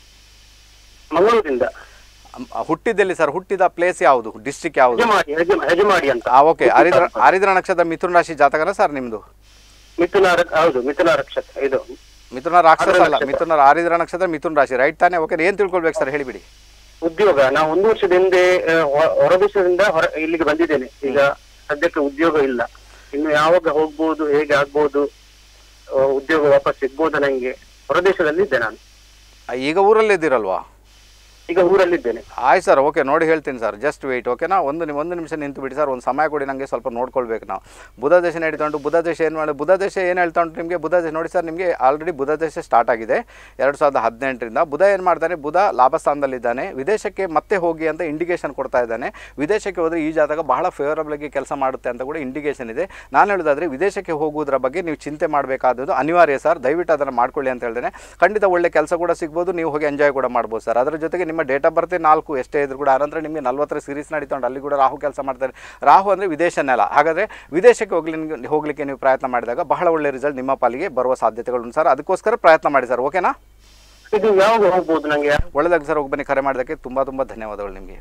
ಮಂಗಳೂರಿಂದ ಅಮ್, ಹುಟ್ಟಿದಲ್ಲಿ ಸರ್ ಹುಟ್ಟಿದ ಪ್ಲೇಸ್ ಯಾವುದು ಡಿಸ್ಟಿಕ್ ಯಾವುದು ಹೆಜಮಾಡಿ ಹೆಜಮ- ಹೆಜಮಾಡಿ ಅಂತ ಆ ಓಕೆ ಆರಿದ್ರ ಆರಿದ್ರ ನಕ್ಷತ್ರ ಮಿಥುನ ರಾಶಿ ಜಾತಕನ ಸರ್ ನಿಮ್ಮದು ಮಿಥುನ ರ- ಹೌದು ಮಿಥುನ ನಕ್ಷತ್ರ ಇದು ಮಿಥುನ ರಾಕ್ಷಸ ಆರಿದ್ರ ಅಲ್ಲ ನಕ್ಷತ್ರ. ಮಿಥುನ ಆರಿದ್ರ ನಕ್ಷತ್ರ ಮಿಥುನ ರಾಶಿ ರೈಟ್ ತಾನೇ ಓಕೆ ಏನು ತಿಳ್ಕೊಳ್ಬೇಕು ಸರ್ ಹೇಳಿಬಿಡಿ ಉದ್ಯೋಗ ನಾವು ಒಂದು ವರ್ಷದ ಹಿಂದೆ ಆ, ಹೊ- ಹೊರದೇಶದಿಂದ ಹೊರ ಇಲ್ಲಿಗೆ ಬಂದಿದ್ದೇನೆ ಈಗ ಸದ್ಯಕ್ಕೆ ಉದ್ಯೋಗ ಇಲ್ಲ ಇನ್ನು ಯಾವಾಗ ಹೋಗ್ಬೋದು ಹೇಗೆ ಆಗ್ಬೋದು ಆ, ಉದ್ಯೋಗ ವಾಪಸ್ ಸಿಗ್ಬೋದಾ ನಂಗೆ ಹೊರದೇಶದಲ್ಲಿ ಇದ್ದೆ ನಾನು ಆ, ಈಗ ಊರಲ್ಲೇ ಇದ್ದೀರಲ್ವಾ ಈಗ ಊರಲ್ಲಿದ್ದೇನೆ ಆಯ್ತು ಸರ್ ಓಕೆ ನೋಡಿ ಹೇಳ್ತೀನಿ ಸರ್ ಜಸ್ಟ್ ವೆಯ್ಟ್ ಓಕೆನಾ ಒಂದು ನಿಮ್ ಒಂದು ನಿಮಿಷ ನಿಂತು ಬಿಡಿ ಸರ್ ಒಂದು ಸಮಯ ಕೊಡಿ ನನಗೆ ಸ್ವಲ್ಪ ನೋಡ್ಕೊಳ್ಬೇಕು ನಾವು ಬುಧ ದೇಶ ನಡೀತಾ ಉಂಟು ಬುಧ ದೇಶ ಏನು ಮಾಡಿ ಬುಧ ದೇಶ ಏನು ಹೇಳ್ತಾ ಉಂಟು ನಿಮಗೆ ಬುಧ ದೇಶ ನೋಡಿ ಸರ್ ನಿಮಗೆ ಆಲ್ರೆಡಿ ಬುಧ ದೇಶ ಸ್ಟಾರ್ಟ್ ಆಗಿದೆ ಎರಡು ಸಾವಿರದ ಹದಿನೆಂಟರಿಂದ ಬುಧ ಏನು ಮಾಡ್ತಾನೆ ಬುಧ ಲಾಭಸ್ಥಾನದಲ್ಲಿದ್ದಾನೆ ವಿದೇಶಕ್ಕೆ ಮತ್ತೆ ಹೋಗಿ ಅಂತ ಇಂಡಿಕೇಶನ್ ಕೊಡ್ತಾ ಇದ್ದಾನೆ ವಿದೇಶಕ್ಕೆ ಹೋದರೆ ಈ ಜಾತಕ ಬಹಳ ಫೇವರಬಲ್ ಆಗಿ ಕೆಲಸ ಮಾಡುತ್ತೆ ಅಂತ ಕೂಡ ಇಂಡಿಕೇಶನ್ ಇದೆ ನಾನು ಹೇಳೋದಾದ್ರೆ ವಿದೇಶಕ್ಕೆ ಹೋಗುವುದರ ಬಗ್ಗೆ ನೀವು ಚಿಂತೆ ಮಾಡಬೇಕಾದದ್ದು ಅನಿವಾರ್ಯ ಸರ್ ದಯವಿಟ್ಟು ಅದನ್ನು ಮಾಡ್ಕೊಳ್ಳಿ ಅಂತ ಹೇಳ್ತೇನೆ ಖಂಡಿತ ಒಳ್ಳೆ ಕೆಲಸ ಕೂಡ ಸಿಗ್ಬೋದು ನೀವು ಹೋಗಿ ಎಂಜಾಯ್ ಕೂಡ ಮಾಡ್ಬೋದು ಸರ್ ಅದರ ಜೊತೆಗೆ ನಿಮ್ಮ ಡೇಟ್ ಆಫ್ ಬರ್ತ್ ನಾಲ್ಕು ಎಷ್ಟೇ ಇದ್ರು ಕೂಡ ಆನಂತರ ನಿಮಗೆ ನಲ್ವತ್ತರ ಸೀರೀಸ್ ನಡೀತೊಂಡು ಅಲ್ಲಿ ಕೂಡ ರಾಹು ಕೆಲಸ ಮಾಡ್ತಾರೆ ರಾಹು ಅಂದರೆ ವಿದೇಶ ನೆಲ ಹಾಗಾದರೆ ವಿದೇಶಕ್ಕೆ ಹೋಗ್ಲಿ ಹೋಗಲಿಕ್ಕೆ ನೀವು ಪ್ರಯತ್ನ ಮಾಡಿದಾಗ ಬಹಳ ಒಳ್ಳೆ ರಿಸಲ್ಟ್ ನಿಮ್ಮ ಪಾಲಿಗೆ ಬರುವ ಸಾಧ್ಯತೆಗಳು ಸರ್ ಅದಕ್ಕೋಸ್ಕರ ಪ್ರಯತ್ನ ಮಾಡಿ ಸರ್ ಓಕೆನಾ ಇದು ಯಾವಾಗ ಹೋಗ್ಬೋದು ನಂಗೆ ಒಳ್ಳೆದಾಗಿ ಸರ್ ಹೋಗಿ ಬನ್ನಿ ಕರೆ ಮಾಡೋದಕ್ಕೆ ತುಂಬ ತುಂಬ ಧನ್ಯವಾದಗಳು ನಿಮಗೆ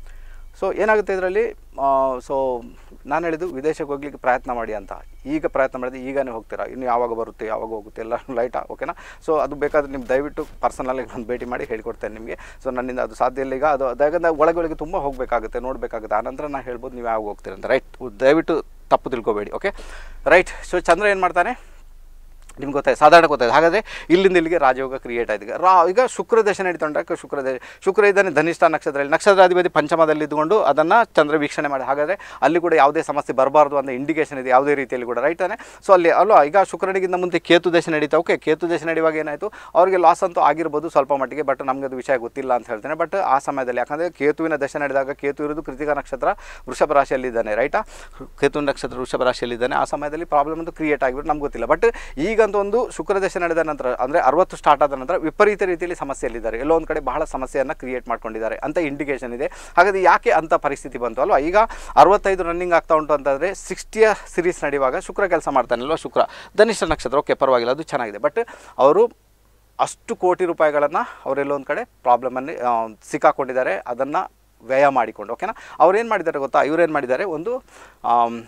ಸೊ ಏನಾಗುತ್ತೆ ಇದರಲ್ಲಿ ಸೊ ನಾನು ಹೇಳಿದ್ದು ವಿದೇಶಕ್ಕೆ ಹೋಗ್ಲಿಕ್ಕೆ ಪ್ರಯತ್ನ ಮಾಡಿ ಅಂತ ಈಗ ಪ್ರಯತ್ನ ಮಾಡಿದ್ರೆ ಈಗನೇ ಹೋಗ್ತೀರಾ ಇನ್ನು ಯಾವಾಗ ಬರುತ್ತೆ ಯಾವಾಗ ಹೋಗುತ್ತೆ ಎಲ್ಲ ಲೈಟಾ ಓಕೆನಾ ಸೊ ಅದು ಬೇಕಾದ್ರೆ ನೀವು ದಯವಿಟ್ಟು ಪರ್ಸನಲಾಗಿ ಒಂದು ಭೇಟಿ ಮಾಡಿ ಹೇಳ್ಕೊಡ್ತೇನೆ ನಿಮಗೆ ಸೊ ನನ್ನಿಂದ ಅದು ಸಾಧ್ಯ ಇಲ್ಲ ಈಗ ಅದು ಯಾಕಂದ್ರೆ ಒಳಗೆ ಒಳಗೆ ತುಂಬ ಹೋಗಬೇಕಾಗುತ್ತೆ ನೋಡಬೇಕಾಗುತ್ತೆ ಆನಂತರ ನಾನು ಹೇಳ್ಬೋದು ನೀವು ಯಾವಾಗ ಹೋಗ್ತೀರ ಅಂತ ರೈಟ್ ದಯವಿಟ್ಟು ತಪ್ಪು ತಿಳ್ಕೊಬೇಡಿ ಓಕೆ ರೈಟ್ ಸೊ ಚಂದ್ರ ಏನು ಮಾಡ್ತಾನೆ ನಿಮ್ಗೆ ಗೊತ್ತಾಯ್ತು ಸಾಧಾರಣ ಗೊತ್ತಾಯ್ತು ಹಾಗಾದರೆ ಇಲ್ಲಿಂದ ಇಲ್ಲಿಗೆ ರಾಜಯೋಗ ಕ್ರಿಯೇಟ್ ಆಯ್ತು ಈಗ ರಾ ಈಗ ಶುಕ್ರ ದಶ ನಡೀತೊಂಡಾಗ ಶುಕ್ರ ದೇ ಶುಕ್ರ ಇದ್ದಾನೆ ಧನಿಷ್ಠ ನಕ್ಷತ್ರದಲ್ಲಿ ನಕ್ಷತ್ರಾಧಿಪತಿ ಪಂಚಮದಲ್ಲಿ ಇದ್ದುಕೊಂಡು ಅದನ್ನು ಚಂದ್ರ ವೀಕ್ಷಣೆ ಮಾಡಿ ಹಾಗಾದರೆ ಅಲ್ಲಿ ಕೂಡ ಯಾವುದೇ ಸಮಸ್ಯೆ ಬರಬಾರ್ದು ಅಂತ ಇಂಡಿಕೇಶನ್ ಇದೆ ಯಾವುದೇ ರೀತಿಯಲ್ಲಿ ಕೂಡ ರೈಟ್ ತಾನೆ ಸೊ ಅಲ್ಲಿ ಅಲ್ವಾ ಈಗ ಶುಕ್ರನಿಗಿಂತ ಮುಂದೆ ಕೇತು ದಶ ನಡೀತಾ ಓಕೆ ಕೇತು ದಶ ನಡೆಯುವಾಗ ಏನಾಯಿತು ಅವರಿಗೆ ಲಾಸ್ ಅಂತೂ ಆಗಿರ್ಬೋದು ಸ್ವಲ್ಪ ಮಟ್ಟಿಗೆ ಬಟ್ ನಮಗೆ ಅದು ವಿಷಯ ಗೊತ್ತಿಲ್ಲ ಅಂತ ಹೇಳ್ತೇನೆ ಬಟ್ ಆ ಸಮಯದಲ್ಲಿ ಯಾಕಂದರೆ ಕೇತುವಿನ ದಶ ನಡೆದಾಗ ಕೇತು ಇರೋದು ಕೃತಿಕ ನಕ್ಷತ್ರ ವೃಷಭ ರಾಶಿಯಲ್ಲಿದ್ದಾನೆ ರೈಟಾ ಕೇತು ನಕ್ಷತ್ರ ವೃಷಭ ರಾಶಿಯಲ್ಲಿದ್ದಾನೆ ಆ ಸಮಯದಲ್ಲಿ ಪ್ರಾಬ್ಲಮ್ ಅಂತೂ ಕ್ರಿಯೇಟ್ ಆಗಿಬಿಟ್ಟು ನಮ್ಗೆ ಗೊತ್ತಿಲ್ಲ ಬಟ್ ಈಗಂತೂ ಒಂದು ಶುಕ್ರ ದಶ ನಡೆದ ನಂತರ ಅಂದರೆ ಅರವತ್ತು ಸ್ಟಾರ್ಟ್ ಆದ ನಂತರ ವಿಪರೀತ ರೀತಿಯಲ್ಲಿ ಸಮಸ್ಯೆಯಲ್ಲಿದ್ದಾರೆ ಎಲ್ಲೋ ಒಂದು ಕಡೆ ಬಹಳ ಸಮಸ್ಯೆಯನ್ನು ಕ್ರಿಯೇಟ್ ಮಾಡ್ಕೊಂಡಿದ್ದಾರೆ ಅಂತ ಇಂಡಿಕೇಶನ್ ಇದೆ ಹಾಗಾದ್ರೆ ಯಾಕೆ ಅಂತ ಪರಿಸ್ಥಿತಿ ಬಂತು ಅಲ್ವಾ ಈಗ ಅರವತ್ತೈದು ರನ್ನಿಂಗ್ ಆಗ್ತಾ ಉಂಟು ಅಂತಂದರೆ ಸಿಕ್ಸ್ಟಿಯ ಸಿರೀಸ್ ನಡೆಯುವಾಗ ಶುಕ್ರ ಕೆಲಸ ಮಾಡ್ತಾನೆ ಅಲ್ವಾ ಶುಕ್ರ ಧನಿಷ್ಠ ನಕ್ಷತ್ರ ಓಕೆ ಪರವಾಗಿಲ್ಲ ಅದು ಚೆನ್ನಾಗಿದೆ ಬಟ್ ಅವರು ಅಷ್ಟು ಕೋಟಿ ರೂಪಾಯಿಗಳನ್ನು ಅವರೆಲ್ಲೋ ಒಂದು ಕಡೆ ಪ್ರಾಬ್ಲಮಲ್ಲಿ ಸಿಕ್ಕಾಕೊಂಡಿದ್ದಾರೆ ಅದನ್ನು ವ್ಯಯ ಮಾಡಿಕೊಂಡು ಓಕೆನಾ ಅವ್ರೇನು ಮಾಡಿದ್ದಾರೆ ಗೊತ್ತಾ ಇವ್ರೇನು ಮಾಡಿದ್ದಾರೆ ಒಂದು ಆಮ್,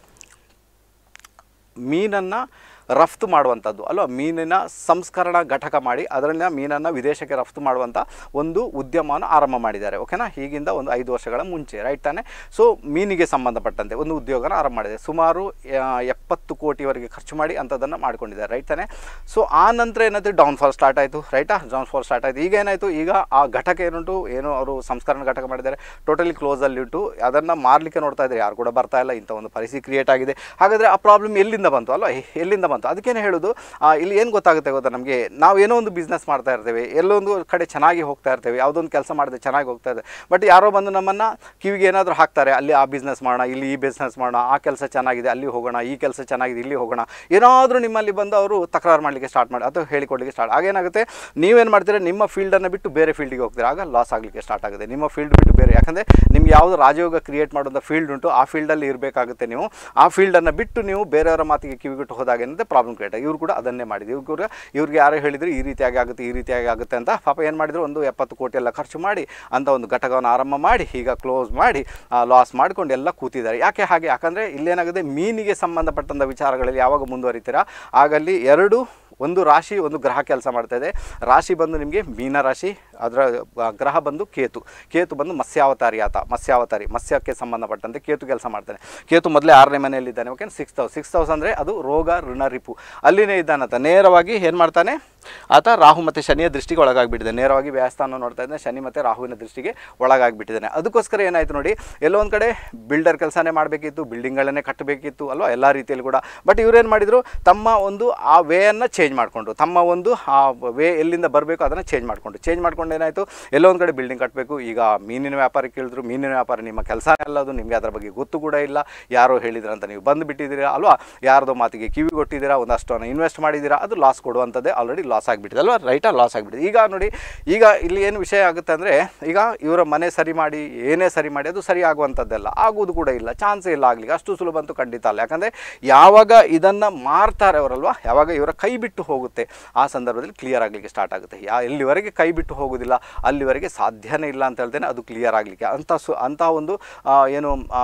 ಮೀನನ್ನು ರಫ್ತು ಮಾಡುವಂಥದ್ದು ಅಲ್ವಾ ಮೀನಿನ ಸಂಸ್ಕರಣ ಘಟಕ ಮಾಡಿ ಅದರಿಂದ ಮೀನನ್ನು ವಿದೇಶಕ್ಕೆ ರಫ್ತು ಮಾಡುವಂಥ ಒಂದು ಉದ್ಯಮವನ್ನು ಆರಂಭ ಮಾಡಿದ್ದಾರೆ ಓಕೆನಾ ಹೀಗಿಂದ ಒಂದು ಐದು ವರ್ಷಗಳ ಮುಂಚೆ ರೈಟ್ ತಾನೆ ಸೊ ಮೀನಿಗೆ ಸಂಬಂಧಪಟ್ಟಂತೆ ಒಂದು ಉದ್ಯೋಗನ ಆರಂಭ ಮಾಡಿದೆ ಸುಮಾರು ಆ, ಎಪ್ಪತ್ತು ಕೋಟಿವರೆಗೆ ಖರ್ಚು ಮಾಡಿ ಅಂಥದ್ದನ್ನು ಮಾಡ್ಕೊಂಡಿದ್ದಾರೆ ರೈಟ್ ತಾನೆ ಸೊ ಆ ನಂತರ ಏನಾಯ್ತು ಡೌನ್ಫಾಲ್ ಸ್ಟಾರ್ಟ್ ಆಯಿತು ರೈಟಾ ಡೌನ್ಫಾಲ್ ಸ್ಟಾರ್ಟ್ ಆಯಿತು ಈಗ ಏನಾಯಿತು ಈಗ ಆ ಘಟಕ ಏನುಂಟು ಏನು ಅವರು ಸಂಸ್ಕರಣ ಘಟಕ ಮಾಡಿದ್ದಾರೆ ಟೋಟಲಿ ಕ್ಲೋಸಲ್ಲಿ ಉಂಟು ಅದನ್ನು ಮಾರಲಿಕ್ಕೆ ನೋಡ್ತಾ ಇದ್ದಾರೆ ಯಾರು ಕೂಡ ಬರ್ತಾ ಇಲ್ಲ ಇಂಥ ಒಂದು ಪರಿಸ್ಥಿತಿ ಕ್ರಿಯೇಟ್ ಆಗಿದೆ ಹಾಗಾದರೆ ಆ ಪ್ರಾಬ್ಲಮ್ ಎಲ್ಲಿಂದ ಬಂತು ಅಲ್ವಾ ಎ- ಎಲ್ಲಿಂದ ಬಂತು ಅದಕ್ಕೇನೆ ಹೇಳೋದು ಆ, ಇಲ್ಲಿ ಏನು ಗೊತ್ತಾಗುತ್ತೆ ಗೊತ್ತಾ ನಮಗೆ ನಾವು ಏನೋ ಒಂದು ಬಿಸ್ನೆಸ್ ಮಾಡ್ತಾ ಇರ್ತೇವೆ ಎಲ್ಲೊಂದು ಕಡೆ ಚೆನ್ನಾಗಿ ಹೋಗ್ತಾ ಇರ್ತೇವೆ ಯಾವುದೊಂದು ಕೆಲಸ ಮಾಡಿದ್ರೆ ಚೆನ್ನಾಗಿ ಹೋಗ್ತಾ ಇದೆ ಬಟ್ ಯಾರೋ ಬಂದು ನಮ್ಮನ್ನು ಕಿವಿಗೆ ಏನಾದರೂ ಹಾಕ್ತಾರೆ ಅಲ್ಲಿ ಆ ಬಿಸ್ನೆಸ್ ಮಾಡೋಣ ಇಲ್ಲಿ ಈ ಬಿಸ್ನೆಸ್ ಮಾಡೋಣ ಆ ಕೆಲಸ ಚೆನ್ನಾಗಿದೆ ಅಲ್ಲಿ ಹೋಗೋಣ ಈ ಕೆಲಸ ಚೆನ್ನಾಗಿದೆ ಇಲ್ಲಿ ಹೋಗೋಣ ಏನಾದರೂ ನಿಮ್ಮಲ್ಲಿ ಬಂದು ಅವರು ತಕರಾರು ಮಾಡಲಿಕ್ಕೆ ಸ್ಟಾರ್ಟ್ ಮಾಡಿ ಅಥವಾ ಹೇಳಿಕೊಡ್ಲಿಕ್ಕೆ ಸ್ಟಾರ್ಟ್ ಆಗೇನಾಗುತ್ತೆ ನೀವೇನು ಮಾಡ್ತೀರಾ ನಿಮ್ಮ ಫೀಲ್ಡನ್ನು ಬಿಟ್ಟು ಬೇರೆ ಫೀಲ್ಡಿಗೆ ಹೋಗ್ತೀರಾ ಆಗ ಲಾಸ್ ಆಗಲಿಕ್ಕೆ ಸ್ಟಾರ್ಟ್ ಆಗುತ್ತೆ ನಿಮ್ಮ ಫೀಲ್ಡ್ ಬಿಟ್ಟು ಬೇರೆ ಯಾಕಂದರೆ ನಿಮ್ಗೆ ಯಾವುದು ರಾಜಯೋಗ ಕ್ರಿಯೇಟ್ ಮಾಡುವಂಥ ಫೀಲ್ಡ್ ಉಂಟು ಆ ಫೀಲ್ಡಲ್ಲಿ ಇರಬೇಕಾಗುತ್ತೆ ನೀವು ಆ ಫೀಲ್ಡನ್ನು ಬಿಟ್ಟು ನೀವು ಬೇರೆಯವರ ಮಾತಿಗೆ ಕಿವಿಗಿಟ್ಟು ಹೋದಾಗ ಏನಂತೆ ಏನಾಗುತ್ತೆ ಪ್ರಾಬ್ಲಮ್ ಕ್ರಿಯೇಟ್ ಇವ್ರು ಕೂಡ ಅದನ್ನೇ ಮಾಡಿದ್ರು ಇವ್ರು ಕೂಡ ಇವ್ರಿಗೆ ಯಾರೋ ಹೇಳಿದ್ರು ಈ ರೀತಿಯಾಗಿ ಆಗುತ್ತೆ ಈ ರೀತಿಯಾಗಿ ಆಗುತ್ತೆ ಅಂತ ಪಾಪ ಏನು ಮಾಡಿದ್ರು ಒಂದು ಎಪ್ಪತ್ತು ಕೋಟಿ ಎಲ್ಲ ಖರ್ಚು ಮಾಡಿ ಅಂತ ಒಂದು ಘಟಕವನ್ನು ಆರಂಭ ಮಾಡಿ ಈಗ ಕ್ಲೋಸ್ ಮಾಡಿ ಲಾಸ್ ಮಾಡ್ಕೊಂಡು ಎಲ್ಲ ಕೂತಿದ್ದಾರೆ ಯಾಕೆ ಹಾಗೆ ಯಾಕಂದರೆ ಇಲ್ಲೇನಾಗುತ್ತೆ ಮೀನಿಗೆ ಸಂಬಂಧಪಟ್ಟಂಥ ವಿಚಾರಗಳಲ್ಲಿ ಯಾವಾಗ ಮುಂದುವರಿತೀರಾ ಆಗಲ್ಲಿ ಎರಡು ಒಂದು ರಾಶಿ ಒಂದು ಗ್ರಹ ಕೆಲಸ ಮಾಡ್ತಾ ಇದೆ ರಾಶಿ ಬಂದು ನಿಮಗೆ ಮೀನ ರಾಶಿ ಅದರ ಆ, ಗ್ರಹ ಬಂದು ಕೇತು ಕೇತು ಬಂದು ಮತ್ಸ್ಯಾವತಾರಿ ಆತ ಮತ್ಸ್ಯಾವತಾರಿ ಮತ್ಸ್ಯಕ್ಕೆ ಸಂಬಂಧಪಟ್ಟಂತೆ ಕೇತು ಕೆಲಸ ಮಾಡ್ತಾನೆ ಕೇತು ಮೊದಲೇ ಆರನೇ ಮನೆಯಲ್ಲಿದ್ದಾನೆ okay sixth house sixth house ಅಂದರೆ ಅದು ರೋಗ ಋಣ ರಿಪು ಅಲ್ಲಿನೇ ಇದ್ದಾನಂತ ನೇರವಾಗಿ ಏನು ಮಾಡ್ತಾನೆ ಆತ ರಾಹು ಮತ್ತು ಶನಿಯ ದೃಷ್ಟಿಗೆ ಒಳಗಾಗಿಬಿಟ್ಟಿದೆ ನೇರವಾಗಿ ವ್ಯಾಸ್ಥಾನ ನೋಡ್ತಾ ಇದ್ದಾನೆ ಶನಿ ಮತ್ತು ರಾಹುವಿನ ದೃಷ್ಟಿಗೆ ಒಳಗಾಗಿಬಿಟ್ಟಿದ್ದಾನೆ ಅದಕ್ಕೋಸ್ಕರ ಏನಾಯಿತು ನೋಡಿ ಎಲ್ಲೋ ಒಂದು ಕಡೆ ಬಿಲ್ಡರ್ ಕೆಲಸನೇ ಮಾಡಬೇಕಿತ್ತು ಬಿಲ್ಡಿಂಗ್ಗಳನ್ನೇ ಕಟ್ಟಬೇಕಿತ್ತು ಅಲ್ವಾ ಎಲ್ಲ ರೀತಿಯಲ್ಲಿ ಕೂಡ ಬಟ್ ಇವ್ರೇನು ಮಾಡಿದರು ತಮ್ಮ ಒಂದು ಆ ವೇಯನ್ನು ಚೇಂಜ್ ಮಾಡಿಕೊಂಡ್ರು ತಮ್ಮ ಒಂದು ಆ ವೇ ಎಲ್ಲಿಂದ ಬರಬೇಕು ಅದನ್ನು ಚೇಂಜ್ ಮಾಡಿಕೊಂಡು ಚೇಂಜ್ ಮಾಡ್ಕೊಂಡು ಏನಾಯಿತು ಎಲ್ಲೋ ಒಂದು ಕಡೆ ಬಿಲ್ಡಿಂಗ್ ಕಟ್ಟಬೇಕು ಈಗ ಮೀನಿನ ವ್ಯಾಪಾರಕ್ಕೆ ಕೇಳಿದ್ರು ಮೀನಿನ ವ್ಯಾಪಾರ ನಿಮ್ಮ ಕೆಲಸ ಅಲ್ಲದು ನಿಮಗೆ ಅದರ ಬಗ್ಗೆ ಗೊತ್ತು ಕೂಡ ಇಲ್ಲ ಯಾರೋ ಹೇಳಿದ್ರಂತ ನೀವು ಬಂದು ಬಿಟ್ಟಿದ್ದೀರಾ ಅಲ್ವಾ ಯಾರ್ದೋ ಮಾತಿಗೆ ಕಿವಿ ಕೊಟ್ಟಿದ್ದೀರಾ ಒಂದಷ್ಟು ಹಣ ಇನ್ವೆಸ್ಟ್ ಮಾಡಿದ್ದೀರಾ ಅದು ಲಾಸ್ ಕೊಡುವಂಥದ್ದೇ ಆಲ್ರೆಡಿ ಲಾಸ್ ಆಗಿಬಿಟ್ಟಿದೆ ಅಲ್ವಾ ರೈಟಾ ಲಾಸ್ ಆಗಿಬಿಟ್ಟಿದೆ ಈಗ ನೋಡಿ ಈಗ ಇಲ್ಲಿ ಏನು ವಿಷಯ ಆಗುತ್ತೆ ಅಂದರೆ ಈಗ ಇವರ ಮನೆ ಸರಿ ಮಾಡಿ ಏನೇ ಸರಿ ಮಾಡಿ ಅದು ಸರಿ ಆಗುವಂಥದ್ದೆಲ್ಲ ಆಗುವುದು ಕೂಡ ಇಲ್ಲ ಚಾನ್ಸೇ ಇಲ್ಲ ಆಗಲಿಕ್ಕೆ ಅಷ್ಟು ಸುಲಭ ಅಂತೂ ಖಂಡಿತ ಅಲ್ಲ ಯಾಕಂದರೆ ಯಾವಾಗ ಇದನ್ನು ಮಾರ್ತಾರೆ ಅವರಲ್ವಾ ಯಾವಾಗ ಇವರ ಕೈ ಬಿಟ್ಟು ಹೋಗುತ್ತೆ ಆ ಸಂದರ್ಭದಲ್ಲಿ ಕ್ಲಿಯರ್ ಆಗಲಿಕ್ಕೆ ಸ್ಟಾರ್ಟ್ ಆಗುತ್ತೆ ಯಾ ಎಲ್ಲಿವರೆಗೆ ಕೈ ಬಿಟ್ಟು ಹೋಗೋದಿಲ್ಲ ಅಲ್ಲಿವರೆಗೆ ಸಾಧ್ಯನೇ ಇಲ್ಲ ಅಂತ ಹೇಳ್ತೇನೆ ಅದು ಕ್ಲಿಯರ್ ಆಗಲಿಕ್ಕೆ ಅಂಥ ಸು ಅಂಥ ಒಂದು ಆ, ಏನು ಆ,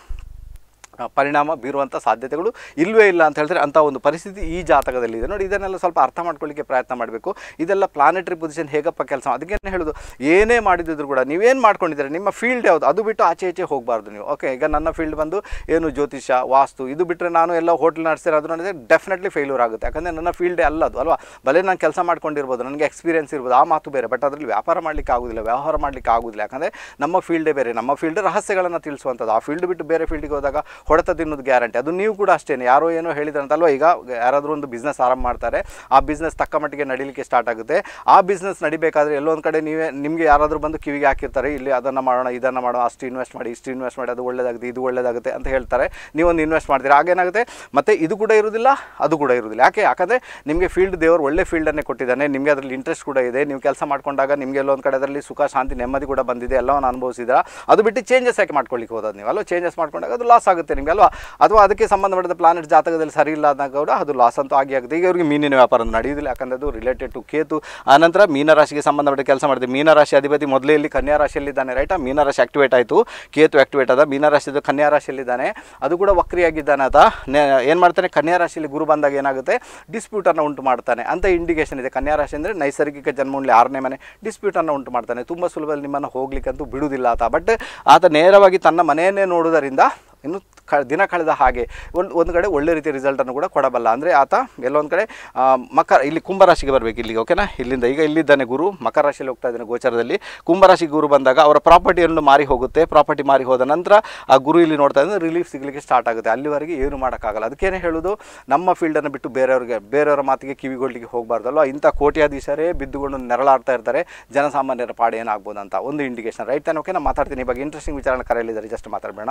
ಆ, ಪರಿಣಾಮ ಬೀರುವಂಥ ಸಾಧ್ಯತೆಗಳು ಇಲ್ಲವೇ ಇಲ್ಲ ಅಂತ ಹೇಳಿದ್ರೆ ಅಂಥ ಒಂದು ಪರಿಸ್ಥಿತಿ ಈ ಜಾತಕದಲ್ಲಿ ಇದೆ ನೋಡಿ ಇದನ್ನೆಲ್ಲ ಸ್ವಲ್ಪ ಅರ್ಥ ಮಾಡ್ಕೊಳ್ಳಿಕ್ಕೆ ಪ್ರಯತ್ನ ಮಾಡಬೇಕು ಇದೆಲ್ಲ ಪ್ಲಾನೆಟರಿ ಪೊಸಿಷನ್ ಹೇಗಪ್ಪ ಕೆಲಸ ಅದಕ್ಕೇನೆ ಹೇಳೋದು ಏನೇ ಮಾಡಿದ್ರು ಕೂಡ ನೀವೇನು ಮಾಡ್ಕೊಂಡಿದ್ದೀರಾ ನಿಮ್ಮ ಫೀಲ್ಡ್ ಯಾವುದು ಅದು ಬಿಟ್ಟು ಆಚೆ ಈಚೆ ಹೋಗಬಾರ್ದು ನೀವು ಓಕೆ ಈಗ ನನ್ನ ಫೀಲ್ಡ್ ಬಂದು ಏನು ಜ್ಯೋತಿಷ ವಾಸ್ತು ಇದು ಬಿಟ್ಟರೆ ನಾನು ಎಲ್ಲ ಹೋಟ್ಲ್ ನಡೆಸಿರೋ ಅದು ನಡೆದ್ರೆ ಡೆಫಿನೆಟ್ಲಿ ಫೇಲ್ಯೂರ್ ಆಗುತ್ತೆ ಯಾಕಂದರೆ ನನ್ನ ಫೀಲ್ಡೇ ಅಲ್ಲ ಅದು ಅಲ್ವಾ ಭಲೆ ನಾನು ಕೆಲಸ ಮಾಡ್ಕೊಂಡಿರ್ಬೋದು ನನಗೆ ಎಕ್ಸ್ಪೀರಿಯನ್ಸ್ ಇರ್ಬೋದು ಆ ಮಾತು ಬೇರೆ ಬಟ್ ಅದರಲ್ಲಿ ವ್ಯಾಪಾರ ಮಾಡಲಿಕ್ಕೆ ಆಗೋದಿಲ್ಲ ವ್ಯವಹಾರ ಮಾಡಲಿಕ್ಕೆ ಆಗೋದಿಲ್ಲ ಯಾಕಂದರೆ ನಮ್ಮ ಫೀಲ್ಡೇ ಬೇರೆ ನಮ್ಮ ಫೀಲ್ಡ್ ರಹಸ್ಯಗಳನ್ನು ತಿಳಿಸುವಂಥದ್ದು ಆ ಫೀಲ್ಡ್ ಬಿಟ್ಟು ಬೇರೆ ಫೀಲ್ಡಿಗೆ ಹೋದಾಗ ಹೊಡೆತ ತಿನ್ನೋದು ಗ್ಯಾರಂಟಿ ಅದು ನೀವು ಕೂಡ ಅಷ್ಟೇ ಯಾರೋ ಏನೋ ಹೇಳಿದ್ರಂತಲ್ವ ಈಗ ಯಾರಾದರೂ ಒಂದು ಬಿಸ್ನೆಸ್ ಆರಂಭ ಮಾಡ್ತಾರೆ ಆ ಬಿಸ್ನೆಸ್ ತಕ್ಕ ಮಟ್ಟಿಗೆ ನಡೀಲಿಕ್ಕೆ ಸ್ಟಾರ್ಟ್ ಆಗುತ್ತೆ ಆ ಬಿಸ್ನೆಸ್ ನಡಿಬೇಕಾದ್ರೆ ಎಲ್ಲೊಂದು ಕಡೆ ನೀವೇ ನಿಮಗೆ ಯಾರಾದರೂ ಬಂದು ಕಿವಿಗೆ ಹಾಕಿರ್ತಾರೆ ಇಲ್ಲಿ ಅದನ್ನು ಮಾಡೋಣ ಇದನ್ನು ಮಾಡೋಣ ಅಷ್ಟು ಇನ್ವೆಸ್ಟ್ ಮಾಡಿ ಇಷ್ಟು ಇನ್ವೆಸ್ಟ್ ಮಾಡಿ ಅದು ಒಳ್ಳೇದಾಗುತ್ತೆ ಇದು ಒಳ್ಳೇದಾಗುತ್ತೆ ಅಂತ ಹೇಳ್ತಾರೆ ನೀವೊಂದು ಇನ್ವೆಸ್ಟ್ ಮಾಡ್ತೀರಾ ಆಗೇನಾಗುತ್ತೆ ಮತ್ತೆ ಇದು ಕೂಡ ಇರುವುದಿಲ್ಲ ಅದು ಕೂಡ ಇರುವುದಿಲ್ಲ ಯಾಕೆ ಯಾಕಂದರೆ ನಿಮಗೆ ಫೀಲ್ಡ್ ದೇವರು ಒಳ್ಳೆ ಫೀಲ್ಡನ್ನೇ ಕೊಟ್ಟಿದ್ದಾನೆ ನಿಮಗೆ ಅದರಲ್ಲಿ ಇಂಟ್ರೆಸ್ಟ್ ಕೂಡ ಇದೆ ನೀವು ಕೆಲಸ ಮಾಡ್ಕೊಂಡಾಗ ನಿಮಗೆ ಎಲ್ಲೊಂದು ಕಡೆ ಅದರಲ್ಲಿ ಸುಖ ಶಾಂತಿ ನೆಮ್ಮದಿ ಕೂಡ ಬಂದಿದೆ ಎಲ್ಲವನ್ನು ಅನುಭವಿಸಿದ್ರ ಅದು ಬಿಟ್ಟು ಚೇಂಜಸ್ ಯಾಕೆ ಮಾಡ್ಕೊಳ್ಳಿಕ್ಕೆ ಹೋದದ್ದು ನೀವು ಅಲ್ವಾ ಚೇಂಜಸ್ ಮಾಡ್ಕೊಂಡಾಗ ಅದು ಲಾಸ್ ಆಗುತ್ತೆ ನಿಮಗೆ ಅಲ್ವಾ ಅಥವಾ ಅದಕ್ಕೆ ಸಂಬಂಧಪಟ್ಟ ಪ್ಲಾನೆಟ್ ಜಾತಕದಲ್ಲಿ ಸರಿ ಇಲ್ಲ ಆದಾಗ ಕೂಡ ಅದು ಲಾಸ್ ಅಂತೂ ಆಗಿ ಆಗುತ್ತೆ ಈಗ ಇವರಿಗೆ ಮೀನಿನ ವ್ಯಾಪಾರ ಒಂದು ನಡೆಯುವುದಿಲ್ಲ ಯಾಕಂದರೆ ಅದು ರಿಲೇಟೆಡ್ ಟು ಕೇತು ಆನಂತರ ಮೀನರಾಶಿಗೆ ಸಂಬಂಧಪಟ್ಟ ಕೆಲಸ ಮಾಡಿದೆ ಮೀನರಾಶಿ ಅಧಿಪತಿ ಮೊದಲೇ ಇಲ್ಲಿ ಕನ್ಯಾ ರಾಶಿಯಲ್ಲಿದ್ದಾನೆ ರೈಟಾ ಮೀನರಾಶಿ ಆಕ್ಟಿವೇಟ್ ಆಯಿತು ಕೇತು ಆಕ್ಟಿವೇಟ್ ಆದ ಮೀನರಾಶಿದು ಕನ್ಯಾ ರಾಶಿಯಲ್ಲಿದ್ದಾನೆ ಅದು ಕೂಡ ವಕ್ರಿಯಾಗಿದ್ದಾನೆ ಆತ ಏನು ಮಾಡ್ತಾನೆ ಕನ್ಯಾ ರಾಶಿಯಲ್ಲಿ ಗುರು ಬಂದಾಗ ಏನಾಗುತ್ತೆ ಡಿಸ್ಪ್ಯೂಟನ್ನು ಉಂಟು ಮಾಡ್ತಾನೆ ಅಂತ ಇಂಡಿಕೇಶನ್ ಇದೆ ಕನ್ಯಾ ರಾಶಿ ಅಂದರೆ ನೈಸರ್ಗಿಕ ಜನ್ಮೂಲಿ ಆರನೇ ಮನೆ ಡಿಸ್ಪ್ಯೂಟನ್ನು ಉಂಟು ಮಾಡ್ತಾನೆ ತುಂಬ ಸುಲಭದಲ್ಲಿ ನಿಮ್ಮನ್ನು ಹೋಗ್ಲಿಕ್ಕಂತೂ ಬಿಡುವುದಿಲ್ಲ ಆತ ಬಟ್ ಆತ ನೇರವಾಗಿ ತನ್ನ ಮನೆಯನ್ನೇ ನೋಡುವುದರಿಂದ ಇನ್ನು ಕ ದಿನ ಕಳೆದ ಹಾಗೆ ಒಂದು ಒಂದು ಕಡೆ ಒಳ್ಳೆ ರೀತಿಯ ರಿಸಲ್ಟನ್ನು ಕೂಡ ಕೊಡಬಲ್ಲ ಅಂದರೆ ಆತ ಎಲ್ಲೊಂದು ಕಡೆ ಆ, ಮಕರ ಇಲ್ಲಿ ಕುಂಭರಾಶಿಗೆ ಬರಬೇಕು ಇಲ್ಲಿಗೆ ಓಕೆನಾ ಇಲ್ಲಿಂದ ಈಗ ಇಲ್ಲಿದ್ದಾನೆ ಗುರು ಮಕರ ರಾಶಿಯಲ್ಲಿ ಹೋಗ್ತಾ ಇದ್ದಾನೆ ಗೋಚರದಲ್ಲಿ ಕುಂಭರಾಶಿ ಗುರು ಬಂದಾಗ ಅವರ ಪ್ರಾಪರ್ಟಿಯನ್ನು ಮಾರಿ ಹೋಗುತ್ತೆ ಪ್ರಾಪರ್ಟಿ ಮಾರಿ ಹೋದ ನಂತರ ಆ ಗುರು ಇಲ್ಲಿ ನೋಡ್ತಾ ಇದ್ರೆ ರಿಲೀಫ್ ಸಿಗಲಿಕ್ಕೆ ಸ್ಟಾರ್ಟ್ ಆಗುತ್ತೆ ಅಲ್ಲಿವರೆಗೆ ಏನು ಮಾಡೋಕ್ಕಾಗಲ್ಲ ಅದಕ್ಕೇನೆ ಹೇಳೋದು ನಮ್ಮ ಫೀಲ್ಡನ್ನು ಬಿಟ್ಟು ಬೇರೆಯವ್ರಿಗೆ ಬೇರೆಯವರ ಮಾತಿಗೆ ಕಿವಿಗೊಳ್ಳಿಕ್ಕೆ ಹೋಗಬಾರ್ದಲ್ವ ಇಂಥ ಕೋಟ್ಯಾಧೀಶರೇ ಬಿದ್ದುಕೊಂಡು ನೆರಳಾಡ್ತಾ ಇರ್ತಾರೆ ಜನಸಾಮಾನ್ಯರ ಪಾಡು ಏನಾಗ್ಬೋದು ಅಂತ ಒಂದು ಇಂಡಿಕೇಶನ್ ರೈಟ್ ತಾನೆ ಓಕೆ ನಾನು ಮಾತಾಡ್ತೀನಿ ಈ ಬಗ್ಗೆ ಇಂಟ್ರೆಸ್ಟಿಂಗ್ ವಿಚಾರನ ಕರೆಯಲಿದ್ದಾರೆ ಜಸ್ಟ್ ಮಾತಾಡಬೇಡ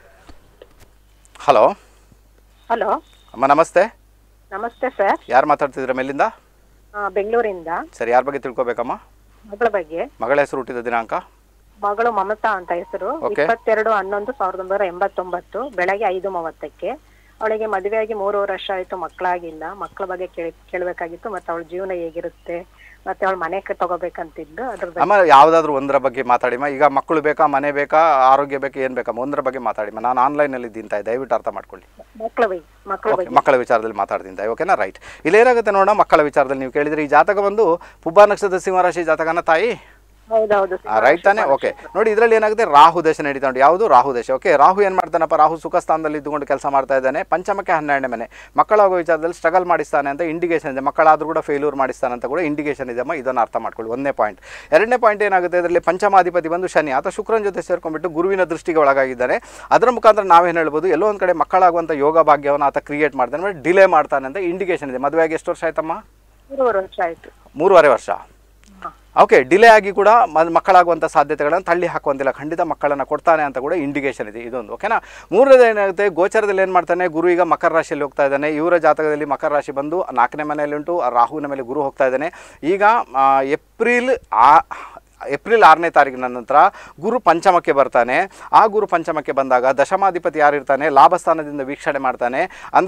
ಹಲೋ ಹಲೋ ಅಮ್ಮ ನಮಸ್ತೆ ನಮಸ್ತೆ ಸರ್ ಯಾರು ಮಾತಾಡ್ತಿದ್ದೀರಾ ಮೇಲಿಂದ ಬೆಂಗಳೂರಿಂದ ಸರಿ ಯಾರ ಬಗ್ಗೆ ತಿಳ್ಕೊಬೇಕಮ್ಮ ಮಗಳ ಬಗ್ಗೆ ಮಗಳ ಹೆಸರು ಹುಟ್ಟಿದ ದಿನಾಂಕ ಮಗಳು ಮಮತಾ ಅಂತ ಹೆಸರು Okay. ಇಪ್ಪತ್ತೆರಡು ಹನ್ನೊಂದು ಸಾವಿರದ ಒಂಬೈನೂರ ಎಂಬತ್ತೊಂಬತ್ತು ಬೆಳಗ್ಗೆ ಐದು ಮೂವತ್ತಕ್ಕೆ ಅವಳಿಗೆ ಮದುವೆಯಾಗಿ ಮೂರುವರೆ ವರ್ಷ ಆಯ್ತು ಮಕ್ಕಳಾಗಿಲ್ಲ ಮಕ್ಕಳ ಬಗ್ಗೆ ಕೇಳಿ ಕೇಳಬೇಕಾಗಿತ್ತು ಮತ್ತೆ ಅವಳ ಜೀವನ ಹೇಗಿರುತ್ತೆ ಮತ್ತೆ ಅವಳ ಮನೆ ಕ- ತಗೋಬೇಕಂತಿದ್ದು ಅದ್ರ ಬಗ್ಗೆ ಅಮ್ಮ ಯಾವುದಾದ್ರೂ ಒಂದರ ಬಗ್ಗೆ ಮಾತಾಡಿಮ್ಮ ಈಗ ಮಕ್ಕಳು ಬೇಕಾ ಮನೆ ಬೇಕಾ ಆರೋಗ್ಯ ಬೇಕಾ ಏನು ಬೇಕಮ್ಮ ಒಂದರ ಬಗ್ಗೆ ಮಾತಾಡಿಮ್ಮ ನಾನು ಆನ್ಲೈನಲ್ಲಿ ಇದ್ದೀನಿ ತಾಯಿ ದಯವಿಟ್ಟು ಅರ್ಥ ಮಾಡ್ಕೊಳ್ಳಿ ಮಕ್ಕಳ ಬಗ್ಗೆ ಮಕ್ಕಳ ಓಕೆ ಬಗ್ಗೆ ಮಕ್ಕಳ ವಿಚಾರದಲ್ಲಿ ಮಾತಾಡ್ತೀನಿ ತಾಯಿ ಓಕೆನಾ ರೈಟ್ ಇಲ್ಲೇನಾಗುತ್ತೆ ನೋಡೋಣ ಮಕ್ಕಳ ವಿಚಾರದಲ್ಲಿ ನೀವು ಕೇಳಿದ್ರೆ ಈ ಜಾತಕ ಬಂದು ಪುಬ್ಬ ನಕ್ಷತ್ರದ ಸಿಂಹರಾಶಿ ಜಾತಕನ ತಾಯಿ ಹೌದೌದು ರೈಟ್ ತಾನೆ ಓಕೆ ನೋಡಿ ಇದರಲ್ಲಿ ಏನಾಗುತ್ತೆ ರಾಹು ದಶ ನಡೀತಾ ಉಂಟು ಯಾವುದು ರಾಹು ದಶ ಓಕೆ ರಾಹು ಏನು ಮಾಡ್ತಾನಪ್ಪ ರಾಹು ಸುಖ ಸ್ಥಾನದಲ್ಲಿ ಇದ್ದುಕೊಂಡು ಕೆಲಸ ಮಾಡ್ತಾ ಇದ್ದಾನೆ ಪಂಚಮಕ್ಕೆ ಹನ್ನೆರಡನೇ ಮನೆ ಮಕ್ಕಳಾಗೋ ವಿಚಾರದಲ್ಲಿ ಸ್ಟ್ರಗಲ್ ಮಾಡಿಸ್ತಾನೆ ಅಂತ ಇಂಡಿಕೇಶನ್ ಇದೆ ಮಕ್ಕಳಾದ್ರೂ ಕೂಡ ಫೇಲ್ಯೂರ್ ಮಾಡಿಸ್ತಾನೆ ಅಂತ ಕೂಡ ಇಂಡಿಕೇಶನ್ ಇದೆ ಅಮ್ಮ ಇದನ್ನು ಅರ್ಥ ಮಾಡ್ಕೊಳ್ಳಿ ಒಂದನೇ ಪಾಯಿಂಟ್ ಎರಡನೇ ಪಾಯಿಂಟ್ ಏನಾಗುತ್ತೆ ಇದರಲ್ಲಿ ಪಂಚಮಾಧಿಪತಿ ಬಂದು ಶನಿ ಆತ ಶುಕ್ರನ ಜೊತೆ ಸೇರ್ಕೊಂಡ್ಬಿಟ್ಟು ಗುರುವಿನ ದೃಷ್ಟಿಗೆ ಒಳಗಾಗಿದ್ದಾನೆ ಅದರ ಮುಖಾಂತರ ನಾವೇನು ಹೇಳ್ಬೋದು ಎಲ್ಲೋ ಒಂದು ಕಡೆ ಮಕ್ಕಳಾಗುವಂಥ ಯೋಗ ಭಾಗ್ಯವನ್ನು ಆತ ಕ್ರಿಯೇಟ್ ಮಾಡ್ತಾನೆ ಅಂದರೆ ಡಿಲೇ ಮಾಡ್ತಾನೆ ಅಂತ ಇಂಡಿಕೇಶನ್ ಇದೆ ಮದುವೆಯಾಗಿ ಎಷ್ಟು ವರ್ಷ ಆಯ್ತಮ್ಮ ಮೂರುವರೆ ವರ್ಷ ಆಯ್ತು ಮೂರುವರೆ ವರ್ಷ ಓಕೆ ಡಿಲೇ ಆಗಿ ಕೂಡ ಮ- ಮಕ್ಕಳಾಗುವಂಥ ಸಾಧ್ಯತೆಗಳನ್ನು ತಳ್ಳಿ ಹಾಕುವಂತಿಲ್ಲ ಖಂಡಿತ ಮಕ್ಕಳನ್ನು ಕೊಡ್ತಾನೆ ಅಂತ ಕೂಡ ಇಂಡಿಕೇಶನ್ ಇದೆ ಇದೊಂದು ಓಕೆನಾ ಮೂರನೇದು ಏನಾಗುತ್ತೆ ಗೋಚರದಲ್ಲಿ ಏನು ಮಾಡ್ತಾನೆ ಗುರು ಈಗ ಮಕರ ರಾಶಿಯಲ್ಲಿ ಹೋಗ್ತಾ ಇದ್ದಾನೆ ಇವರ ಜಾತಕದಲ್ಲಿ ಮಕರ ರಾಶಿ ಬಂದು ನಾಲ್ಕನೇ ಮನೆಯಲ್ಲಿ ಉಂಟು ಆ ರಾಹುವಿನ ಮೇಲೆ ಗುರು ಹೋಗ್ತಾ ಇದ್ದಾನೆ ಈಗ ಆ, ಏಪ್ರಿಲ್ ಆ ಏಪ್ರಿಲ್ ಆರನೇ ತಾರೀಕಿನ ನಂತರ ಗುರು ಪಂಚಮಕ್ಕೆ ಬರ್ತಾನೆ ಆ ಗುರು ಪಂಚಮಕ್ಕೆ ಬಂದಾಗ ದಶಮಾಧಿಪತಿ ಯಾರಿರ್ತಾನೆ ಲಾಭಸ್ಥಾನದಿಂದ ವೀಕ್ಷಣೆ ಮಾಡ್ತಾನೆ ಅಂದರೆ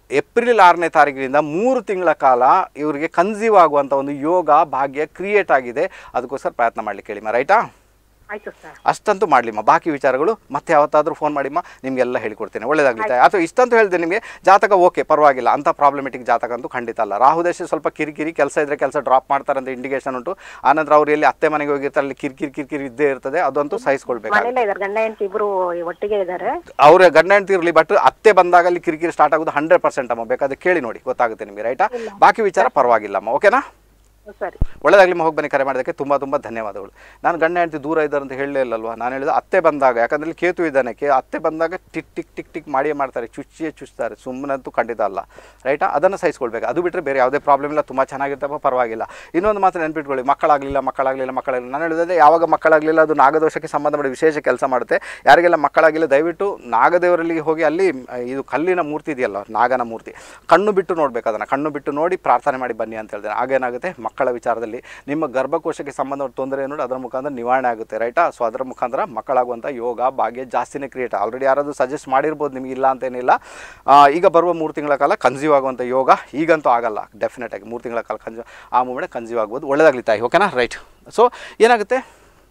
ಏಪ್ರಿಲ್ ಆರನೇ ತಾರೀಕಿನಿಂದ ಮೂರು ತಿಂಗಳ ಕಾಲ ಇವರಿಗೆ ಕನ್ಸೀವ್ ಆಗುವಂಥ ಒಂದು ಯೋಗ ಭಾಗ್ಯ ಕ್ರಿಯೇಟ್ ಆಗಿದೆ ಅದಕ್ಕೋಸ್ಕರ ಪ್ರಯತ್ನ ಮಾಡಲಿಕ್ಕೆ ಹೇಳಿಮ್ಮ ರೈಟಾ ಆಯ್ತು ಸರ್ ಅಷ್ಟಂತೂ ಮಾಡಲಿಮ್ಮ ಬಾಕಿ ವಿಚಾರಗಳು ಮತ್ತೆ ಯಾವತ್ತಾದರೂ ಫೋನ್ ಮಾಡಿಮ್ಮ ನಿಮಗೆಲ್ಲ ಹೇಳಿಕೊಡ್ತೇನೆ ಒಳ್ಳೇದಾಗಲಿ ತಾಯಿ ಅಥವಾ ಇಷ್ಟಂತೂ ಹೇಳಿದೆ ನಿಮಗೆ ಜಾತಕ ಓಕೆ ಪರವಾಗಿಲ್ಲ ಅಂಥ ಪ್ರಾಬ್ಲಮೆಟಿಕ್ ಜಾತಕ ಅಂತೂ ಖಂಡಿತ ಅಲ್ಲ ರಾಹುದೇಶ ಸ್ವಲ್ಪ ಕಿರಿಕಿರಿ ಕೆಲಸ ಇದ್ದರೆ ಕೆಲಸ ಡ್ರಾಪ್ ಮಾಡ್ತಾರೆ ಅಂತ ಇಂಡಿಕೇಶನ್ ಉಂಟು ಆನಂತರ ಅವ್ರು ಎಲ್ಲಿ ಅತ್ತೆ ಮನೆಗೆ ಹೋಗಿರ್ತಾರೆ ಅಲ್ಲಿ ಕಿರಿಕಿರಿ ಕಿರಿಕಿರಿ ಇದ್ದೇ ಇರ್ತದೆ ಅದಂತೂ ಸಹಿಸ್ಕೊಳ್ಬೇಕು ಮನೇಲೆ ಇದಾರೆ ಗಂಡ ಹೆಂಡತಿ ಇಬ್ರು ಒಟ್ಟಿಗೆ ಇದ್ದಾರೆ ಅವ್ರ ಗಂಡ ಹೆಂಡತಿ ಇರಲಿ ಬಟ್ ಅತ್ತೆ ಬಂದಾಗ ಅಲ್ಲಿ ಕಿರಿಕಿರಿ ಸ್ಟಾರ್ಟ್ ಆಗೋದು ಹಂಡ್ರೆಡ್ ಪರ್ಸೆಂಟ್ ಅಮ್ಮ ಬೇಕಾದ್ರೆ ಕೇಳಿ ನೋಡಿ ಗೊತ್ತಾಗುತ್ತೆ ನಿಮಗೆ ರೈಟಾ ಬಾಕಿ ವಿಚಾರ ಪರವಾಗಿಲ್ಲಮ್ಮ ಓಕೆನಾ ಸರಿ ಒಳ್ಳೆದಾಗಲಿ ಹೋಗಿ ಬನ್ನಿ ಕರೆ ಮಾಡೋದಕ್ಕೆ ತುಂಬ ತುಂಬ ಧನ್ಯವಾದಗಳು ನಾನು ಗಂಡ ಹೆಂಡತಿ ದೂರ ಇದ್ದಾರೆ ಅಂತ ಹೇಳಲೇ ಇಲ್ಲಲ್ವಾ ನಾನು ಹೇಳಿದ ಅತ್ತೆ ಬಂದಾಗ ಯಾಕಂದ್ರೆ ಇಲ್ಲಿ ಕೇತು ಇದ್ದಾನೆ ಕೇ ಅತ್ತೆ ಬಂದಾಗ ಟಿಕ್ ಟಿಕ್ ಟಿಕ್ ಟಿಕ್ ಮಾಡಿಯೇ ಮಾಡ್ತಾರೆ ಚುಚ್ಚಿಯೇ ಚುಚ್ತಾರೆ ಸುಮ್ಮನಂತೂ ಖಂಡಿತ ಅಲ್ಲ ರೈಟಾ ಅದನ್ನು ಸಹಿಸ್ಕೊಳ್ಬೇಕು ಅದು ಬಿಟ್ಟರೆ ಬೇರೆ ಯಾವುದೇ ಪ್ರಾಬ್ಲಮ್ ಇಲ್ಲ ತುಂಬ ಚೆನ್ನಾಗಿರ್ತಪ್ಪ ಪರವಾಗಿಲ್ಲ ಇನ್ನೊಂದು ಮಾತ್ರ ನೆನ್ಪಿಟ್ಕೊಳ್ಳಿ ಮಕ್ಕಳಾಗಲಿಲ್ಲ ಮಕ್ಕಳಾಗಲಿಲ್ಲ ಮಕ್ಕಳಾಗಲಿಲ್ಲ ನಾನು ಹೇಳಿದ್ರೆ ಯಾವಾಗ ಮಕ್ಕಳಾಗಲಿಲ್ಲ ಅದು ನಾಗದೋಷಕ್ಕೆ ಸಂಬಂಧಪಟ್ಟ ವಿಶೇಷ ಕೆಲಸ ಮಾಡುತ್ತೆ ಯಾರಿಗೆಲ್ಲ ಮಕ್ಕಳಾಗಿಲ್ಲ ದಯವಿಟ್ಟು ನಾಗದೇವರಲ್ಲಿ ಹೋಗಿ ಅಲ್ಲಿ ಆ, ಇದು ಕಲ್ಲಿನ ಮೂರ್ತಿ ಇದೆಯಲ್ಲ ನಾಗನ ಮೂರ್ತಿ ಕಣ್ಣು ಬಿಟ್ಟು ನೋಡ್ಬೇಕು ಅದನ್ನು ಕಣ್ಣು ಬಿಟ್ಟು ನೋಡಿ ಪ್ರಾರ್ಥನೆ ಮಾಡಿ ಬನ್ನಿ ಅಂತ ಹೇಳ್ತೇನೆ ಆಗೇನಾಗುತ್ತೆ ಮಕ್ಕಳ ವಿಚಾರದಲ್ಲಿ ನಿಮ್ಮ ಗರ್ಭಕೋಶಕ್ಕೆ ಸಂಬಂಧಪಟ್ಟ ತೊಂದರೆ ನೋಡಿ ಅದರ ಮುಖಾಂತರ ನಿವಾರಣೆ ಆಗುತ್ತೆ ರೈಟಾ ಸೊ ಅದರ ಮುಖಾಂತರ ಮಕ್ಕಳಾಗುವಂಥ ಯೋಗ ಭಾಗ್ಯ ಜಾಸ್ತಿನೇ ಕ್ರಿಯೇಟ್ ಆಲ್ರೆಡಿ ಯಾರಾದರೂ ಸಜೆಸ್ಟ್ ಮಾಡಿರ್ಬೋದು ನಿಮಗೆ ಇಲ್ಲ ಅಂತೇನಿಲ್ಲ ಆ, ಈಗ ಬರುವ ಮೂರು ತಿಂಗಳ ಕಾಲ ಕನ್ಸ್ಯೂವ್ ಆಗುವಂಥ ಯೋಗ ಈಗಂತೂ ಆಗಲ್ಲ ಡೆಫಿನೆಟ್ ಆಗಿ ಮೂರು ತಿಂಗಳ ಕಾಲ ಕನ್ಸ್ಯೂ ಆ ಮೂಮೆಂಟ್ ಕನ್ಸ್ಯೂವ್ ಆಗ್ಬೋದು ಒಳ್ಳೆದಾಗಲಿ ತಾಯಿ ಓಕೆನಾ ರೈಟ್ ಸೊ ಏನಾಗುತ್ತೆ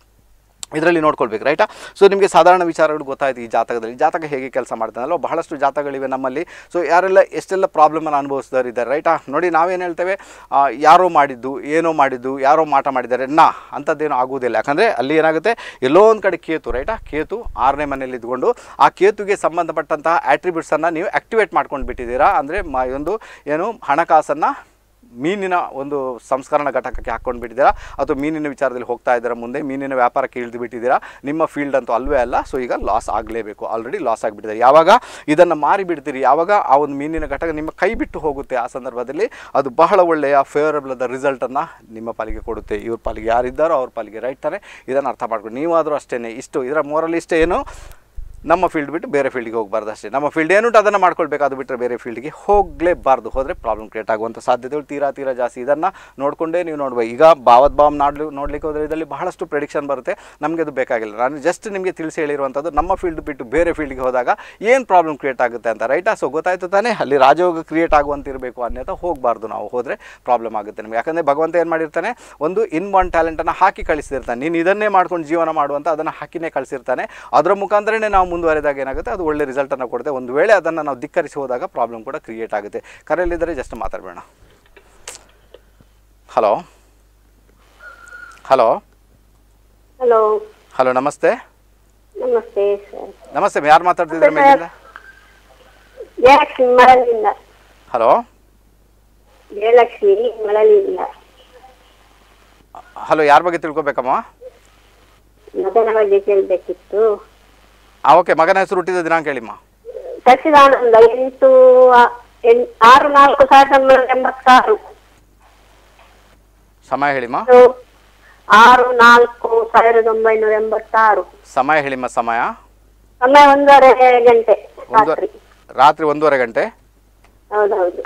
ಇದರಲ್ಲಿ ನೋಡ್ಕೊಳ್ಬೇಕು ರೈಟಾ ಸೊ ನಿಮಗೆ ಸಾಧಾರಣ ವಿಚಾರಗಳು ಗೊತ್ತಾಯ್ತು ಈ ಜಾತಕದಲ್ಲಿ ಜಾತಕ ಹೇಗೆ ಕೆಲಸ ಮಾಡ್ತಾನಲ್ಲ ಬಹಳಷ್ಟು ಜಾತಕಗಳಿವೆ ನಮ್ಮಲ್ಲಿ ಸೊ ಯಾರೆಲ್ಲ ಎಷ್ಟೆಲ್ಲ ಪ್ರಾಬ್ಲಮನ್ನು ಅನುಭವಿಸಿದವರು ಇದ್ದಾರೆ ರೈಟಾ ನೋಡಿ ನಾವೇನು ಹೇಳ್ತೇವೆ ಆ, ಯಾರೋ ಮಾಡಿದ್ದು ಏನೋ ಮಾಡಿದ್ದು ಯಾರೋ ಮಾಟ ಮಾಡಿದ್ದಾರೆ ನಾ ಅಂಥದ್ದೇನು ಆಗುವುದಿಲ್ಲ ಯಾಕಂದರೆ ಅಲ್ಲಿ ಏನಾಗುತ್ತೆ ಎಲ್ಲೋ ಒಂದು ಕಡೆ ಕೇತು ರೈಟಾ ಕೇತು ಆರನೇ ಮನೆಯಲ್ಲಿ ಇದ್ಕೊಂಡು ಆ ಕೇತುಗೆ ಸಂಬಂಧಪಟ್ಟಂತಹ ಆಟ್ರಿಬ್ಯೂಟ್ಸನ್ನು ನೀವು ಆ್ಯಕ್ಟಿವೇಟ್ ಮಾಡ್ಕೊಂಡು ಬಿಟ್ಟಿದ್ದೀರಾ ಅಂದರೆ ಮ ಒಂದು ಏನು ಹಣಕಾಸನ್ನು ಮೀನಿನ ಒಂದು ಸಂಸ್ಕರಣ ಘಟಕಕ್ಕೆ ಹಾಕ್ಕೊಂಡು ಬಿಟ್ಟಿದ್ದೀರಾ ಅಥವಾ ಮೀನಿನ ವಿಚಾರದಲ್ಲಿ ಹೋಗ್ತಾ ಇದ್ದೀರಾ ಮುಂದೆ ಮೀನಿನ ವ್ಯಾಪಾರಕ್ಕೆ ಇಳಿದು ಬಿಟ್ಟಿದ್ದೀರಾ ನಿಮ್ಮ ಫೀಲ್ಡ್ ಅಂತೂ ಅಲ್ವೇ ಅಲ್ಲ ಸೊ ಈಗ ಲಾಸ್ ಆಗಲೇಬೇಕು ಆಲ್ರೆಡಿ ಲಾಸ್ ಆಗಿಬಿಟ್ಟಿದ್ದಾರೆ ಯಾವಾಗ ಇದನ್ನು ಮಾರಿ ಬಿಡ್ತೀರಿ ಯಾವಾಗ ಆ ಒಂದು ಮೀನಿನ ಘಟಕ ನಿಮ್ಮ ಕೈ ಬಿಟ್ಟು ಹೋಗುತ್ತೆ ಆ ಸಂದರ್ಭದಲ್ಲಿ ಅದು ಬಹಳ ಒಳ್ಳೆಯ ಫೇವರಬಲ್ ಆದ ರಿಸಲ್ಟನ್ನು ನಿಮ್ಮ ಪಾಲಿಗೆ ಕೊಡುತ್ತೆ ಇವ್ರ ಪಾಲಿಗೆ ಯಾರಿದ್ದಾರೋ ಅವ್ರ ಪಾಲಿಗೆ ರೈಟ್ ತಾನೆ ಇದನ್ನು ಅರ್ಥ ಮಾಡ್ಕೊಂಡು ನೀವಾದರೂ ಅಷ್ಟೇ ಇಷ್ಟು ಇದರ ಮೋರಲ್ ಇಷ್ಟೇ ಏನು ನಮ್ಮ ಫೀಲ್ಡ್ ಬಿಟ್ಟು ಬೇರೆ ಫೀಲ್ಡಿಗೆ ಹೋಗಬಾರ್ದು ಅಷ್ಟೇ ನಮ್ಮ ಫೀಲ್ಡ್ ಏನುಂಟು ಅದನ್ನು ಮಾಡ್ಕೊಳ್ಬೇಕು ಅದು ಬಿಟ್ಟರೆ ಬೇರೆ ಫೀಲ್ಡಿಗೆ ಹೋಗಲೇಬಾರ್ದು ಹೋದರೆ ಪ್ರಾಬ್ಲಮ್ ಕ್ರಿಯೇಟ್ ಆಗುವಂಥ ಸಾಧ್ಯತೆಗಳು ತೀರಾ ತೀರಾ ಜಾಸ್ತಿ ಇದನ್ನು ನೋಡಿಕೊಂಡೇ ನೀವು ನೋಡ್ಬೇಕು ಈಗ ಭಾವತ್ ಭಾವ ನಾಡ್ಲಿ ನೋಡ್ಲಿಕ್ಕೆ ಹೋದರೆ ಇದರಲ್ಲಿ ಬಹಳಷ್ಟು ಪ್ರೆಡಿಕ್ಷನ್ ಬರುತ್ತೆ ನಮಗೆ ಅದು ಬೇಕಾಗಿಲ್ಲ ನಾನು ಜಸ್ಟ್ ನಿಮಗೆ ತಿಳಿಸಿ ಹೇಳಿರುವಂಥದ್ದು ನಮ್ಮ ಫೀಲ್ಡ್ ಬಿಟ್ಟು ಬೇರೆ ಫೀಲ್ಡ್ಗೆ ಹೋದಾಗ ಏನು ಪ್ರಾಬ್ಲಮ್ ಕ್ರಿಯೇಟ್ ಆಗುತ್ತೆ ಅಂತ ರೈಟಾ ಸೊ ಗೊತ್ತಾಯ್ತು ತಾನೇ ಅಲ್ಲಿ ರಾಜಯೋಗ ಕ್ರಿಯೇಟ್ ಆಗುವಂತಿರಬೇಕು ಅನ್ಯಥ ಹೋಗಬಾರ್ದು ನಾವು ಹೋದರೆ ಪ್ರಾಬ್ಲಮ್ ಆಗುತ್ತೆ ನಿಮಗೆ ಯಾಕಂದರೆ ಭಗವಂತ ಏನು ಮಾಡಿರ್ತಾನೆ ಒಂದು ಇನ್ ಒನ್ ಟ್ಯಾಲೆಂಟನ್ನು ಹಾಕಿ ಕಳಿಸಿರ್ತಾನೆ ನೀನು ಇದನ್ನೇ ಮಾಡ್ಕೊಂಡು ಜೀವನ ಮಾಡುವಂಥ ಅದನ್ನು ಹಾಕಿನೇ ಕಳಿಸಿರ್ತಾನೆ ಅದರ ಮುಖಾಂತರನೇ ನಾವು ಮುಂದುವರೆದಾಗ ಏನಾಗುತ್ತೆ ಅದು ಒಳ್ಳೆ ರಿಸಲ್ಟನ್ನು ಕೊಡುತ್ತೆ ಒಂದು ವೇಳೆ ಅದನ್ನು ನಾವು ಧಿಕ್ಕರಿಸಿ ಹೋದಾಗ ಪ್ರಾಬ್ಲಮ್ ಕೂಡ ಕ್ರಿಯೇಟ್ ಆಗುತ್ತೆ ಕರೆಯಲ್ಲಿದ್ದರೆ ಜಸ್ಟ್ ಮಾತಾಡಬೇಡ ಹಲೋ ಹಲೋ ಹಲೋ ಹಲೋ ನಮಸ್ತೆ ನಮಸ್ತೆ ಸರ್ ನಮಸ್ತೆ ಯಾರು ಮಾತಾಡ್ತಿದ್ರೆ ಮೇಲಿಂದ ಜಯಲಕ್ಷ್ಮಿ ಮಳಲಿಂದ ಹಲೋ ಜಯಲಕ್ಷ್ಮಿ ಮಳಲಿಂದ ಹಲೋ ಯಾರ ಬಗ್ಗೆ ತಿಳ್ಕೊಬೇಕಮ್ಮ ಮಗನ ಬಗ್ಗೆ ಕೇಳಬೇಕಿತ್ತು ಆ ಓಕೆ ಮಗನ ಹೆಸರು ಹುಟ್ಟಿದ ದಿನಾಂಕ ಹೇಳಿಮ್ಮ ಸಚ್ಚಿದಾನಂದ ಎಂಟು ಆ- ಎನ್- ಆರು ನಾಲ್ಕು ಸಾವಿರದ ಒಂಬೈನೂರ ಎಂಬತ್ತಾರು ಸಮಯ ಹೇಳಿಮ್ಮ ಇದು ಆರು ನಾಲ್ಕು ಸಾವಿರದ ಒಂಬೈನೂರ ಎಂಬತ್ತಾರು ಸಮಯ ಹೇಳಿಮ್ಮ ಸಮಯ ಸಮಯ ಒಂದೂವರೆ ಗಂಟೆ ಒಂದು ರಾತ್ರಿ ರಾತ್ರಿ ಒಂದೂವರೆ ಗಂಟೆ ಹೌದೌದು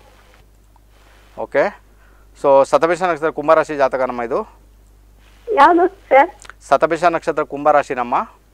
ಓಕೆ ಸೊ ಸತಭಿಷ ನಕ್ಷತ್ರ ಕುಂಭರಾಶಿ ಜಾತಕ ನಮ್ಮ ಇದು ಯಾವುದು ಸರ್ ಸತಭಿಷ ನಕ್ಷತ್ರ ಕುಂಭರಾಶಿ ನಮ್ಮ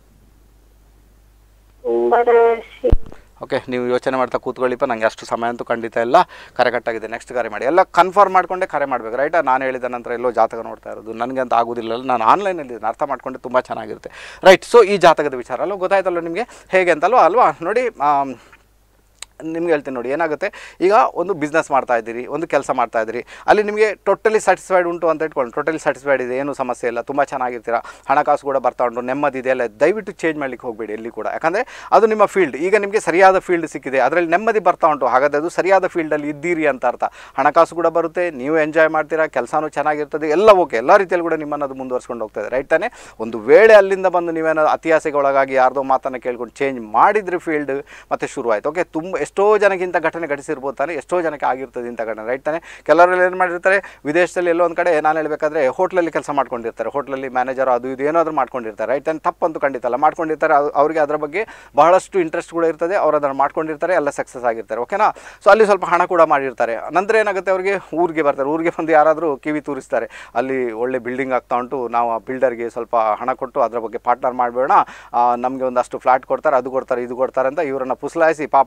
ಕುಂಭರಾಶಿ ಓಕೆ ನೀವು ಯೋಚನೆ ಮಾಡ್ತಾ ಕೂತ್ಕೊಳ್ಳಿಪ್ಪ ನನಗೆ ಅಷ್ಟು ಸಮಯ ಅಂತೂ ಖಂಡಿತ ಇಲ್ಲ ಕರೆ ಕಟ್ಟಾಗಿದೆ ನೆಕ್ಸ್ಟ್ ಕರೆ ಮಾಡಿ ಎಲ್ಲ ಕನ್ಫರ್ಮ್ ಮಾಡ್ಕೊಂಡೆ ಕರೆ ಮಾಡಬೇಕು ರೈಟಾ ನಾನು ಹೇಳಿದ ನಂತರ ಎಲ್ಲೋ ಜಾತಕ ನೋಡ್ತಾ ಇರೋದು ನನಗೆ ಅಂತ ಆಗೋದಿಲ್ಲ ನಾನು ಆನ್ಲೈನಲ್ಲಿ ಅರ್ಥ ಮಾಡ್ಕೊಂಡೆ ತುಂಬ ಚೆನ್ನಾಗಿರುತ್ತೆ ರೈಟ್ ಸೊ ಈ ಜಾತಕದ ವಿಚಾರ ಅಲ್ವ ಗೊತ್ತಾಯ್ತಲ್ವ ನಿಮಗೆ ಹೇಗೆ ಅಂತಲ್ವಾ ಅಲ್ವಾ ನೋಡಿ ಆಮ್, ನಿಮ್ಗೆ ಹೇಳ್ತೀನಿ ನೋಡಿ ಏನಾಗುತ್ತೆ ಈಗ ಒಂದು ಬಿಸ್ನೆಸ್ ಮಾಡ್ತಾ ಇದ್ದೀರಿ ಒಂದು ಕೆಲಸ ಮಾಡ್ತಾ ಇದ್ದೀರಿ ಅಲ್ಲಿ ನಿಮಗೆ ಟೋಟಲಿ ಸ್ಯಾಟಿಸ್ಫೈಡ್ ಉಂಟು ಅಂತ ಇಟ್ಕೊಂಡು ಟೋಟಲಿ ಸ್ಯಾಟಿಸ್ಫೈಡ್ ಇದೆ ಏನು ಸಮಸ್ಯೆ ಇಲ್ಲ ತುಂಬ ಚೆನ್ನಾಗಿರ್ತೀರ ಹಣಕಾಸು ಕೂಡ ಬರ್ತಾ ಉಂಟು ನೆಮ್ಮದಿ ಇದೆ ಎಲ್ಲ ದಯವಿಟ್ಟು ಚೇಂಜ್ ಮಾಡ್ಲಿಕ್ಕೆ ಹೋಗಬೇಡಿ ಎಲ್ಲಿ ಕೂಡ ಯಾಕಂದರೆ ಅದು ನಿಮ್ಮ ಫೀಲ್ಡ್ ಈಗ ನಿಮಗೆ ಸರಿಯಾದ ಫೀಲ್ಡ್ ಸಿಕ್ಕಿದೆ ಅದರಲ್ಲಿ ನೆಮ್ಮದಿ ಬರ್ತಾ ಉಂಟು ಹಾಗಾದರೆ ಅದು ಸರಿಯಾದ ಫೀಲ್ಡಲ್ಲಿ ಇದ್ದೀರಿ ಅಂತ ಅರ್ಥ ಹಣಕಾಸು ಕೂಡ ಬರುತ್ತೆ ನೀವು ಎಂಜಾಯ್ ಮಾಡ್ತೀರಾ ಕೆಲಸನೂ ಚೆನ್ನಾಗಿರ್ತದೆ ಎಲ್ಲ ಓಕೆ ಎಲ್ಲ ರೀತಿಯಲ್ಲಿ ಕೂಡ ನಿಮ್ಮನ್ನು ಅದು ಮುಂದುವರ್ಸ್ಕೊಂಡು ಹೋಗ್ತದೆ ರೈಟ್ ತಾನೇ ಒಂದು ವೇಳೆ ಅಲ್ಲಿಂದ ಬಂದು ನೀವೇನೋ ಅತಿಯಾಸೆಗೆ ಒಳಗಾಗಿ ಯಾರ್ದೋ ಮಾತನ್ನು ಕೇಳ್ಕೊಂಡು ಚೇಂಜ್ ಮಾಡಿದ್ರೆ ಫೀಲ್ಡ್ ಮತ್ತೆ ಶುರುವಾಯಿತು ಓಕೆ ತುಂಬ ಎಷ್ಟೋ ಜನಕ್ಕಿಂತ ಘಟನೆ ಘಟಿಸಿರ್ಬೋದು ತಾನೆ ಎಷ್ಟೋ ಜನಕ್ಕೆ ಆಗಿರ್ತದೆ ಇಂಥ ಘಟನೆ ರೈಟ್ ತಾನೆ ಕೆಲವರೆಲ್ಲ ಏನು ಮಾಡಿರ್ತಾರೆ ವಿದೇಶದಲ್ಲಿ ಎಲ್ಲೋ ಒಂದು ಕಡೆ ನಾನು ಹೇಳಬೇಕಾದ್ರೆ ಹೋಟ್ಲಲ್ಲಿ ಕೆಲಸ ಮಾಡ್ಕೊಂಡಿರ್ತಾರೆ ಹೋಟ್ಲಲ್ಲಿ ಮ್ಯಾನೇಜರ್ ಅದು ಇದು ಏನಾದರೂ ಮಾಡ್ಕೊಂಡಿರ್ತಾರೆ ರೈಟ್ ತಾನೆ ತಪ್ಪಂತೂ ಖಂಡಿತ ಅಲ್ಲ ಮಾಡ್ಕೊಂಡಿರ್ತಾರೆ ಅದು ಅವರಿಗೆ ಅದರ ಬಗ್ಗೆ ಬಹಳಷ್ಟು ಇಂಟ್ರೆಸ್ಟ್ ಕೂಡ ಇರ್ತದೆ ಅವ್ರು ಅದನ್ನು ಮಾಡ್ಕೊಂಡಿರ್ತಾರೆ ಎಲ್ಲ ಸಕ್ಸಸ್ ಆಗಿರ್ತಾರೆ ಓಕೆನಾ ಸೊ ಅಲ್ಲಿ ಸ್ವಲ್ಪ ಹಣ ಕೂಡ ಮಾಡಿರ್ತಾರೆ ನಂತರ ಏನಾಗುತ್ತೆ ಅವರಿಗೆ ಊರಿಗೆ ಬರ್ತಾರೆ ಊರಿಗೆ ಬಂದು ಯಾರಾದರೂ ಕಿವಿ ತೂರಿಸ್ತಾರೆ ಅಲ್ಲಿ ಒಳ್ಳೆ ಬಿಲ್ಡಿಂಗ್ ಆಗ್ತಾ ಉಂಟು ನಾವು ಆ ಬಿಲ್ಡರ್ಗೆ ಸ್ವಲ್ಪ ಹಣ ಕೊಟ್ಟು ಅದರ ಬಗ್ಗೆ ಪಾರ್ಟ್ನರ್ ಮಾಡಬೇಡ ನಮಗೆ ಒಂದಷ್ಟು ಫ್ಲಾಟ್ ಕೊಡ್ತಾರೆ ಅದು ಕೊಡ್ತಾರೆ ಇದು ಕೊಡ್ತಾರೆ ಅಂತ ಇವರನ್ನು ಪುಸಲಾಯಿಸಿ ಪಾಪ ಅಲ್ಲಿ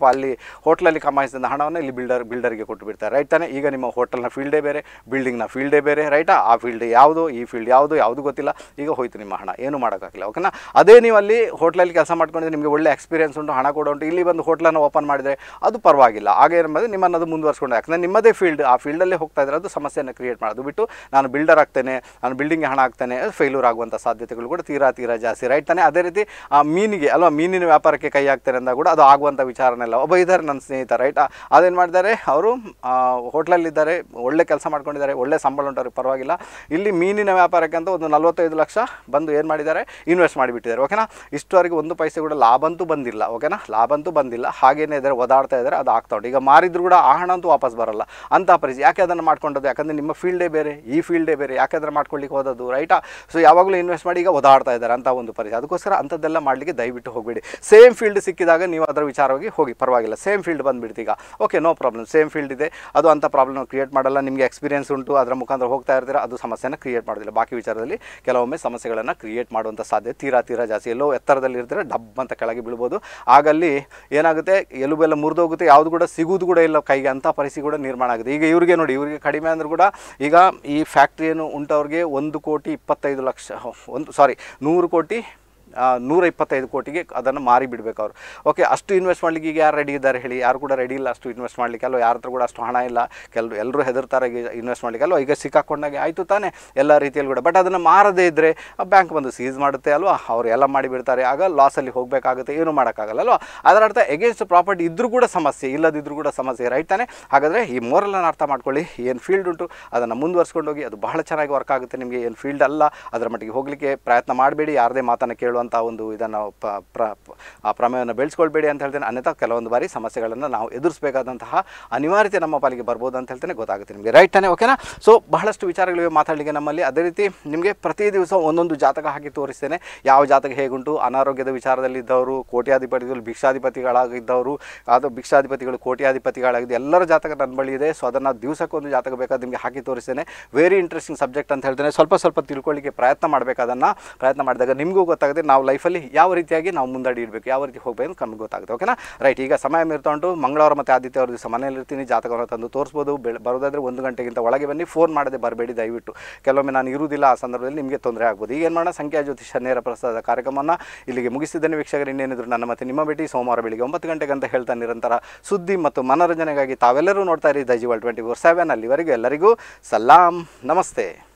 ಹೋಟ್ಲಲ್ಲಿ ಕಮಾಯಿಸಿದ ಹಣವನ್ನು ಇಲ್ಲಿ ಬಿಲ್ಡರ್ ಬಿಲ್ಡರ್ಗೆ ಕೊಟ್ಟು ಬಿಡ್ತಾರೆ ರೈಟ್ ತಾನೇ ಈಗ ನಿಮ್ಮ ಹೋಟೆಲ್ನ ಫೀಲ್ಡೇ ಬೇರೆ ಬಿಲ್ಡಿಂಗ್ನ ಫೀಲ್ಡೇ ಬೇರೆ ರೈಟಾ ಆ ಫೀಲ್ಡ್ ಯಾವುದು ಈ ಫೀಲ್ಡ್ ಯಾವುದು ಯಾವುದು ಗೊತ್ತಿಲ್ಲ ಈಗ ಹೋಯ್ತು ನಿಮ್ಮ ಹಣ ಏನು ಮಾಡೋಕ್ಕಾಗಿಲ್ಲ ಓಕೆನಾ ಅದೇ ನೀವು ಅಲ್ಲಿ ಹೋಟ್ಲಲ್ಲಿ ಕೆಲಸ ಮಾಡ್ಕೊಂಡಿದ್ರೆ ನಿಮಗೆ ಒಳ್ಳೆ ಎಕ್ಸ್ಪೀರಿಯನ್ಸ್ ಉಂಟು ಹಣ ಕೂಡ ಉಂಟು ಇಲ್ಲಿ ಬಂದು ಹೋಟ್ಲನ್ನು ಓಪನ್ ಮಾಡಿದರೆ ಅದು ಪರವಾಗಿಲ್ಲ ಆಗ ಏನಂಬುದು ನಿಮ್ಮನ್ನು ಅದು ಮುಂದುವರ್ಸ್ಕೊಂಡು ಯಾಕಂದರೆ ನಿಮ್ಮದೇ ಫೀಲ್ಡ್ ಆ ಫೀಲ್ಡಲ್ಲೇ ಹೋಗ್ತಾ ಇದ್ರೆ ಅದು ಸಮಸ್ಯೆಯನ್ನು ಕ್ರಿಯೇಟ್ ಮಾಡೋದು ಬಿಟ್ಟು ನಾನು ಬಿಲ್ಡರ್ ಆಗ್ತೇನೆ ನಾನು ಬಿಲ್ಡಿಂಗ್ಗೆ ಹಣ ಹಾಕ್ತೇನೆ ಫೇಲ್ಯೂರ್ ಆಗುವಂಥ ಸಾಧ್ಯತೆಗಳು ಕೂಡ ತೀರಾ ತೀರಾ ಜಾಸ್ತಿ ರೈಟ್ ತಾನೆ ಅದೇ ರೀತಿ ಆ ಮೀನಿಗೆ ಅಲ್ವಾ ಮೀನಿನ ವ್ಯಾಪಾರಕ್ಕೆ ಕೈ ಹಾಕ್ತೇನೆ ಅಂದಾಗ ಕೂಡ ಅದು ಆಗುವಂಥ ವಿಚಾರನೆಲ್ಲ ಒಬ್ಬ ಇದ್ದಾರೆ ನನ್ನ ಸ್ನೇಹಿತ ರೈಟ್ ಅದೇನು ಮಾಡಿದ್ದಾರೆ ಅವರು ಹೋಟ್ಲಲ್ಲಿದ್ದಾರೆ ಒಳ್ಳೆ ಕೆಲಸ ಮಾಡ್ಕೊಂಡಿದ್ದಾರೆ ಒಳ್ಳೆ ಸಂಬಳ ಉಂಟು ಅವ್ರಿಗೆ ಪರವಾಗಿಲ್ಲ ಇಲ್ಲಿ ಮೀನಿನ ವ್ಯಾಪಾರಕ್ಕೆ ಅಂತ ಒಂದು ನಲ್ವತ್ತೈದು ಲಕ್ಷ ಬಂದು ಏನು ಮಾಡಿದ್ದಾರೆ ಇನ್ವೆಸ್ಟ್ ಮಾಡಿಬಿಟ್ಟಿದ್ದಾರೆ ಓಕೆನಾ ಇಷ್ಟವರೆಗೆ ಒಂದು ಪೈಸೆ ಕೂಡ ಲಾಭ ಅಂತೂ ಬಂದಿಲ್ಲ ಓಕೆನಾ ಲಾಭ ಅಂತೂ ಬಂದಿಲ್ಲ ಹಾಗೇನೇ ಇದ್ದಾರೆ ಓದಾಡ್ತಾ ಇದ್ದಾರೆ ಅದು ಆಗ್ತಾ ಉಂಟು ಈಗ ಮಾರಿದ್ರು ಕೂಡ ಆ ಹಣ ಅಂತೂ ವಾಪಸ್ ಬರಲ್ಲ ಅಂತ ಪರಿಸ್ಥಿತಿ ಯಾಕೆ ಅದನ್ನು ಮಾಡ್ಕೊಂಡದ್ದು ಯಾಕಂದರೆ ನಿಮ್ಮ ಫೀಲ್ಡೇ ಬೇರೆ ಈ ಫೀಲ್ಡೇ ಬೇರೆ ಯಾಕೆ ಅದನ್ನು ಮಾಡ್ಕೊಳ್ಳಿಕ್ಕೆ ಹೋದದ್ದು ರೈಟಾ ಸೊ ಯಾವಾಗಲೂ ಇನ್ವೆಸ್ಟ್ ಮಾಡಿ ಈಗ ಓದಾಡ್ತಾ ಇದ್ದಾರೆ ಅಂತ ಒಂದು ಪರಿಸ್ಥಿತಿ ಅದಕ್ಕೋಸ್ಕರ ಅಂಥದ್ದೆಲ್ಲ ಮಾಡಲಿಕ್ಕೆ ದಯವಿಟ್ಟು ಹೋಗಬೇಡಿ ಸೇಮ್ ಫೀಲ್ಡ್ ಸಿಕ್ಕಿದಾಗ ನೀವು ಅದರ ವಿಚಾರವಾಗಿ ಹೋಗಿ ಪರವಾಗಿಲ್ಲ ಸೇಮ್ ಫೀಲ್ಡ್ ಬಂದುಬಿಡ್ತು ಈಗ okay no problem same field ಇದೆ ಅದು ಅಂಥ ಪ್ರಾಬ್ಲಮ್ ಕ್ರಿಯೇಟ್ ಮಾಡಲ್ಲ ನಿಮಗೆ ಎಕ್ಸ್ಪೀರಿಯನ್ಸ್ ಉಂಟು ಅದರ ಮುಖಾಂತರ ಹೋಗ್ತಾ ಇರ್ತೀರ ಅದು ಸಮಸ್ಯೆನ ಕ್ರಿಯೇಟ್ ಮಾಡೋದಿಲ್ಲ ಬಾಕಿ ವಿಚಾರದಲ್ಲಿ ಕೆಲವೊಮ್ಮೆ ಸಮಸ್ಯೆಗಳನ್ನು ಕ್ರಿಯೇಟ್ ಮಾಡುವಂಥ ಸಾಧ್ಯತೆ ತೀರಾ ತೀರಾ ಜಾಸ್ತಿ ಎಲ್ಲೋ ಎತ್ತರದಲ್ಲಿ ಇರ್ತಾರೆ ಡಬ್ ಅಂತ ಕೆಳಗೆ ಬೀಳ್ಬೋದು ಆಗಲ್ಲಿ ಏನಾಗುತ್ತೆ ಎಲುಬೆಲ್ಲ ಮುರಿದೋಗುತ್ತೆ ಯಾವುದು ಕೂಡ ಸಿಗುವುದು ಕೂಡ ಇಲ್ಲ ಕೈಗೆ ಅಂಥ ಪರಿಸ್ಥಿತಿ ಕೂಡ ನಿರ್ಮಾಣ ಆಗುತ್ತೆ ಈಗ ಇವ್ರಿಗೆ ನೋಡಿ ಇವರಿಗೆ ಕಡಿಮೆ ಅಂದರೂ ಕೂಡ ಈಗ ಈ ಫ್ಯಾಕ್ಟ್ರಿ ಏನು ಉಂಟವ್ರಿಗೆ ಒಂದು ಕೋಟಿ ಇಪ್ಪತ್ತೈದು ಲಕ್ಷ ಒಂದು ಸಾರಿ ನೂರು ಕೋಟಿ ಆ, ನೂರ ಇಪ್ಪತ್ತೈದು ಕೋಟಿಗೆ ಅದನ್ನು ಮಾರಿ ಬಿಡಬೇಕು ಅವರು ಓಕೆ ಅಷ್ಟು ಇನ್ವೆಸ್ಟ್ ಮಾಡಲಿಕ್ಕೆ ಈಗ ಯಾರು ರೆಡಿ ಇದ್ದಾರೆ ಹೇಳಿ ಯಾರು ಕೂಡ ರೆಡಿ ಇಲ್ಲ ಅಷ್ಟು ಇನ್ವೆಸ್ಟ್ ಮಾಡಲಿಕ್ಕೆ ಅಲ್ವ ಯಾರ ಹತ್ರ ಕೂಡ ಅಷ್ಟು ಹಣ ಇಲ್ಲ ಕೆಲವು ಎಲ್ಲರೂ ಹೆದರ್ತಾರೆ ಈಗ ಇನ್ವೆಸ್ಟ್ ಮಾಡಲಿಕ್ಕೆ ಅಲ್ವಾ ಈಗ ಸಿಕ್ಕಾಕೊಂಡಾಗೆ ಆಯಿತು ತಾನೇ ಎಲ್ಲ ರೀತಿಯಲ್ಲಿ ಕೂಡ ಬಟ್ ಅದನ್ನು ಮಾರದೇ ಇದ್ದರೆ ಬ್ಯಾಂಕ್ ಬಂದು ಸೀಸ್ ಮಾಡುತ್ತೆ ಅಲ್ವಾ ಅವ್ರು ಎಲ್ಲ ಮಾಡಿಬಿಡ್ತಾರೆ ಆಗ ಲಾಸಲ್ಲಿ ಹೋಗಬೇಕಾಗುತ್ತೆ ಏನು ಮಾಡೋಕ್ಕಾಗಲ್ಲ ಅಲ್ವಾ ಅದರ ಅರ್ಥ ಎಗೇನ್ಸ್ಟ್ ಪ್ರಾಪರ್ಟಿ ಇದ್ದರೂ ಕೂಡ ಸಮಸ್ಯೆ ಇಲ್ಲದಿದ್ದರೂ ಕೂಡ ಸಮಸ್ಯೆ ರೈಟ್ ತಾನೇ ಹಾಗಾದರೆ ಈ ಮೋರಲನ್ನು ಅರ್ಥ ಮಾಡ್ಕೊಳ್ಳಿ ಏನು ಫೀಲ್ಡ್ ಉಂಟು ಅದನ್ನು ಮುಂದುವರ್ಸ್ಕೊಂಡು ಹೋಗಿ ಅದು ಬಹಳ ಚೆನ್ನಾಗಿ ವರ್ಕ್ ಆಗುತ್ತೆ ನಿಮಗೆ ಏನು ಫೀಲ್ಡ್ ಅಲ್ಲ ಅದರ ಮಟ್ಟಿಗೆ ಹೋಗಲಿಕ್ಕೆ ಪ್ರಯತ್ನ ಮಾಡಬೇಡಿ ಯಾರದೇ ಮಾತನ್ನು ಕೇಳುವಂಥ ಒಂದು ಇದನ್ನು ಪ ಪ್ರ ಪ- ಆ ಪ್ರಮೇಯವನ್ನು ಬೆಳೆಸ್ಕೊಳ್ಬೇಡಿ ಅಂತ ಹೇಳ್ತೇನೆ ಅನ್ಯಥಾ ಕೆಲವೊಂದು ಬಾರಿ ಸಮಸ್ಯೆಗಳನ್ನು ನಾವು ಎದುರಿಸಬೇಕಾದಂತಹ ಅನಿವಾರ್ಯತೆ ನಮ್ಮ ಪಾಲಿಗೆ ಬರ್ಬೋದು ಅಂತ ಹೇಳ್ತೇನೆ ಗೊತ್ತಾಗುತ್ತೆ ನಿಮಗೆ ರೈಟ್ ತಾನೇ ಓಕೆನಾ ಸೊ ಬಹಳಷ್ಟು ವಿಚಾರಗಳಿವೆ ಮಾತಾಡಲಿಕ್ಕೆ ನಮ್ಮಲ್ಲಿ ಅದೇ ರೀತಿ ನಿಮಗೆ ಪ್ರತಿ ದಿವಸ ಒಂದೊಂದು ಜಾತಕ ಹಾಕಿ ತೋರಿಸ್ತೇನೆ ಯಾವ ಜಾತಕ ಹೇಗುಂಟು ಅನಾರೋಗ್ಯದ ವಿಚಾರದಲ್ಲಿದ್ದವರು ಕೋಟ್ಯಾಧಿಪತಿಗಳು ಭಿಕ್ಷಾಧಿಪತಿಗಳಾಗಿದ್ದವರು ಅದು ಭಿಕ್ಷಾಧಿಪತಿಗಳು ಕೋಟ್ಯಾಧಿಪತಿಗಳಾಗಿದ್ದು ಎಲ್ಲರ ಜಾತಕ ನನ್ನ ಬಳಿ ಇದೆ ಸೊ ಅದನ್ನು ದಿವಸಕ್ಕೊಂದು ಜಾತಕ ಬೇಕಾದ್ರೆ ನಿಮಗೆ ಹಾಕಿ ತೋರಿಸ್ತೇನೆ ವೆರಿ ಇಂಟ್ರೆಸ್ಟಿಂಗ್ ಸಬ್ಜೆಕ್ಟ್ ಅಂತ ಹೇಳ್ತೇನೆ ಸ್ವಲ್ಪ ಸ್ವಲ್ಪ ತಿಳ್ಕೊಳ್ಳಿಕ್ಕೆ ಪ್ರಯತ್ನ ಮಾಡಬೇಕು ಅದನ್ನು ಪ್ರಯತ್ನ ಮಾಡಿದಾಗ ನಿಮಗೂ ಗೊತ್ತಾಗುತ್ತೆ ನಾವು ಲೈಫಲ್ಲಿ ಯಾವ ರೀತಿಯಾಗಿ ನಾವು ಮುಂದಡಿ ಇಡಬೇಕು ಯಾವ ರೀತಿ ಹೋಗಬೇಕು ಅಂತ ನಮ್ಗೆ ಗೊತ್ತಾಗುತ್ತೆ ಓಕೆನಾ ರೈಟ್ ಈಗ ಸಮಯ ಮೀರ್ತಾ ಉಂಟು ಮಂಗಳವಾರ ಮತ್ತು ಆದಿತ್ಯವಾರ ದಿವಸ ಮನೆಯಲ್ಲಿ ಇರ್ತೀನಿ ಜಾತಕವನ್ನು ತಂದು ತೋರಿಸ್ಬೋದು ಬೆಳ ಬರೋದಾದರೆ ಒಂದು ಗಂಟೆಗಿಂತ ಒಳಗೆ ಬನ್ನಿ ಫೋನ್ ಮಾಡದೆ ಬರಬೇಡಿ ದಯವಿಟ್ಟು ಕೆಲವೊಮ್ಮೆ ನಾನು ಇರುವುದಿಲ್ಲ ಆ ಸಂದರ್ಭದಲ್ಲಿ ನಿಮಗೆ ತೊಂದರೆ ಆಗ್ಬೋದು ಈಗ ಏನು ಮಾಡೋಣ ಸಂಖ್ಯಾ ಜ್ಯೋತಿಷ ನೇರ ಪ್ರಸಾದ ಕಾರ್ಯಕ್ರಮವನ್ನು ಇಲ್ಲಿಗೆ ಮುಗಿಸಿದ್ದೇನೆ ವೀಕ್ಷಕರು ಇನ್ನೇನಿದ್ರು ನನ್ನ ಮತ್ತೆ ನಿಮ್ಮ ಭೇಟಿ ಸೋಮವಾರ ಬೆಳಿಗ್ಗೆ ಒಂಬತ್ತು ಗಂಟೆಗೆ ಅಂತ ಹೇಳ್ತಾ ನಿರಂತರ ಸುದ್ದಿ ಮತ್ತು ಮನೋರಂಜನೆಗಾಗಿ ತಾವೆಲ್ಲರೂ ನೋಡ್ತಾ ಇರಿ ದೈಜಿವಲ್ ಟ್ವೆಂಟಿ ಫೋರ್ ಸೆವೆನ್ ಅಲ್ಲಿವರೆಗೂ ಎಲ್ಲರಿಗೂ ಸಲಾಂ ನಮಸ್ತೆ